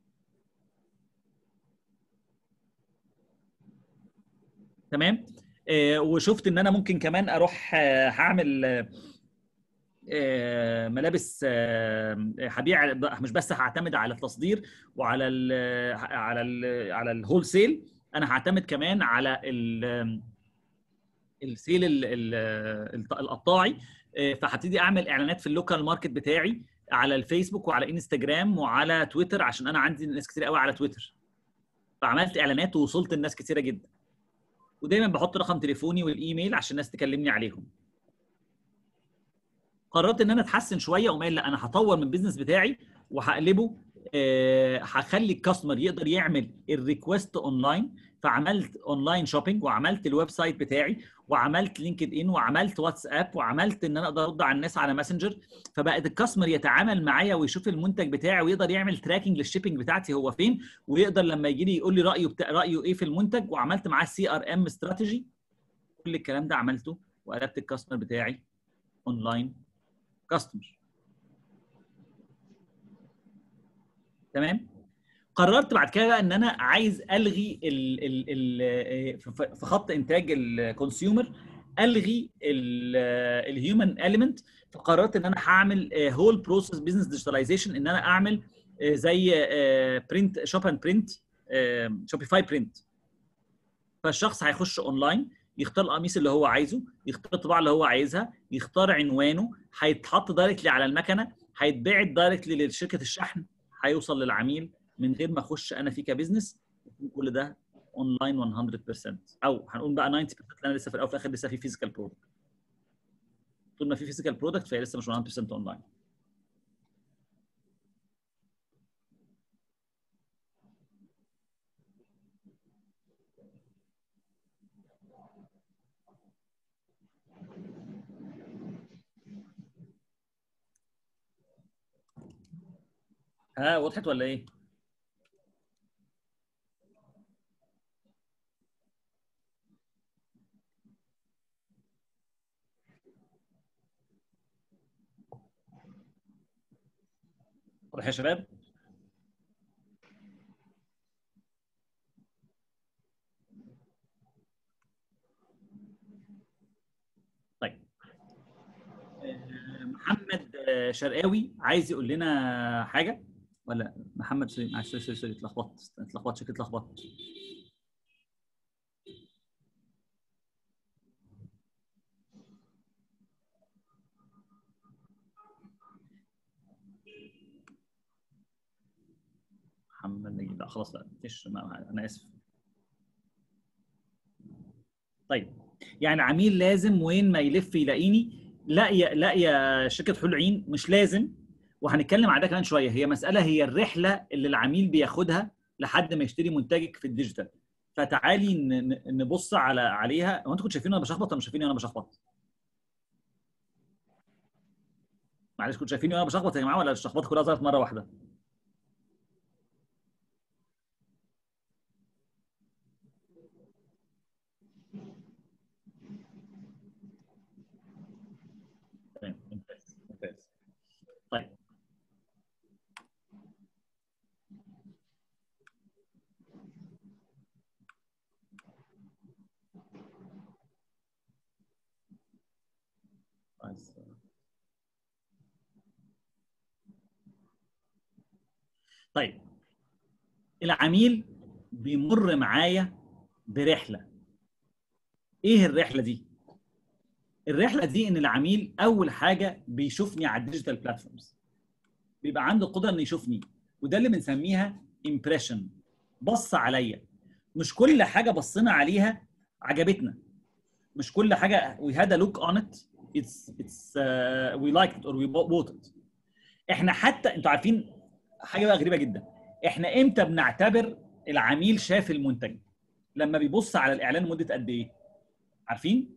تمام آه، وشفت ان انا ممكن كمان اروح آه، هعمل آه، آه، ملابس آه، هبيع مش بس هعتمد على التصدير وعلى ال على ال على الهول سيل انا هعتمد كمان على ال السيل ال- ال- القطاعي آه، فهبتدي اعمل اعلانات في اللوكال ماركت بتاعي على الفيسبوك وعلى انستجرام وعلى تويتر عشان انا عندي ناس كتير قوي على تويتر فعملت اعلانات ووصلت لناس كتيره جدا ودايما بحط رقم تليفوني والايميل عشان الناس تكلمني عليهم قررت ان انا اتحسن شويه وما لا انا هطور من البيزنس بتاعي وهقلبه آه، هخلي الكاستمر يقدر يعمل الريكوست اونلاين فعملت اونلاين شوبينج وعملت الويب سايت بتاعي وعملت لينكد ان وعملت واتساب وعملت ان انا اقدر ارد على الناس على ماسنجر فبقت الكاستمر يتعامل معايا ويشوف المنتج بتاعي ويقدر يعمل تراكنج للشيبنج بتاعتي هو فين ويقدر لما يجي لي يقول لي رايه بتا... رايه ايه في المنتج وعملت معاه سي ار ام استراتيجي كل الكلام ده عملته وقلبت الكاستمر بتاعي اونلاين كاستمر تمام قررت بعد كده بقى ان انا عايز الغي ال ال ال في خط انتاج الكونسيومر الغي الهيومن اليمنت فقررت ان انا هعمل هول بروسيس بزنس ديجيتاليزيشن ان انا اعمل آه، زي برنت شوب اند برنت شوبيفاي برنت فالشخص هيخش اونلاين يختار القميص اللي هو عايزه يختار الطباعه اللي هو عايزها يختار عنوانه هيتحط دايركتلي على المكنه هيتباعت دايركتلي لشركه الشحن هيوصل للعميل من غير ما اخش انا فيه كبزنس كل ده اونلاين 100% او هنقول بقى 90% لان انا لسه في الاول وفي الاخر لسه في فيزيكال برودكت طول ما في فيزيكال برودكت فهي لسه مش 100% اونلاين ها وضحت ولا ايه؟ واضح يا شباب؟ طيب آه، محمد آه، شرقاوي عايز يقول لنا حاجه ولا محمد سوري معلش سوري سوري سوري اتلخبطت اتلخبطت شكلي اتلخبطت محمد نجيب لا خلاص لا مفيش ما- ما- انا اسف طيب يعني عميل لازم وين ما يلف يلاقيني لا يا لا يا شركه حلول عين مش لازم وهنتكلم على ده كمان شويه هي مساله هي الرحله اللي العميل بياخدها لحد ما يشتري منتجك في الديجيتال فتعالي ن- ن- نبص على عليها هو انتوا كنتوا شايفين انا بشخبط ولا مش شايفيني وانا بشخبط؟ معلش كنتوا شايفيني وانا بشخبط يا جماعه ولا الشخبطه كلها ظهرت مره واحده؟ تمام ممتاز ممتاز طيب عايز- طيب العميل بيمر معايا برحله ايه الرحله دي الرحله دي ان العميل اول حاجه بيشوفني على الديجيتال بلاتفورمز بيبقى عنده القدره انه يشوفني وده اللي بنسميها امبريشن بص عليا مش كل حاجه بصينا عليها عجبتنا مش كل حاجه we had a look on it it's it's uh, we liked it or we bought it احنا حتى انتوا عارفين حاجه بقى غريبه جدا احنا امتى بنعتبر العميل شاف المنتج لما بيبص على الاعلان مده قد ايه عارفين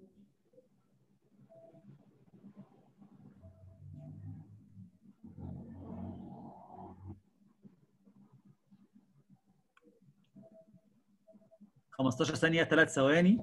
خمستاشر ثانية ثلاث ثواني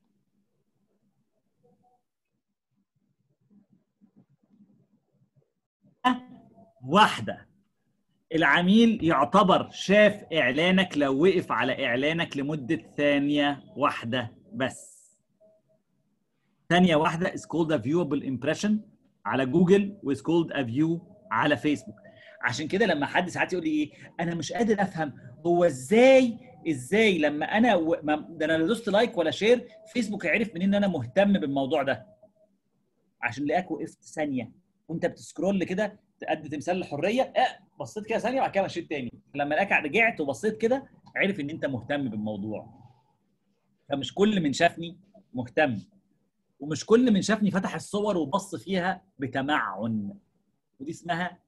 واحدة العميل يعتبر شاف إعلانك لو وقف على إعلانك لمدة ثانية واحدة بس ثانية واحدة is called a viewable impression على جوجل و is called a view على فيسبوك عشان كده لما حد ساعات يقول لي ايه انا مش قادر افهم هو ازاي ازاي لما انا و... ما... ده انا لا دوست لايك ولا شير فيسبوك عرف منين ان انا مهتم بالموضوع ده عشان لقاك وقفت ثانيه وانت بتسكرول كده تأدي تمثال الحريه اه بصيت كده ثانيه وبعد كده مشيت تاني لما لقاك رجعت وبصيت كده عرف ان انت مهتم بالموضوع فمش كل من شافني مهتم ومش كل من شافني فتح الصور وبص فيها بتمعن ودي اسمها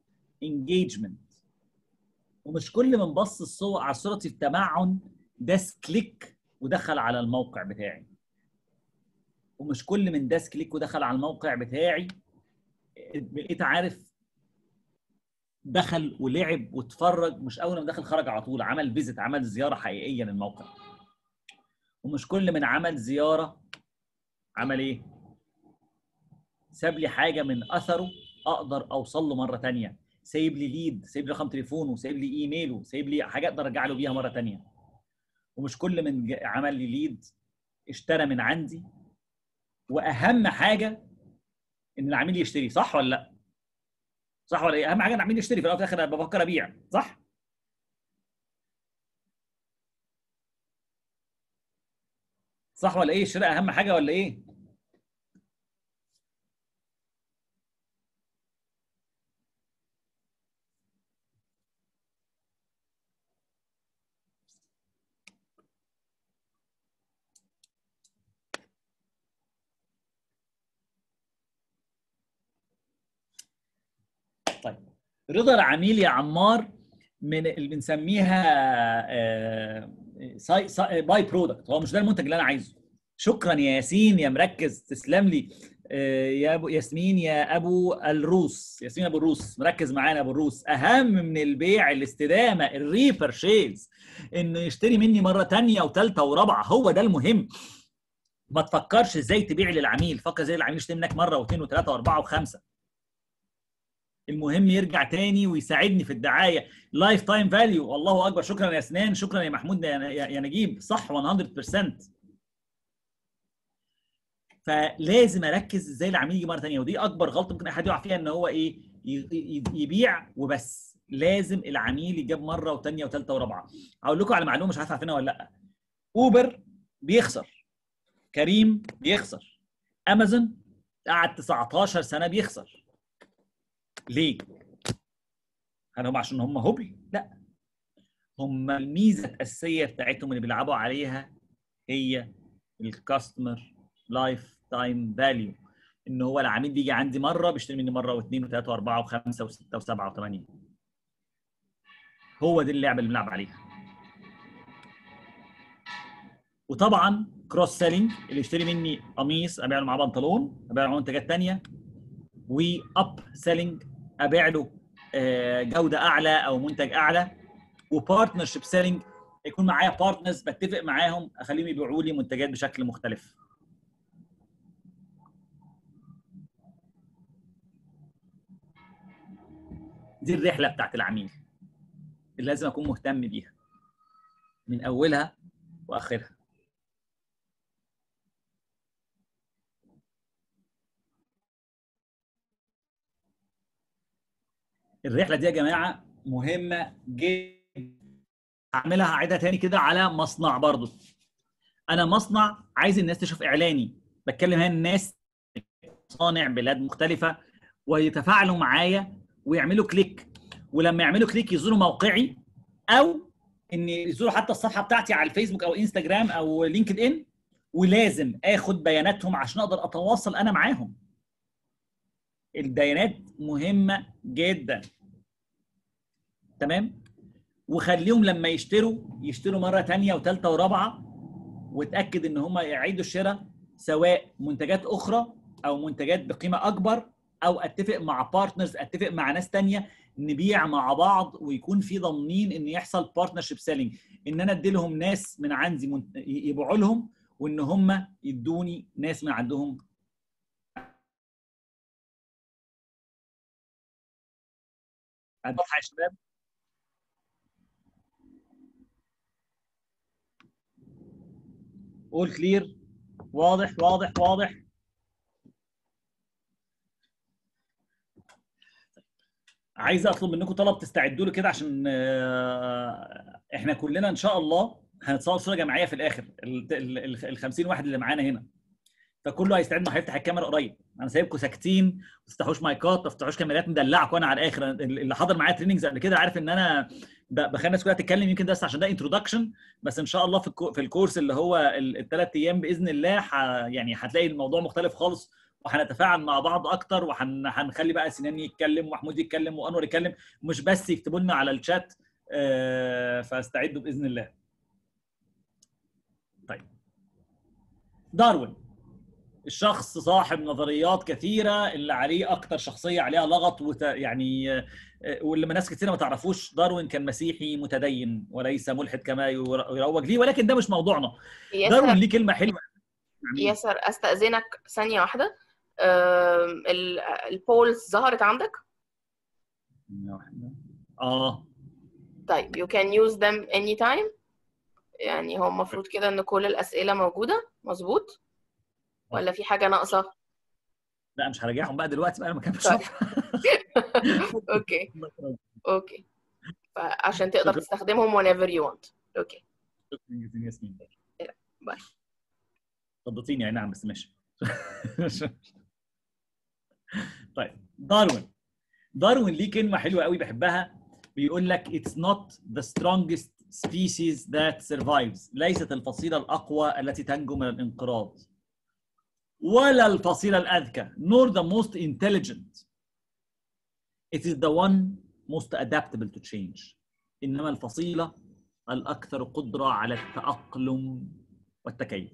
engagement ومش كل من بص الصور على صورتي بتمعن داس كليك ودخل على الموقع بتاعي ومش كل من داس كليك ودخل على الموقع بتاعي بقيت عارف دخل ولعب واتفرج مش اول ما دخل خرج على طول عمل فيزيت عمل زياره حقيقيه للموقع ومش كل من عمل زياره عمل ايه ساب لي حاجه من اثره اقدر اوصل له مره تانية سايب لي ليد سايب لي رقم تليفونه سايب لي ايميله سايب لي حاجه اقدر ارجع له بيها مره تانية ومش كل من ج- عمل لي ليد اشترى من عندي واهم حاجه ان العميل يشتري صح ولا لا صح ولا ايه اهم حاجه ان العميل يشتري في الاول وفي الاخر أنا بفكر ابيع صح صح ولا ايه الشراء اهم حاجه ولا ايه طيب رضا العميل يا عمار من اللي بنسميها آه، ساي ساي باي برودكت هو مش ده المنتج اللي انا عايزه شكرا يا ياسين يا مركز تسلم لي آه، يا ابو ياسمين يا ابو الروس ياسمين ابو الروس مركز معانا ابو الروس اهم من البيع الاستدامه الريبرشيز انه يشتري مني مره تانية وثالثه ورابعه هو ده المهم ما تفكرش ازاي تبيع للعميل فكر ازاي العميل يشتري منك مره واثنين وثلاثه واربعه وخمسه المهم يرجع تاني ويساعدني في الدعايه لايف تايم فاليو الله اكبر شكرا يا سنان شكرا يا محمود يا يا- يا نجيب صح 100% فلازم اركز ازاي العميل يجي مره ثانيه ودي اكبر غلطه ممكن احد يقع فيها ان هو ايه ي- ي- يبيع وبس لازم العميل يجاب مره وثانيه وثالثه ورابعه هقول لكم على معلومه مش عارف عارفينها ولا لا اوبر بيخسر كريم بيخسر امازون قعد 19 سنه بيخسر ليه؟ هل هم عشان هم هبل؟ لا هم الميزه الاساسيه بتاعتهم اللي بيلعبوا عليها هي الكاستمر لايف تايم فاليو ان هو العميل بيجي عندي مره بيشتري مني مره واثنين وثلاثه واربعه وخمسه وسته وسبعه وثمانيه هو دي اللعبه اللي بنلعب عليها وطبعا كروس سيلينج اللي يشتري مني قميص ابيع له معاه بنطلون ابيع له معاه منتجات ثانيه واب سيلينج ابيع له آه، جوده اعلى او منتج اعلى وبارتنرشيب سيلينج يكون معايا بارتنرز بتفق معاهم اخليهم يبيعوا لي منتجات بشكل مختلف دي الرحله بتاعت العميل اللي لازم اكون مهتم بيها من اولها واخرها الرحله دي يا جماعه مهمه جدا هعملها هعيدها تاني كده على مصنع برضو انا مصنع عايز الناس تشوف اعلاني بتكلم هنا الناس مصانع بلاد مختلفه ويتفاعلوا معايا ويعملوا كليك ولما يعملوا كليك يزوروا موقعي او ان يزوروا حتى الصفحه بتاعتي على الفيسبوك او انستجرام او لينكد ان ولازم اخد بياناتهم عشان اقدر اتواصل انا معاهم البيانات مهمه جدا تمام وخليهم لما يشتروا يشتروا مره تانية وثالثه ورابعه وتاكد ان هم يعيدوا الشراء سواء منتجات اخرى او منتجات بقيمه اكبر او اتفق مع بارتنرز اتفق مع ناس تانية نبيع مع بعض ويكون في ضامنين ان يحصل بارتنرشيب سيلينج ان انا ادي لهم ناس من عندي منت- يبيعوا لهم وان هم يدوني ناس من عندهم واضحه يا شباب قول كلير واضح واضح واضح عايز اطلب منكم طلب تستعدوا له كده عشان آه، احنا كلنا ان شاء الله هنتصور صوره جماعيه في الاخر ال 50 واحد اللي معانا هنا فكله هيستعد انه هيفتح الكاميرا قريب انا سايبكم ساكتين ما تفتحوش مايكات ما تفتحوش كاميرات مدلعكم انا على الاخر اللي حضر معايا تريننجز قبل كده عارف ان انا ب- بخلي الناس كلها تتكلم يمكن ده بس عشان ده انتروداكشن بس ان شاء الله في الكو- في الكورس اللي هو الثلاث ايام باذن الله ح يعني هتلاقي الموضوع مختلف خالص وهنتفاعل مع بعض اكتر وهنخلي بقى سنان يتكلم ومحمود يتكلم وانور يتكلم مش بس يكتبوا لنا على الشات آه، فاستعدوا باذن الله طيب داروين الشخص صاحب نظريات كثيره اللي عليه اكتر شخصيه عليها لغط وت... يعني آه، واللي ما ناس كثيره ما تعرفوش داروين كان مسيحي متدين وليس ملحد كما ير- يروج ليه ولكن ده مش موضوعنا داروين ياسر ليه كلمه حلوه ياسر استاذنك ثانيه واحده آم، ال- البولز ظهرت عندك اه طيب you can use them anytime يعني هو المفروض كده ان كل الاسئله موجوده مظبوط ولا في حاجه ناقصه لا مش هراجعهم بقى دلوقتي بقى انا ما كانش طيب. اوكي اوكي فعشان تقدر شكراً. تستخدمهم whenever you want اوكي شكرا جزيلا ياسمين باي خضتيني اي نعم بس ماشي طيب داروين داروين ليه كلمه حلوه قوي بحبها بيقول لك it's not the strongest species that survives ليست الفصيله الاقوى التي تنجو من الانقراض ولا الفصيله الاذكى nor the most intelligent it is the one most adaptable to change انما الفصيله الاكثر قدره على التاقلم والتكيف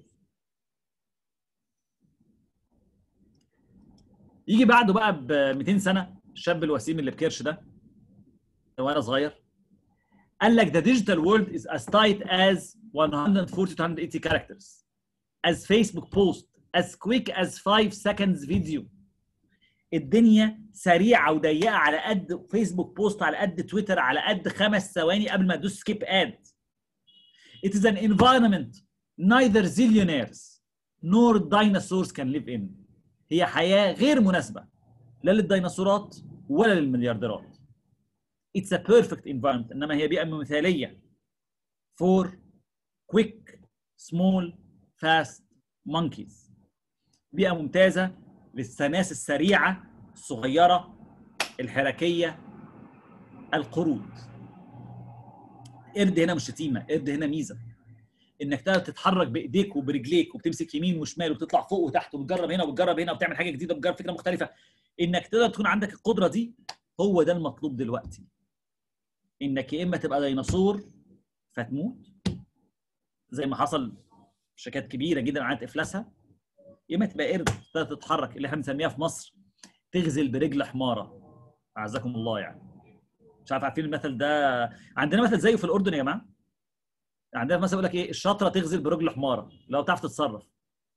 يجي بعده بقى ب 200 سنه الشاب الوسيم اللي بكرش ده وانا صغير قال لك the digital world is as tight as 140 to 180 characters as Facebook post as quick as 5 seconds video الدنيا سريعه وضيقه على قد فيسبوك بوست على قد تويتر على قد خمس ثواني قبل ما تدوس سكيب اد It is an environment neither zillionaires nor dinosaurs can live in هي حياة غير مناسبة لا للديناصورات ولا للمليارديرات It's a perfect environment إنما هي بيئة مثالية for quick small fast monkeys بيئة ممتازة للناس السريعة الصغيرة الحركية القرود قرد هنا مش شتيمة قرد هنا ميزة انك تقدر تتحرك بايديك وبرجليك وبتمسك يمين وشمال وبتطلع فوق وتحت وبتجرب هنا وبتجرب هنا وبتعمل حاجه جديده وبتجرب فكره مختلفه انك تقدر تكون عندك القدره دي هو ده المطلوب دلوقتي انك يا اما تبقى ديناصور فتموت زي ما حصل شركات كبيره جدا عادت افلاسها يا اما تبقى قرد تقدر تتحرك اللي احنا بنسميها في مصر تغزل برجل حماره اعزكم الله يعني مش عارف عارفين المثل ده عندنا مثل زيه في الاردن يا جماعه عندنا مثلا يقول لك ايه الشاطره تغزل برجل حماره لو تعرف تتصرف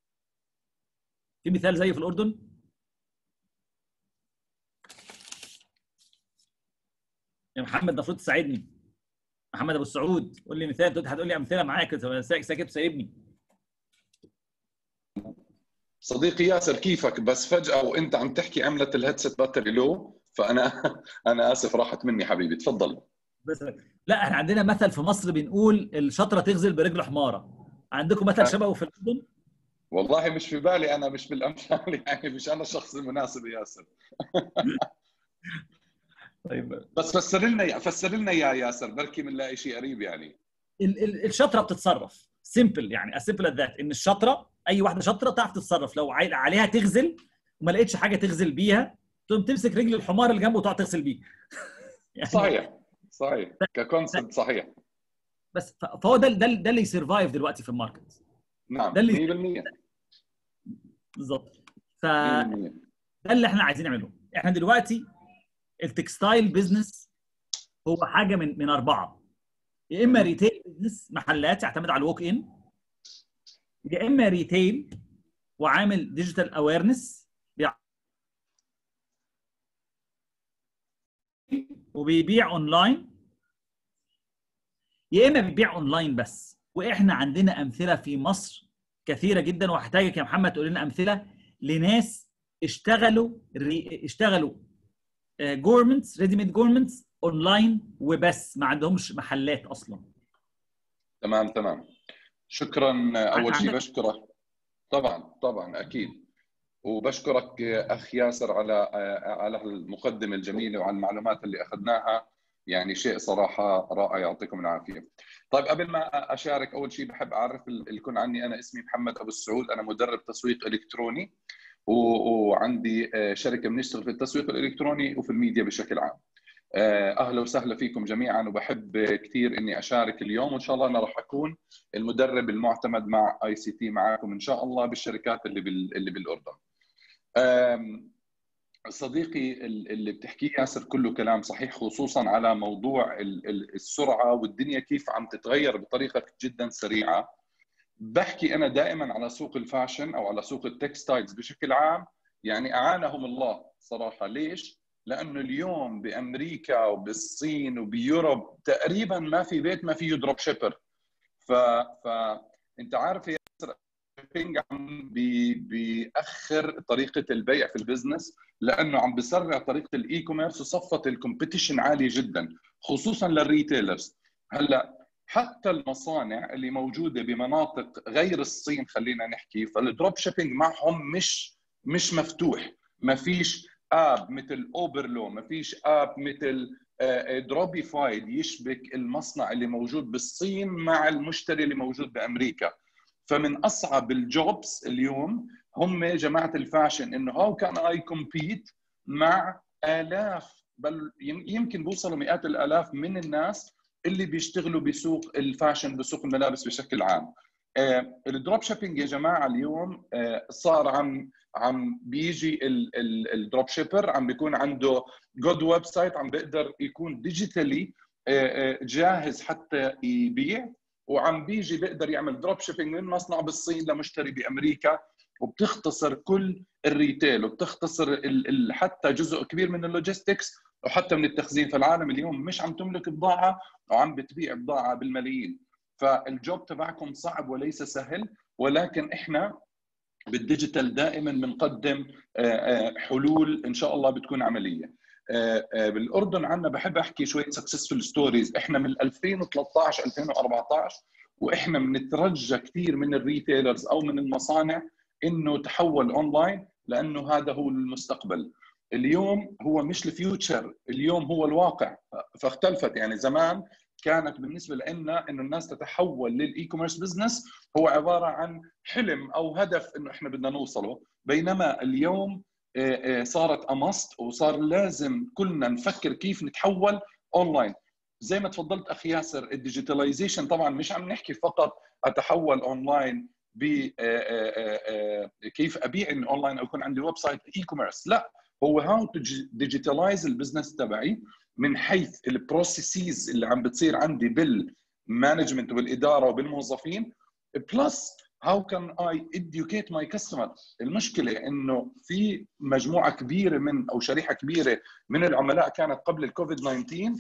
في مثال زيه في الاردن يا محمد المفروض تساعدني محمد ابو السعود قول لي مثال انت هتقول لي امثله معاك ساكت سايبني صديقي ياسر كيفك بس فجأة وانت عم تحكي عملت الهيدسет باتري لو فانا انا اسف راحت مني حبيبي تفضل بس لا احنا عندنا مثل في مصر بنقول الشطره تغزل برجل حماره عندكم مثل شبهه في الاردن والله مش في بالي انا مش بالامثال يعني مش انا الشخص المناسب يا ياسر طيب بس فسر لنا فسر لنا يا ياسر بركي بنلاقي شيء قريب يعني ال- ال- الشطره بتتصرف سيمبل يعني اسيمبل ذات ان الشطره اي واحده شطره تعرف تتصرف لو عاي- عليها تغزل وما لقيتش حاجه تغزل بيها تقوم تمسك رجل الحمار اللي جنبه وتقعد تغسل بيه يعني صحيح صحيح ككونسبت صحيح بس ف- فهو ده ده ده اللي يسرفايف دلوقتي في الماركت نعم ده اللي 100% بالظبط ف 100% ده اللي احنا عايزين نعمله احنا دلوقتي التكستايل بيزنس هو حاجه من من اربعه يا اما ريتيل بيزنس محلات يعتمد على الووك ان يا اما ريتيل وعامل ديجيتال اويرنس وبيبيع اونلاين يا اما بيبيع اونلاين بس واحنا عندنا امثله في مصر كثيره جدا وهحتاجك يا محمد تقول لنا امثله لناس اشتغلوا ري... اشتغلوا جورمنتس ريدي ميد جورمنتس اونلاين وبس ما عندهمش محلات اصلا تمام تمام شكرا اول شيء عندك- بشكرك طبعا طبعا اكيد وبشكرك اخ ياسر على على المقدمه الجميله وعلى المعلومات اللي اخذناها يعني شيء صراحه رائع يعطيكم العافيه. طيب قبل ما اشارك اول شيء بحب اعرف الكل عني انا اسمي محمد ابو السعود انا مدرب تسويق الكتروني و- وعندي شركه بنشتغل في التسويق الالكتروني وفي الميديا بشكل عام. اهلا وسهلا فيكم جميعا وبحب كثير اني اشارك اليوم وان شاء الله انا راح اكون المدرب المعتمد مع اي سي تي معكم ان شاء الله بالشركات اللي بال... اللي بالاردن. صديقي اللي بتحكيه ياسر كله كلام صحيح خصوصا على موضوع السرعه والدنيا كيف عم تتغير بطريقه جدا سريعه. بحكي انا دائما على سوق الفاشن او على سوق التكستايلز بشكل عام يعني اعانهم الله صراحه ليش؟ لانه اليوم بامريكا وبالصين وبيوروب تقريبا ما في بيت ما فيه دروب شيبر ف فانت عارف يا عم بي... بيأخر طريقة البيع في البزنس لأنه عم بسرع طريقة الإي كوميرس وصفت الكومبيتيشن عالية جدا خصوصا للريتيلرز هلا حتى المصانع اللي موجودة بمناطق غير الصين خلينا نحكي فالدروب شيبينج معهم مش مش مفتوح ما فيش اب مثل اوبرلو ما فيش اب مثل دروبيفايد يشبك المصنع اللي موجود بالصين مع المشتري اللي موجود بامريكا فمن اصعب الجوبس اليوم هم جماعه الفاشن انه هاو كان اي كومبيت مع الاف بل يمكن بوصلوا مئات الالاف من الناس اللي بيشتغلوا بسوق الفاشن بسوق الملابس بشكل عام الدروب شيبينج يا جماعه اليوم صار عم عم بيجي الدروب شيبر عم بيكون عنده جود ويب سايت عم بيقدر يكون ديجيتالي جاهز حتى يبيع وعم بيجي بيقدر يعمل دروب شيبينج من مصنع بالصين لمشتري بامريكا وبتختصر كل الريتيل وبتختصر ال حتى جزء كبير من اللوجيستكس وحتى من التخزين فالعالم اليوم مش عم تملك بضاعه وعم بتبيع بضاعه بالملايين فالجوب تبعكم صعب وليس سهل ولكن احنا بالديجيتال دائما بنقدم حلول ان شاء الله بتكون عمليه بالاردن عندنا بحب احكي شويه سكسسفul ستوريز احنا من 2013 2014 واحنا بنترجى كثير من الريتيلرز او من المصانع انه تحول اونلاين لانه هذا هو المستقبل اليوم هو مش الفيوتشر اليوم هو الواقع فاختلفت يعني زمان كانت بالنسبه لنا انه الناس تتحول للاي كوميرس بزنس هو عباره عن حلم او هدف انه احنا بدنا نوصله بينما اليوم صارت امست وصار لازم كلنا نفكر كيف نتحول اونلاين زي ما تفضلت اخي ياسر الديجيتاليزيشن طبعا مش عم نحكي فقط اتحول اونلاين ب كيف ابيع اونلاين او يكون عندي ويب سايت اي كوميرس لا هو هاو تو ديجيتالايز البزنس تبعي من حيث البروسيسز اللي عم بتصير عندي بالمانجمنت والاداره وبالموظفين بلس هاو كان اي educate ماي كاستمر المشكله انه في مجموعه كبيره من او شريحه كبيره من العملاء كانت قبل الكوفيد 19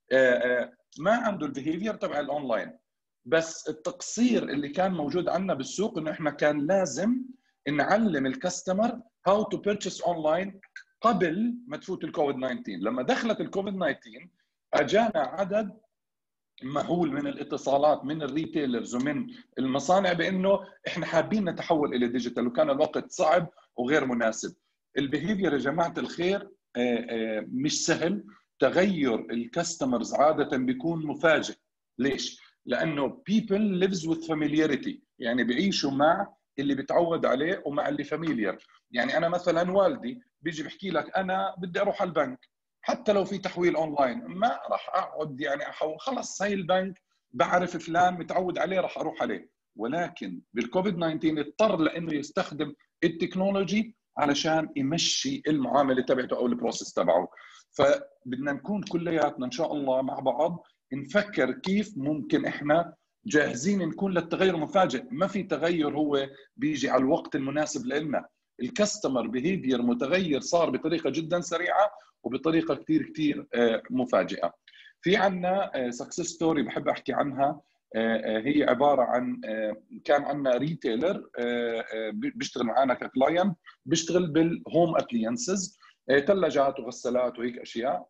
ما عنده البيهيفير تبع الاونلاين بس التقصير اللي كان موجود عندنا بالسوق انه احنا كان لازم نعلم الكاستمر هاو تو بيرتشيس اونلاين قبل ما تفوت الكوفيد 19 لما دخلت الكوفيد 19 اجانا عدد مهول من الاتصالات من الريتيلرز ومن المصانع بانه احنا حابين نتحول الى ديجيتال وكان الوقت صعب وغير مناسب البيهيفير يا جماعه الخير مش سهل تغير الكاستمرز عاده بيكون مفاجئ ليش لانه people lives with familiarity يعني بيعيشوا مع اللي بتعود عليه ومع اللي فاميليار يعني انا مثلا والدي بيجي بحكي لك انا بدي اروح على البنك حتى لو في تحويل اونلاين ما راح اقعد يعني احول خلص هاي البنك بعرف فلان متعود عليه راح اروح عليه ولكن بالكوفيد 19 اضطر لانه يستخدم التكنولوجي علشان يمشي المعامله تبعته او البروسيس تبعه فبدنا نكون كلياتنا ان شاء الله مع بعض نفكر كيف ممكن احنا جاهزين نكون للتغير المفاجئ ما في تغير هو بيجي على الوقت المناسب لنا الكاستمر بيهيفير متغير صار بطريقه جدا سريعه وبطريقه كثير كثير مفاجئه في عندنا سكسس ستوري بحب احكي عنها هي عباره عن كان عندنا ريتيلر بيشتغل معنا ككلاينت بيشتغل بالهوم ابلينسز ثلاجات وغسالات وهيك اشياء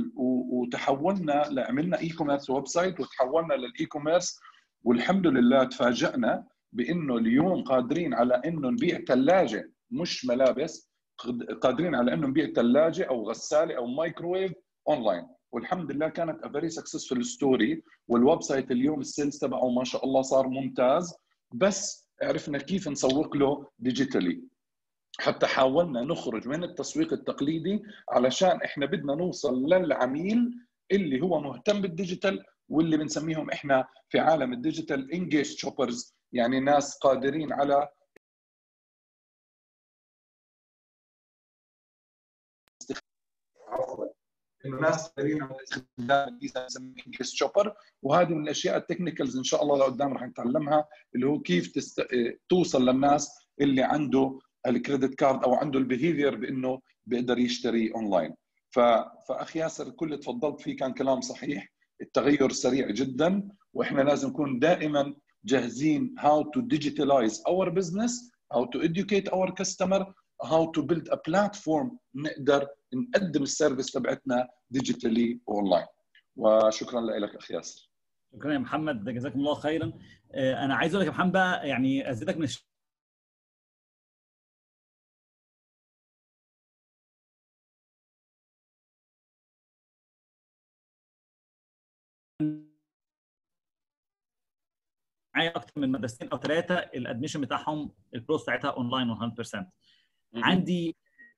وتحولنا عملنا اي كوميرس ويب سايت وتحولنا للاي كوميرس والحمد لله تفاجئنا بانه اليوم قادرين على انه نبيع ثلاجه مش ملابس قادرين على انه نبيع ثلاجه او غساله او مايكرويف اونلاين والحمد لله كانت ا فيري سكسسفول ستوري والويب سايت اليوم السيلز تبعه ما شاء الله صار ممتاز بس عرفنا كيف نسوق له ديجيتالي حتى حاولنا نخرج من التسويق التقليدي علشان احنا بدنا نوصل للعميل اللي هو مهتم بالديجيتال واللي بنسميهم احنا في عالم الديجيتال انجيج شوبرز يعني ناس قادرين على انه ناس قادرين على استخدام الميزه بنسميها انجيج شوبر وهذه من الاشياء التكنيكالز ان شاء الله لقدام رح نتعلمها اللي هو كيف تست... توصل للناس اللي عنده الكريدت كارد او عنده البيهيفير بانه بيقدر يشتري اونلاين ف... فاخ ياسر كل اللي تفضلت فيه كان كلام صحيح التغير سريع جدا واحنا لازم نكون دائما جاهزين how to digitalize our business how to educate our customer how to build a platform نقدر نقدم السيرفيس تبعتنا ديجيتالي اونلاين وشكرا لك اخي ياسر شكرا يا محمد جزاكم الله خيرا آه، انا عايز اقول لك يا محمد بقى يعني ازيدك من الش... معايا اكتر من مدرستين او ثلاثه الادميشن بتاعهم البروس بتاعتها اونلاين 100% عندي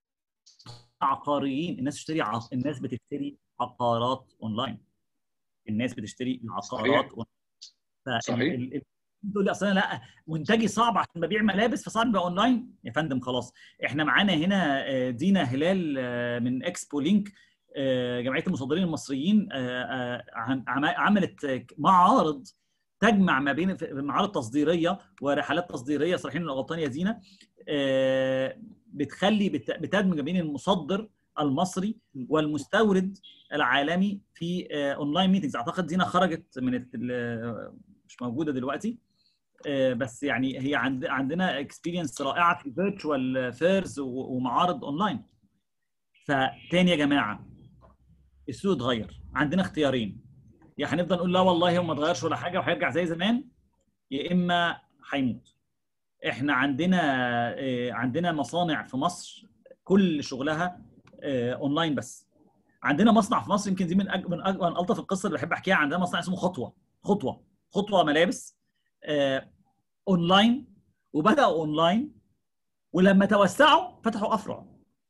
عقاريين الناس تشتري عق... الناس بتشتري عقارات اونلاين الناس بتشتري عقارات صحيح. اونلاين صحيح. ال... ال... تقول لي اصل أنا لا منتجي صعب عشان ببيع ملابس فصعب يبقى اونلاين يا فندم خلاص احنا معانا هنا آه، دينا هلال آه، من اكسبو لينك آه، جمعيه المصدرين المصريين آه، آه، عم- عم- عملت آه، معارض تجمع ما بين معارض تصديريه ورحلات تصديريه صالحين الغلطان يا دينا آه، بتخلي بت- بتدمج ما بين المصدر المصري والمستورد العالمي في آه، اونلاين ميتنجز اعتقد دينا خرجت من ال- مش موجوده دلوقتي آه، بس يعني هي عند عندنا اكسبيرينس رائعه في فيرتشوال فيرز ومعارض اونلاين فتاني يا جماعه السوق اتغير عندنا اختيارين يا هنفضل نقول لا والله هو ما اتغيرش ولا حاجه وهيرجع زي زمان يا اما هيموت احنا عندنا آه، عندنا مصانع في مصر كل شغلها آه، اونلاين بس عندنا مصنع في مصر يمكن دي من أج... من, أج... من الطف القصه اللي بحب احكيها عندنا مصنع اسمه خطوه خطوه خطوه ملابس آه، اونلاين وبداوا اونلاين ولما توسعوا فتحوا افرع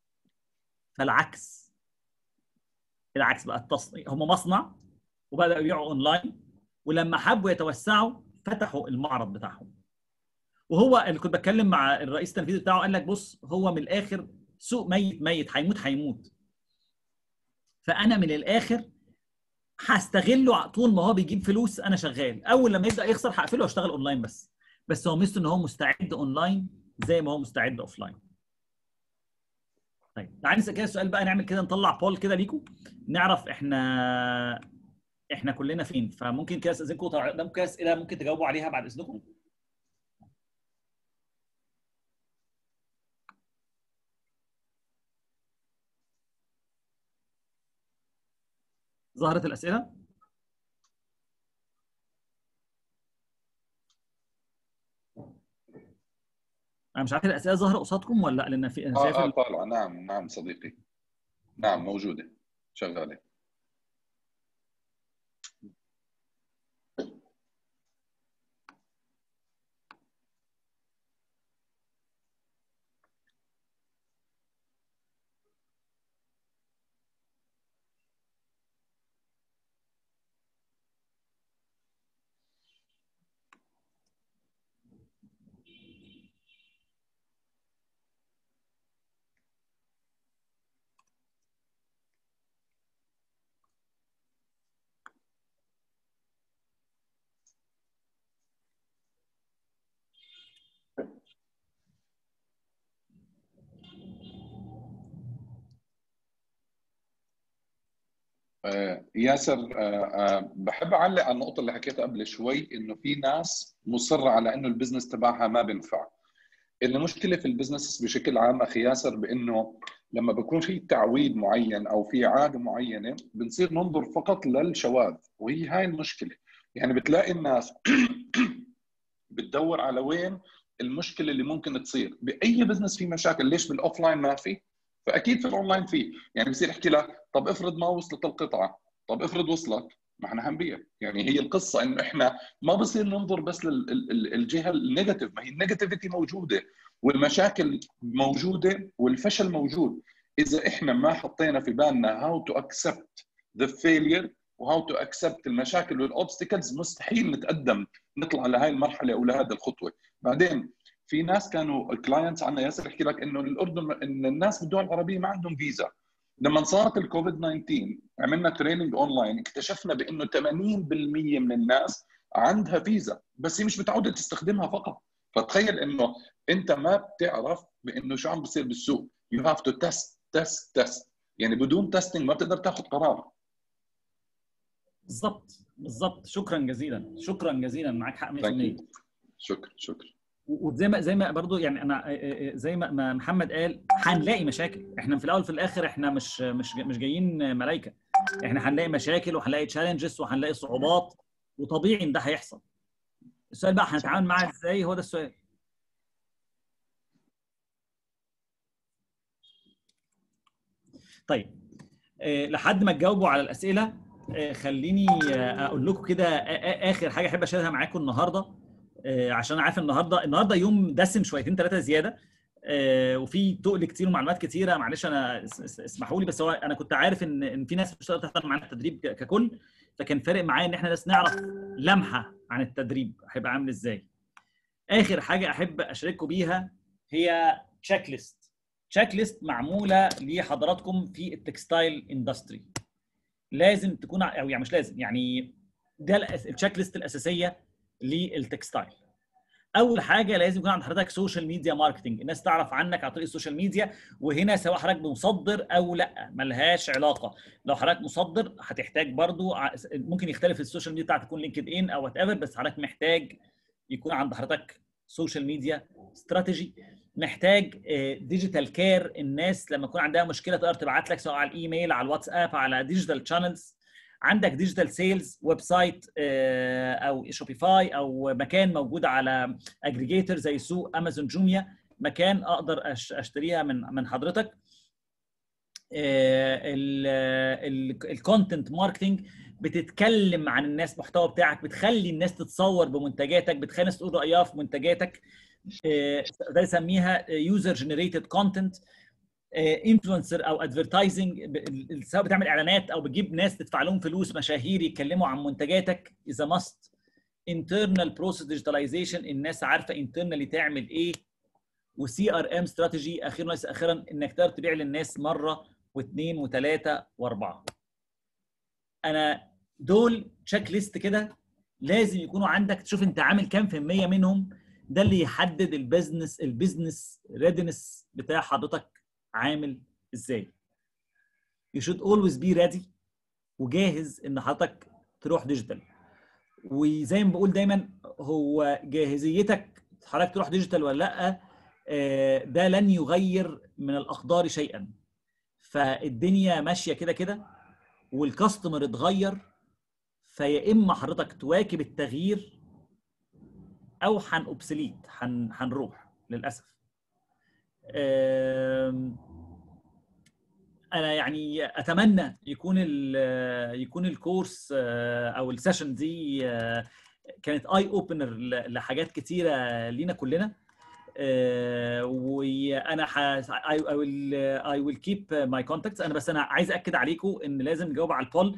فالعكس العكس بقى التصنيع هم مصنع وبداوا يبيعوا اونلاين ولما حبوا يتوسعوا فتحوا المعرض بتاعهم وهو اللي كنت بتكلم مع الرئيس التنفيذي بتاعه قال لك بص هو من الاخر سوق ميت ميت هيموت هيموت فانا من الاخر هستغله طول ما هو بيجيب فلوس انا شغال اول لما يبدا يخسر هقفله واشتغل اونلاين بس بس هو ميزته ان هو مستعد اونلاين زي ما هو مستعد اوفلاين طيب تعالى نسال كده السؤال بقى نعمل كده نطلع بول كده ليكم نعرف احنا احنا كلنا فين فممكن كده استاذنكم قدامكم كده اسئله ممكن تجاوبوا عليها بعد اذنكم ظهرت الاسئله انا مش عارف الاسئله ظاهره قصادكم ولا لا لان في انا شايف اه اه ال- طالعه نعم نعم صديقي نعم موجوده شغاله آه، ياسر آه، آه، بحب اعلق على النقطه اللي حكيتها قبل شوي انه في ناس مصره على انه البزنس تبعها ما بينفع المشكله في البزنس بشكل عام اخي ياسر بانه لما بيكون في تعويد معين او في عاده معينه بنصير ننظر فقط للشواذ وهي هاي المشكله يعني بتلاقي الناس بتدور على وين المشكله اللي ممكن تصير باي بزنس في مشاكل ليش بالاوفلاين ما في فاكيد في الاونلاين في يعني بصير يحكي لك طب افرض ما وصلت القطعه طب افرض وصلت ما احنا هنبيع يعني هي القصه انه احنا ما بصير ننظر بس للجهه النيجاتيف ما هي النيجاتيفيتي موجوده والمشاكل موجوده والفشل موجود اذا احنا ما حطينا في بالنا هاو تو اكسبت ذا فيلير وهاو تو اكسبت المشاكل والاوبستكلز مستحيل نتقدم نطلع لهي المرحله او لهذه الخطوه بعدين في ناس كانوا الكلاينتس عنا ياسر يحكي لك انه الاردن ان الناس بالدول العربيه ما عندهم فيزا لما صارت الكوفيد 19 عملنا تريننج اونلاين اكتشفنا بانه 80% من الناس عندها فيزا بس هي مش متعوده تستخدمها فقط فتخيل انه انت ما بتعرف بانه شو عم بيصير بالسوق يو هاف تو تيست تيست تيست يعني بدون تيستينج ما بتقدر تاخذ قرار بالظبط بالظبط شكرا جزيلا شكرا جزيلا معاك حق 100% شكرا شكرا وزي ما زي ما برضو يعني انا زي ما محمد قال هنلاقي مشاكل احنا في الاول في الاخر احنا مش مش مش جايين ملائكه احنا هنلاقي مشاكل وهنلاقي تشالنجز وهنلاقي صعوبات وطبيعي ان ده هيحصل السؤال بقى هنتعامل معاه ازاي هو ده السؤال طيب لحد ما تجاوبوا على الاسئله خليني اقول لكم كده اخر حاجه احب اشيرها معاكم النهارده عشان عارف النهارده النهارده يوم دسم شويتين ثلاثه زياده وفي تقل كتير ومعلومات كتيره معلش انا اسمحوا لي بس هو انا كنت عارف ان ان في ناس مش هتقدر تحضر معانا التدريب ككل فكان فارق معايا ان احنا بس نعرف لمحه عن التدريب هيبقى عامل ازاي اخر حاجه احب اشارككم بيها هي تشيك ليست تشيك ليست معموله لحضراتكم في التكستايل اندستري لازم تكون او يعني مش لازم يعني ده التشيك ليست الاساسيه للتكستايل اول حاجه لازم يكون عند حضرتك سوشيال ميديا ماركتنج الناس تعرف عنك عن طريق السوشيال ميديا وهنا سواء حضرتك مصدر او لا ملهاش علاقه لو حضرتك مصدر هتحتاج برضو ممكن يختلف السوشيال ميديا بتاعتك تكون لينكد ان او وات ايفر بس حضرتك محتاج يكون عند حضرتك سوشيال ميديا استراتيجي محتاج ديجيتال كير الناس لما يكون عندها مشكله تقدر تبعت لك سواء على الايميل على الواتساب على ديجيتال شانلز عندك ديجيتال سيلز ويب سايت او شوبيفاي او مكان موجود على اجريجيتور زي سوق امازون جوميا مكان اقدر اشتريها من من حضرتك الكونتنت ماركتنج بتتكلم عن الناس محتوى بتاعك بتخلي الناس تتصور بمنتجاتك بتخلي الناس تقول رايها في منتجاتك ده يسميها يوزر جنريتد كونتنت انفلونسر او ادفرتايزنج سواء بتعمل اعلانات او بتجيب ناس تدفع لهم فلوس مشاهير يتكلموا عن منتجاتك اذا ماست internal process digitalization الناس عارفه internally تعمل ايه وسي ار ام استراتيجي اخيرا وليس اخيرا انك تقدر تبيع للناس مره واثنين وثلاثه واربعه. انا دول تشيك ليست كده لازم يكونوا عندك تشوف انت عامل كام في المية منهم ده اللي يحدد البزنس البزنس ريدنس بتاع حضرتك عامل ازاي. You should always be ready وجاهز ان حضرتك تروح ديجيتال. وزي ما بقول دايما هو جاهزيتك حضرتك تروح ديجيتال ولا لا ده لن يغير من الاقدار شيئا فالدنيا ماشيه كده كده والكاستمر اتغير فيا اما حضرتك تواكب التغيير او هن اوبسليت هنروح للاسف انا يعني اتمنى يكون ال يكون الكورس او السيشن دي كانت اي اوبنر لحاجات كتيره لينا كلنا وانا اي ويل اي ويل كيب ماي كونتاكتس انا بس انا عايز اكد عليكم ان لازم نجاوب على البول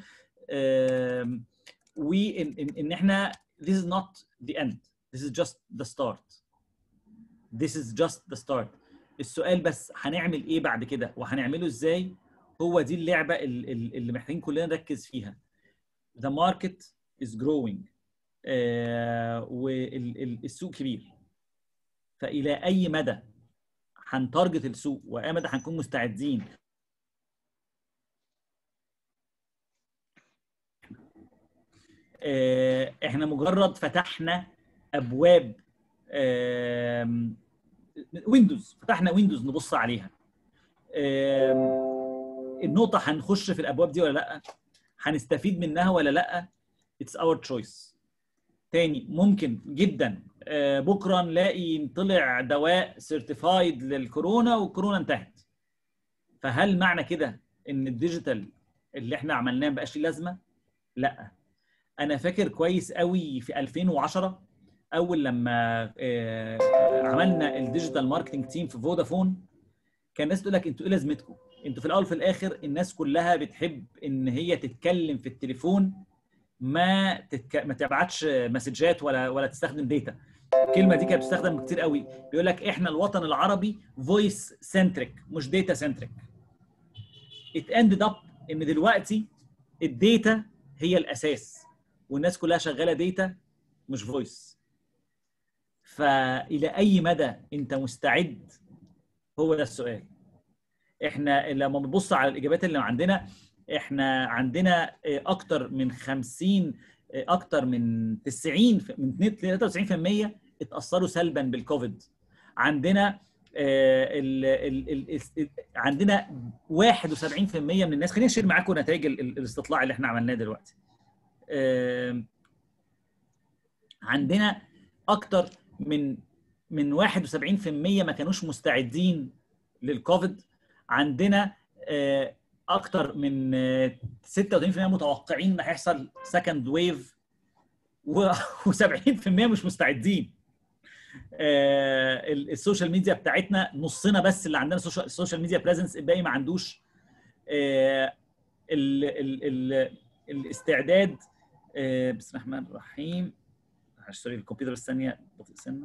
وان ان احنا this is not the end this is just the start this is just the start السؤال بس هنعمل ايه بعد كده وهنعمله ازاي هو دي اللعبه اللي محتاجين كلنا نركز فيها the market is growing آه والسوق كبير فالى اي مدى هنتارجت السوق واي مدى هنكون مستعدين آه احنا مجرد فتحنا ابواب آه ويندوز فتحنا ويندوز نبص عليها النقطه هنخش في الابواب دي ولا لا هنستفيد منها ولا لا اتس اور تشويس تاني ممكن جدا بكره نلاقي طلع دواء سيرتيفايد للكورونا والكورونا انتهت فهل معنى كده ان الديجيتال اللي احنا عملناه ما بقاش ليه لازمه لا انا فاكر كويس قوي في 2010 اول لما آه، عملنا الديجيتال ماركتنج تيم في فودافون كان الناس تقول لك انتوا ايه لازمتكم؟ انتوا في الاول وفي الاخر الناس كلها بتحب ان هي تتكلم في التليفون ما تتك... ما تبعتش مسجات ولا ولا تستخدم داتا الكلمه دي كانت بتستخدم كتير قوي بيقول لك احنا الوطن العربي فويس سنتريك مش داتا سنتريك ات اندد اب ان دلوقتي الداتا هي الاساس والناس كلها شغاله داتا مش فويس فالى اي مدى انت مستعد هو ده السؤال احنا لما بنبص على الاجابات اللي عندنا احنا عندنا آه، اكتر من 50 آه، اكتر من 90 ف- من 92% اتاثروا سلبا بالكوفيد عندنا آه، ال ال ال ال عندنا 71% من الناس خليني اشير معاكم نتائج ال- ال- الاستطلاع اللي احنا عملناه دلوقتي آم، عندنا اكتر من من 71% ما كانوش مستعدين للكوفيد عندنا آه، اكتر من آه، 86% متوقعين ان هيحصل سكند ويف و70% مش مستعدين آه، ال- السوشيال ميديا بتاعتنا نصنا بس اللي عندنا سوشيال- السوشيال ميديا بريزنس الباقي ما عندوش آه، ال ال ال الاستعداد آه، بسم الله الرحمن الرحيم معلش سوري الكمبيوتر الثانيه بطيء سنه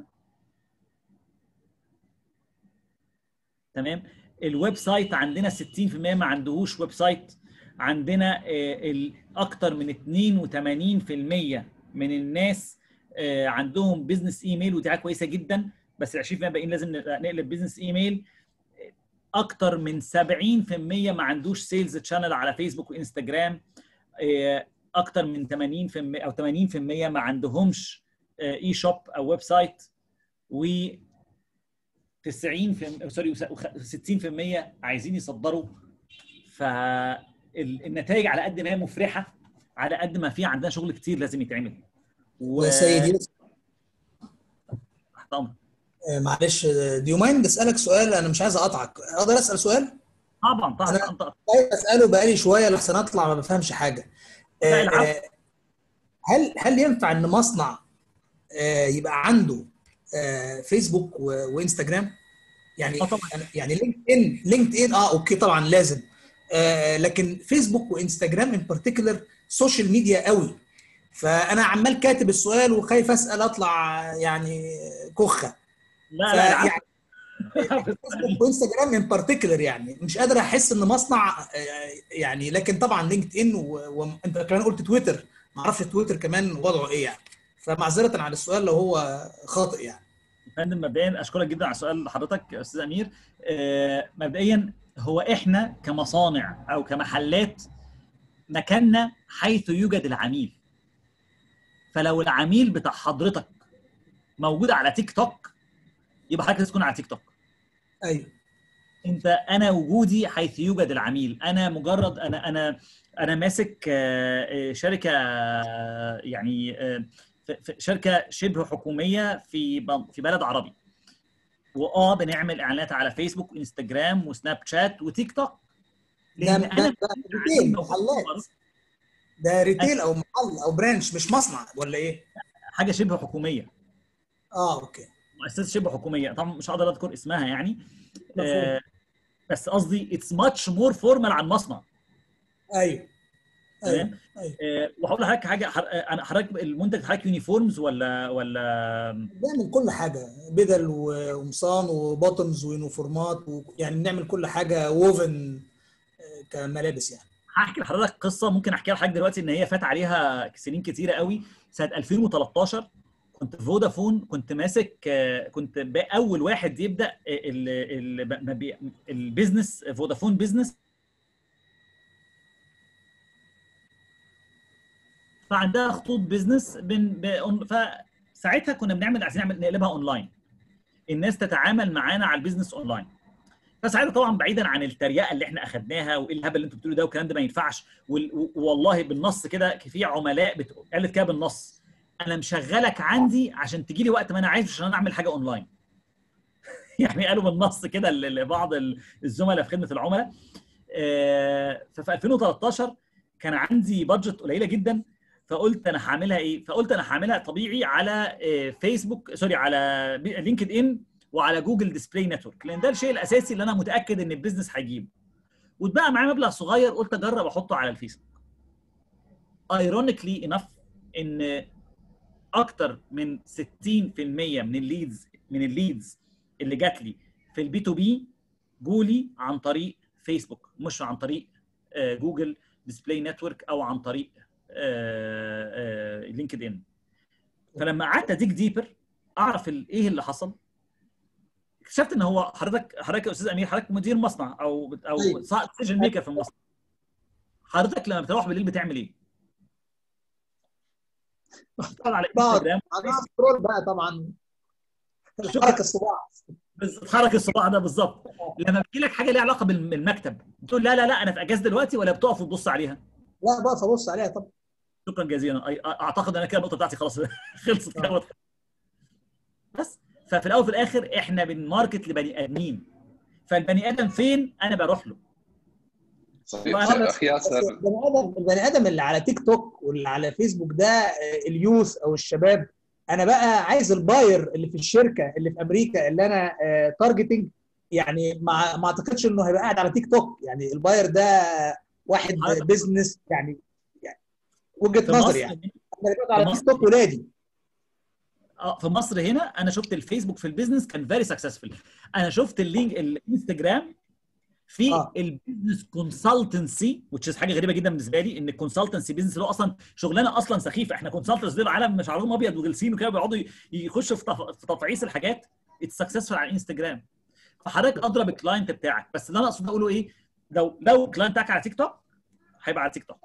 تمام الويب سايت عندنا 60% ما عندهوش ويب سايت عندنا آه، ال- اكتر من 82% من الناس آه، عندهم بيزنس ايميل ودي حاجه كويسه جدا بس ال 20% باقيين لازم نقلب بيزنس ايميل اكتر من 70% ما عندوش سيلز تشانل على فيسبوك وانستجرام آه، اكتر من 80% او 80% ما عندهمش اي شوب او ويب سايت و 90 في سوري وخ- 60% عايزين يصدروا فالنتائج على قد ما هي مفرحه على قد ما في عندنا شغل كتير لازم يتعمل و... وسيد يوسف تحت امرك آه، معلش دو يو مايند اسالك سؤال انا مش عايز اقطعك اقدر اسال سؤال طبعا طبعا انا طبعا عايز اساله بقالي شويه لحسن اطلع ما بفهمش حاجه لا، آه، العفو. آه، هل هل ينفع ان مصنع آه، يبقى عنده آه، فيسبوك و- وانستجرام يعني اه طبعا أنا- يعني لينكد ان لينكد ان اه اوكي طبعا لازم آه، لكن فيسبوك وانستجرام ان بارتيكولر سوشيال ميديا قوي فانا عمال كاتب السؤال وخايف اسال اطلع يعني كخه لا لا العفو. فيعني فيسبوك وانستجرام ان بارتيكولر يعني مش قادر احس ان مصنع آه، يعني لكن طبعا لينكد ان وانت كمان قلت تويتر ما اعرفش تويتر كمان وضعه ايه يعني فمعذره على السؤال لو هو خاطئ يعني فندم مبدئيا اشكرك جدا على سؤال حضرتك يا استاذ امير آه، مبدئيا هو احنا كمصانع او كمحلات مكاننا حيث يوجد العميل فلو العميل بتاع حضرتك موجود على تيك توك يبقى حضرتك لازم تكون على تيك توك ايوه انت انا وجودي حيث يوجد العميل انا مجرد انا انا انا ماسك آه، آه، شركه آه، يعني آه، ف- ف- شركه شبه حكوميه في ب- في بلد عربي واه بنعمل اعلانات على فيسبوك وانستجرام وسناب شات وتيك توك ده لان ده انا ده ريتيل محلات ده ريتيل او محل او برانش مش مصنع ولا ايه؟ حاجه شبه حكوميه اه اوكي مؤسسه شبه حكوميه طبعا مش هقدر اذكر اسمها يعني مفهوم. آه، بس قصدي اتس ماتش مور فورمال عن مصنع ايوه تمام ايوه ايوه آه، وهقول لحضرتك حاجه حر- آه، انا حضرتك المنتج حضرتك يونيفورمز ولا ولا بنعمل كل حاجه بدل و- وقمصان وبوتومز ويونيفورمات و... يعني بنعمل كل حاجه ووفن كملابس يعني هحكي لحضرتك قصه ممكن احكيها لحضرتك دلوقتي ان هي فات عليها سنين كتيره قوي سنه 2013 كنت في فودافون كنت ماسك آه، كنت ب- اول واحد يبدا ال- ال- ما بي- البيزنس فودافون بيزنس فعندها خطوط بيزنس بن ب- فساعتها كنا بنعمل عايزين نعمل نقلبها اونلاين الناس تتعامل معانا على البيزنس اونلاين فساعتها طبعا بعيدا عن التريقه اللي احنا اخدناها وايه الهبل اللي انتوا بتقولوا ده والكلام ده ما ينفعش وال- و- والله بالنص كده في عملاء بت... قالت كده بالنص انا مشغلك عندي عشان تجي لي وقت ما انا عايز عشان انا اعمل حاجه اونلاين يعني قالوا بالنص كده ل- لبعض ال- الزملاء في خدمه العملاء آه، ففي 2013 كان عندي بادجت قليله جدا فقلت انا هعملها ايه فقلت انا هعملها طبيعي على آه، فيسبوك سوري على بي- لينكد ان وعلى جوجل ديسبلاي نتورك لان ده الشيء الاساسي اللي انا متاكد ان البيزنس هيجيبه واتبقى معايا مبلغ صغير قلت اجرب احطه على الفيسبوك ايرونيكلي انف ان اكتر من 60% من الليدز من الليدز اللي جات لي في البي تو بي جولي عن طريق فيسبوك مش عن طريق آه، جوجل ديسبلاي نتورك او عن طريق آه، آه، لينكد ان فلما قعدت اديك ديبر اعرف ال- ايه اللي حصل اكتشفت ان هو حضرتك حضرتك يا استاذ امير حضرتك مدير مصنع او او أيوة. ديسيجن ميكر في المصنع حضرتك لما بتروح بالليل بتعمل ايه؟ بتطلع على بقعد انستجرام انا سكرول بقى طبعا حركه الصباع بس تحرك الصباع ده بالظبط لما بيجي لك حاجه ليها علاقه بالمكتب بتقول لا لا لا انا في اجازه دلوقتي ولا بتقف وتبص عليها لا بقف ابص عليها طبعا شكرا جزيلا أي- اعتقد ان انا كده النقطه بتاعتي خلاص خلصت كده واضحة. بس ففي الاول وفي الاخر احنا بنماركت لبني ادمين فالبني ادم فين انا بروح له صحيح وأنا- اخي ياسر البني ادم البني ادم اللي على تيك توك واللي على فيسبوك ده آه، اليوث او الشباب انا بقى عايز الباير اللي في الشركه اللي في امريكا اللي انا تارجتنج يعني ما ما اعتقدش انه هيبقى قاعد على تيك توك يعني الباير ده واحد عارف. بيزنس يعني يعني وجهه في نظري مصر يعني انا اللي بقعد على في تيك توك ولادي اه في مصر هنا انا شفت الفيسبوك في البيزنس كان فيري سكسسفul انا شفت اللينك الانستجرام في آه. البيزنس كونسلتنسي which is حاجه غريبه جدا بالنسبه لي ان الكونسلتنسي بيزنس اللي هو اصلا شغلانه اصلا سخيفه احنا كونسلتنس دول عالم مش عارضهم ابيض وجالسين وكده بيقعدوا ي- يخشوا في تف- في تفعيص الحاجات اتس سكسسفul على الانستجرام فحضرتك اضرب الكلاينت بتاعك بس اللي انا اقصد اقوله ايه لو لو الكلاينت بتاعك على تيك توك هيبقى على تيك توك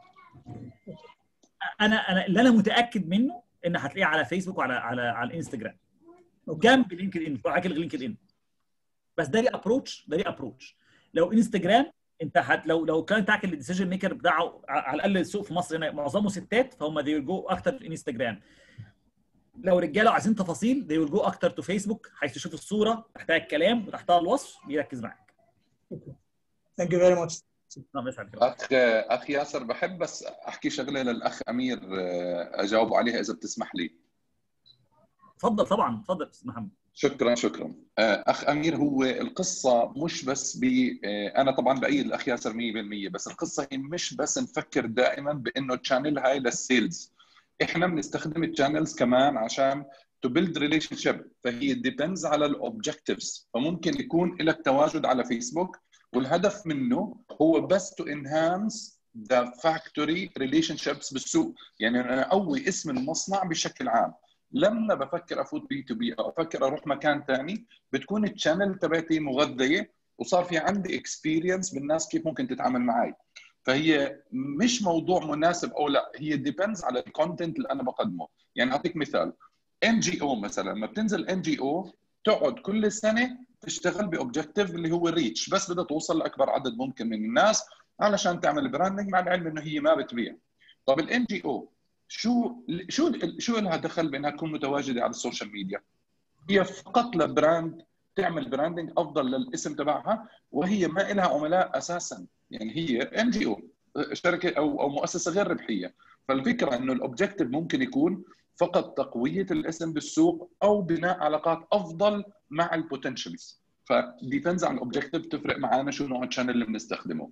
انا انا اللي انا متاكد منه ان هتلاقيه على فيسبوك وعلى على على الانستجرام جنب لينكد ان وعاك لينكد ان بس ده ليه ابروتش ده ليه ابروتش لو انستجرام انت هت لو لو الكلاينت بتاعك الديسيجن ميكر بتاعه ع- على الاقل السوق في مصر هنا معظمه ستات فهم they will go اكتر في انستجرام لو رجاله عايزين تفاصيل they will go اكتر تو فيسبوك حيث يشوف الصوره تحتها الكلام وتحتها الوصف بيركز معاك ثانك يو فيري ماتش نعم يسعدك اخ اخ ياسر بحب بس احكي شغله للاخ امير آه، اجاوب عليها اذا بتسمح لي اتفضل طبعا اتفضل استاذ محمد شكرا شكرا آه، اخ امير هو القصه مش بس ب آه، انا طبعا بايد الاخ ياسر 100% بس القصه هي مش بس نفكر دائما بانه الشانل هاي للسيلز احنا بنستخدم الشانلز كمان عشان تو بيلد ريليشن شيب فهي ديبندز على الاوبجكتيفز فممكن يكون لك تواجد على فيسبوك والهدف منه هو بس تو انهانس ذا فاكتوري ريليشن شيبس بالسوق يعني انا اقوي اسم المصنع بشكل عام لما بفكر افوت بي تو بي او افكر اروح مكان ثاني بتكون الشانل تبعتي مغذيه وصار في عندي اكسبيرينس بالناس كيف ممكن تتعامل معي فهي مش موضوع مناسب او لا هي ديبندز على الكونتنت اللي انا بقدمه يعني اعطيك مثال ان جي او مثلا لما بتنزل ان جي او تقعد كل سنه تشتغل باوبجيكتيف اللي هو ريتش بس بدها توصل لاكبر عدد ممكن من الناس علشان تعمل براندنج مع العلم انه هي ما بتبيع طب الان جي او شو شو شو لها دخل بانها تكون متواجده على السوشيال ميديا هي فقط لبراند تعمل براندنج افضل للاسم تبعها وهي ما لها عملاء اساسا يعني هي ان جي او شركه او او مؤسسه غير ربحيه فالفكره انه الاوبجيكتيف ممكن يكون فقط تقويه الاسم بالسوق او بناء علاقات افضل مع البوتنشلز فديبندز على الاوبجيكتيف تفرق معنا شو نوع الشانل اللي بنستخدمه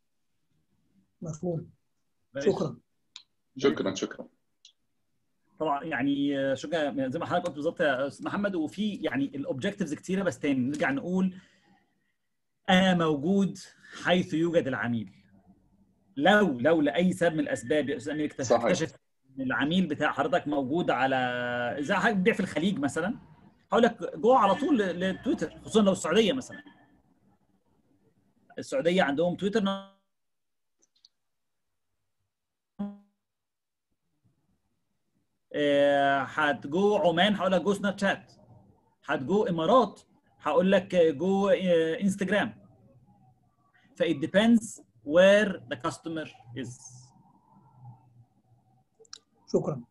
مفهوم شكرا شكرا شكرا طبعا يعني شكرا زي ما حضرتك قلت بالظبط يا استاذ محمد وفي يعني الاوبجكتيفز كتيره بس تاني نرجع نقول انا موجود حيث يوجد العميل لو لو لاي سبب من الاسباب يا استاذ امير اكتشف ان العميل بتاع حضرتك موجود على اذا حضرتك بتبيع في الخليج مثلا هقول لك جوه على طول لتويتر خصوصا لو السعوديه مثلا السعوديه عندهم تويتر هتجو عمان هقول لك جو سناب شات هتجو امارات هقول لك جو انستجرام ف it depends where the customer is شكرا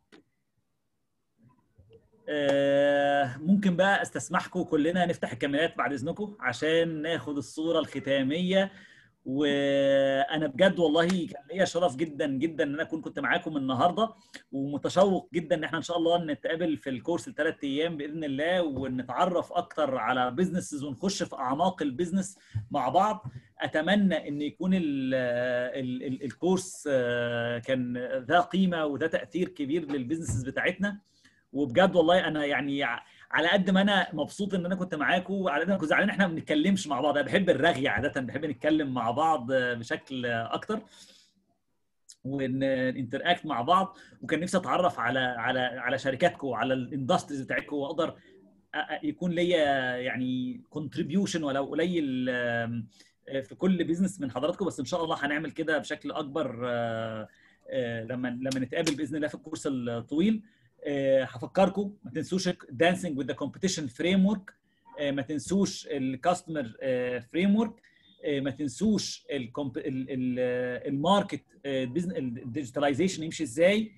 آه ممكن بقى استسمحكم كلنا نفتح الكاميرات بعد اذنكم عشان ناخد الصوره الختاميه وانا بجد والله كان ليا شرف جدا جدا ان انا اكون كنت معاكم النهارده ومتشوق جدا ان احنا ان شاء الله نتقابل في الكورس الثلاث ايام باذن الله ونتعرف اكتر على بزنسز ونخش في اعماق البيزنس مع بعض اتمنى ان يكون ال ال ال الكورس كان ذا قيمه وذا تاثير كبير للبيزنسز بتاعتنا وبجد والله انا يعني على قد ما انا مبسوط ان انا كنت معاكم وعلى قد ما كنت زعلان احنا ما بنتكلمش مع بعض انا بحب الرغي عاده بحب نتكلم مع بعض بشكل اكتر ونinteract مع بعض وكان نفسي اتعرف على على على شركاتكم وعلى الاندستريز بتاعتكم واقدر يكون ليا يعني كونتريبيوشن ولو قليل في كل بيزنس من حضراتكم بس ان شاء الله هنعمل كده بشكل اكبر لما لما نتقابل باذن الله في الكورس الطويل هفكركم ما تنسوش دانسينج وذ ذا كومبيتيشن فريم ورك ما تنسوش الكاستمر فريم ورك ما تنسوش الماركت الديجيتاليزيشن يمشي ازاي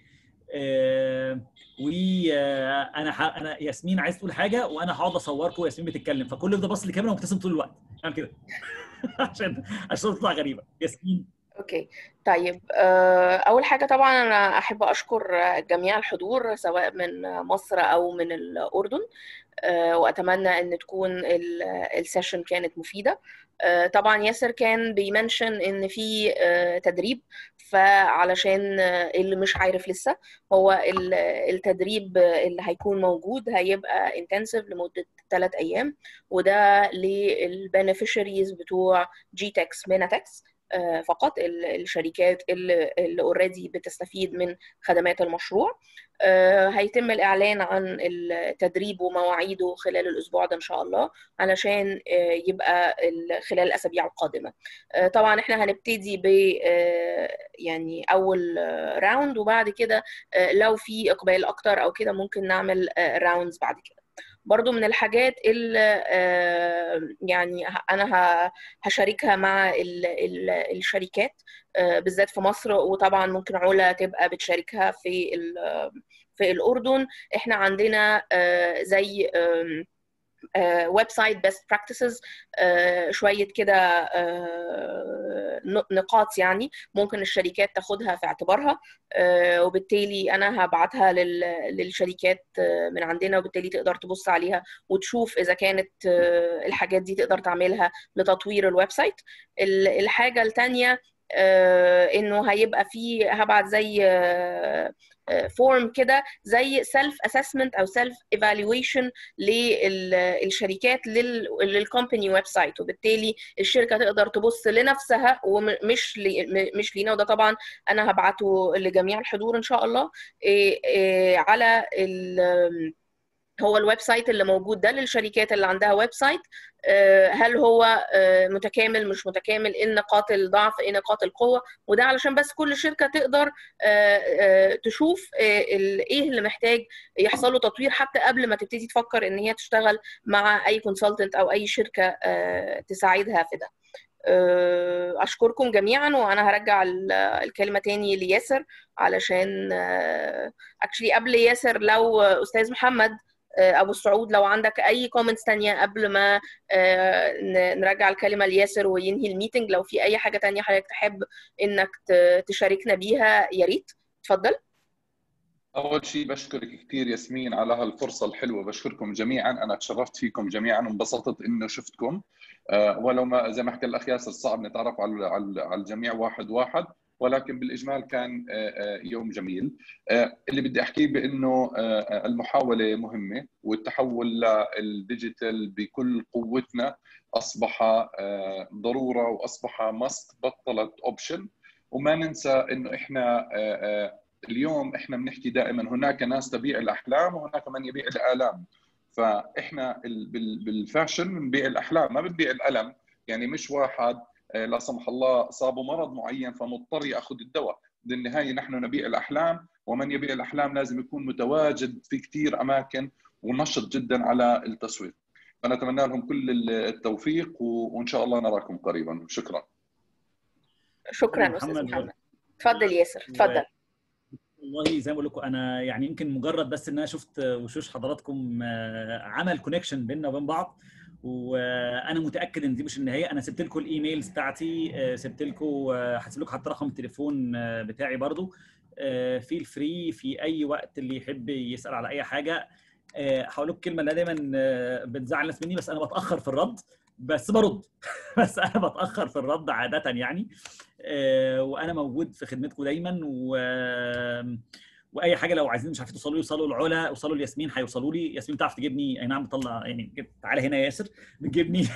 وانا انا ياسمين عايز تقول حاجه وانا هقعد اصوركم وياسمين بتتكلم فكل ده باص للكاميرا ومبتسم طول الوقت اعمل كده عشان عشان تطلع غريبه ياسمين اوكي طيب اول حاجه طبعا انا احب اشكر جميع الحضور سواء من مصر او من الاردن واتمنى ان تكون السيشن كانت مفيده طبعا ياسر كان بيمنشن ان في تدريب فعلشان اللي مش عارف لسه هو التدريب اللي هيكون موجود هيبقى انتنسيف لمده ثلاث ايام وده للبنفيشريز بتوع جي تكس ميناتكس فقط الشركات اللي اوريدي بتستفيد من خدمات المشروع هيتم الاعلان عن التدريب ومواعيده خلال الاسبوع ده ان شاء الله علشان يبقى خلال الاسابيع القادمه طبعا احنا هنبتدي ب يعني اول راوند وبعد كده لو في اقبال اكتر او كده ممكن نعمل راوندز بعد كده برضو من الحاجات اللي يعني انا هشاركها مع ال ال الشركات بالذات في مصر وطبعا ممكن علا تبقى بتشاركها في في الاردن احنا عندنا زي ويب سايت بيست براكتسز شويه كده نقاط يعني ممكن الشركات تاخدها في اعتبارها وبالتالي انا هبعتها للشركات من عندنا وبالتالي تقدر تبص عليها وتشوف اذا كانت الحاجات دي تقدر تعملها لتطوير الويب سايت الحاجه الثانيه انه هيبقى في هبعت زي فورم كده زي سيلف اسسمنت او سيلف ايفالويشن للشركات للكومباني ويب سايت وبالتالي الشركه تقدر تبص لنفسها ومش لي مش لينا وده طبعا انا هبعته لجميع الحضور ان شاء الله على هو الويب سايت اللي موجود ده للشركات اللي عندها ويب سايت هل هو متكامل مش متكامل ايه نقاط الضعف ايه نقاط القوه وده علشان بس كل شركه تقدر تشوف ايه اللي محتاج يحصل له تطوير حتى قبل ما تبتدي تفكر ان هي تشتغل مع اي كونسلتنت او اي شركه تساعدها في ده اشكركم جميعا وانا هرجع الكلمه تاني لياسر علشان اكشلي قبل ياسر لو استاذ محمد ابو السعود لو عندك اي كومنتس تانية قبل ما نرجع الكلمه لياسر وينهي الميتنج لو في اي حاجه تانية حضرتك تحب انك تشاركنا بيها يا ريت اتفضل اول شيء بشكرك كثير ياسمين على هالفرصه الحلوه بشكركم جميعا انا تشرفت فيكم جميعا وانبسطت انه شفتكم أه ولو ما زي ما حكى الاخ ياسر صعب نتعرف على على الجميع واحد واحد ولكن بالاجمال كان يوم جميل اللي بدي احكيه بانه المحاوله مهمه والتحول للديجيتال بكل قوتنا اصبح ضروره واصبح مست بطلت اوبشن وما ننسى انه احنا اليوم احنا بنحكي دائما هناك ناس تبيع الاحلام وهناك من يبيع الالام فاحنا بالفاشن بنبيع الاحلام ما بنبيع الالم يعني مش واحد لا سمح الله صابه مرض معين فمضطر ياخذ الدواء بالنهايه نحن نبيع الاحلام ومن يبيع الاحلام لازم يكون متواجد في كثير اماكن ونشط جدا على التسويق فنتمنى لهم كل التوفيق وان شاء الله نراكم قريبا شكرا شكرا استاذ محمد تفضل ياسر تفضل والله زي ما بقول لكم انا يعني يمكن مجرد بس ان انا شفت وشوش حضراتكم عمل كونكشن بيننا وبين بعض وانا متاكد ان دي مش النهايه انا سبت لكم الايميلز بتاعتي آه، سبت لكم آه، هسيب لكم حتى رقم التليفون آه، بتاعي برضو فيل فري في اي وقت اللي يحب يسال على اي حاجه آه، هقول لكم كلمه اللي دايما آه، بتزعل الناس مني بس انا بتاخر في الرد بس برد بس انا بتاخر في الرد عاده يعني آه، وانا موجود في خدمتكم دايما و واي حاجه لو عايزين مش عارفين توصلوا لي وصلوا لعلا وصلوا لياسمين هيوصلوا لي ياسمين تعرف تجيبني اي نعم بتطلع يعني جب- تعالى هنا يا ياسر بتجيبني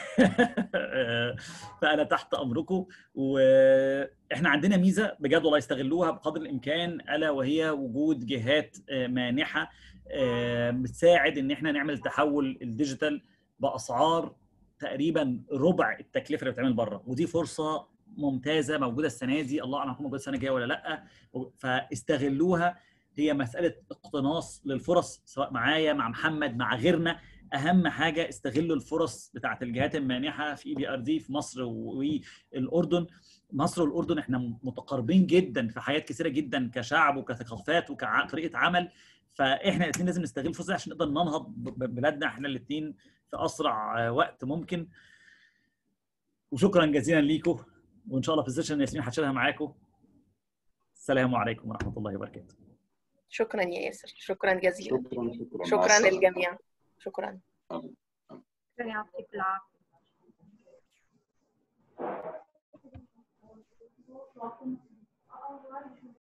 فانا تحت امركم واحنا عندنا ميزه بجد والله يستغلوها بقدر الامكان الا وهي وجود جهات آه، مانحه آه، بتساعد ان احنا نعمل تحول الديجيتال باسعار تقريبا ربع التكلفه اللي بتتعمل بره ودي فرصه ممتازه موجوده السنه دي الله اعلم هتكون موجوده السنه الجايه ولا لا فاستغلوها هي مساله اقتناص للفرص سواء معايا مع محمد مع غيرنا اهم حاجه استغلوا الفرص بتاعه الجهات المانحه في اي بي ار دي في مصر والاردن مصر والاردن احنا متقاربين جدا في حاجات كثيره جدا كشعب وكثقافات وكطريقه عمل فاحنا الاثنين لازم نستغل الفرصه دي عشان نقدر ننهض ب- ببلادنا احنا الاثنين في اسرع آه، وقت ممكن وشكرا جزيلا ليكم وان شاء الله في السيشن ياسمين هتشيلها معاكم السلام عليكم ورحمه الله وبركاته شكرا يا ياسر شكرا جزيلا شكرا شكرا مع شكرا السلامة. للجميع شكرا آمين. يعطيك العافية Welcome.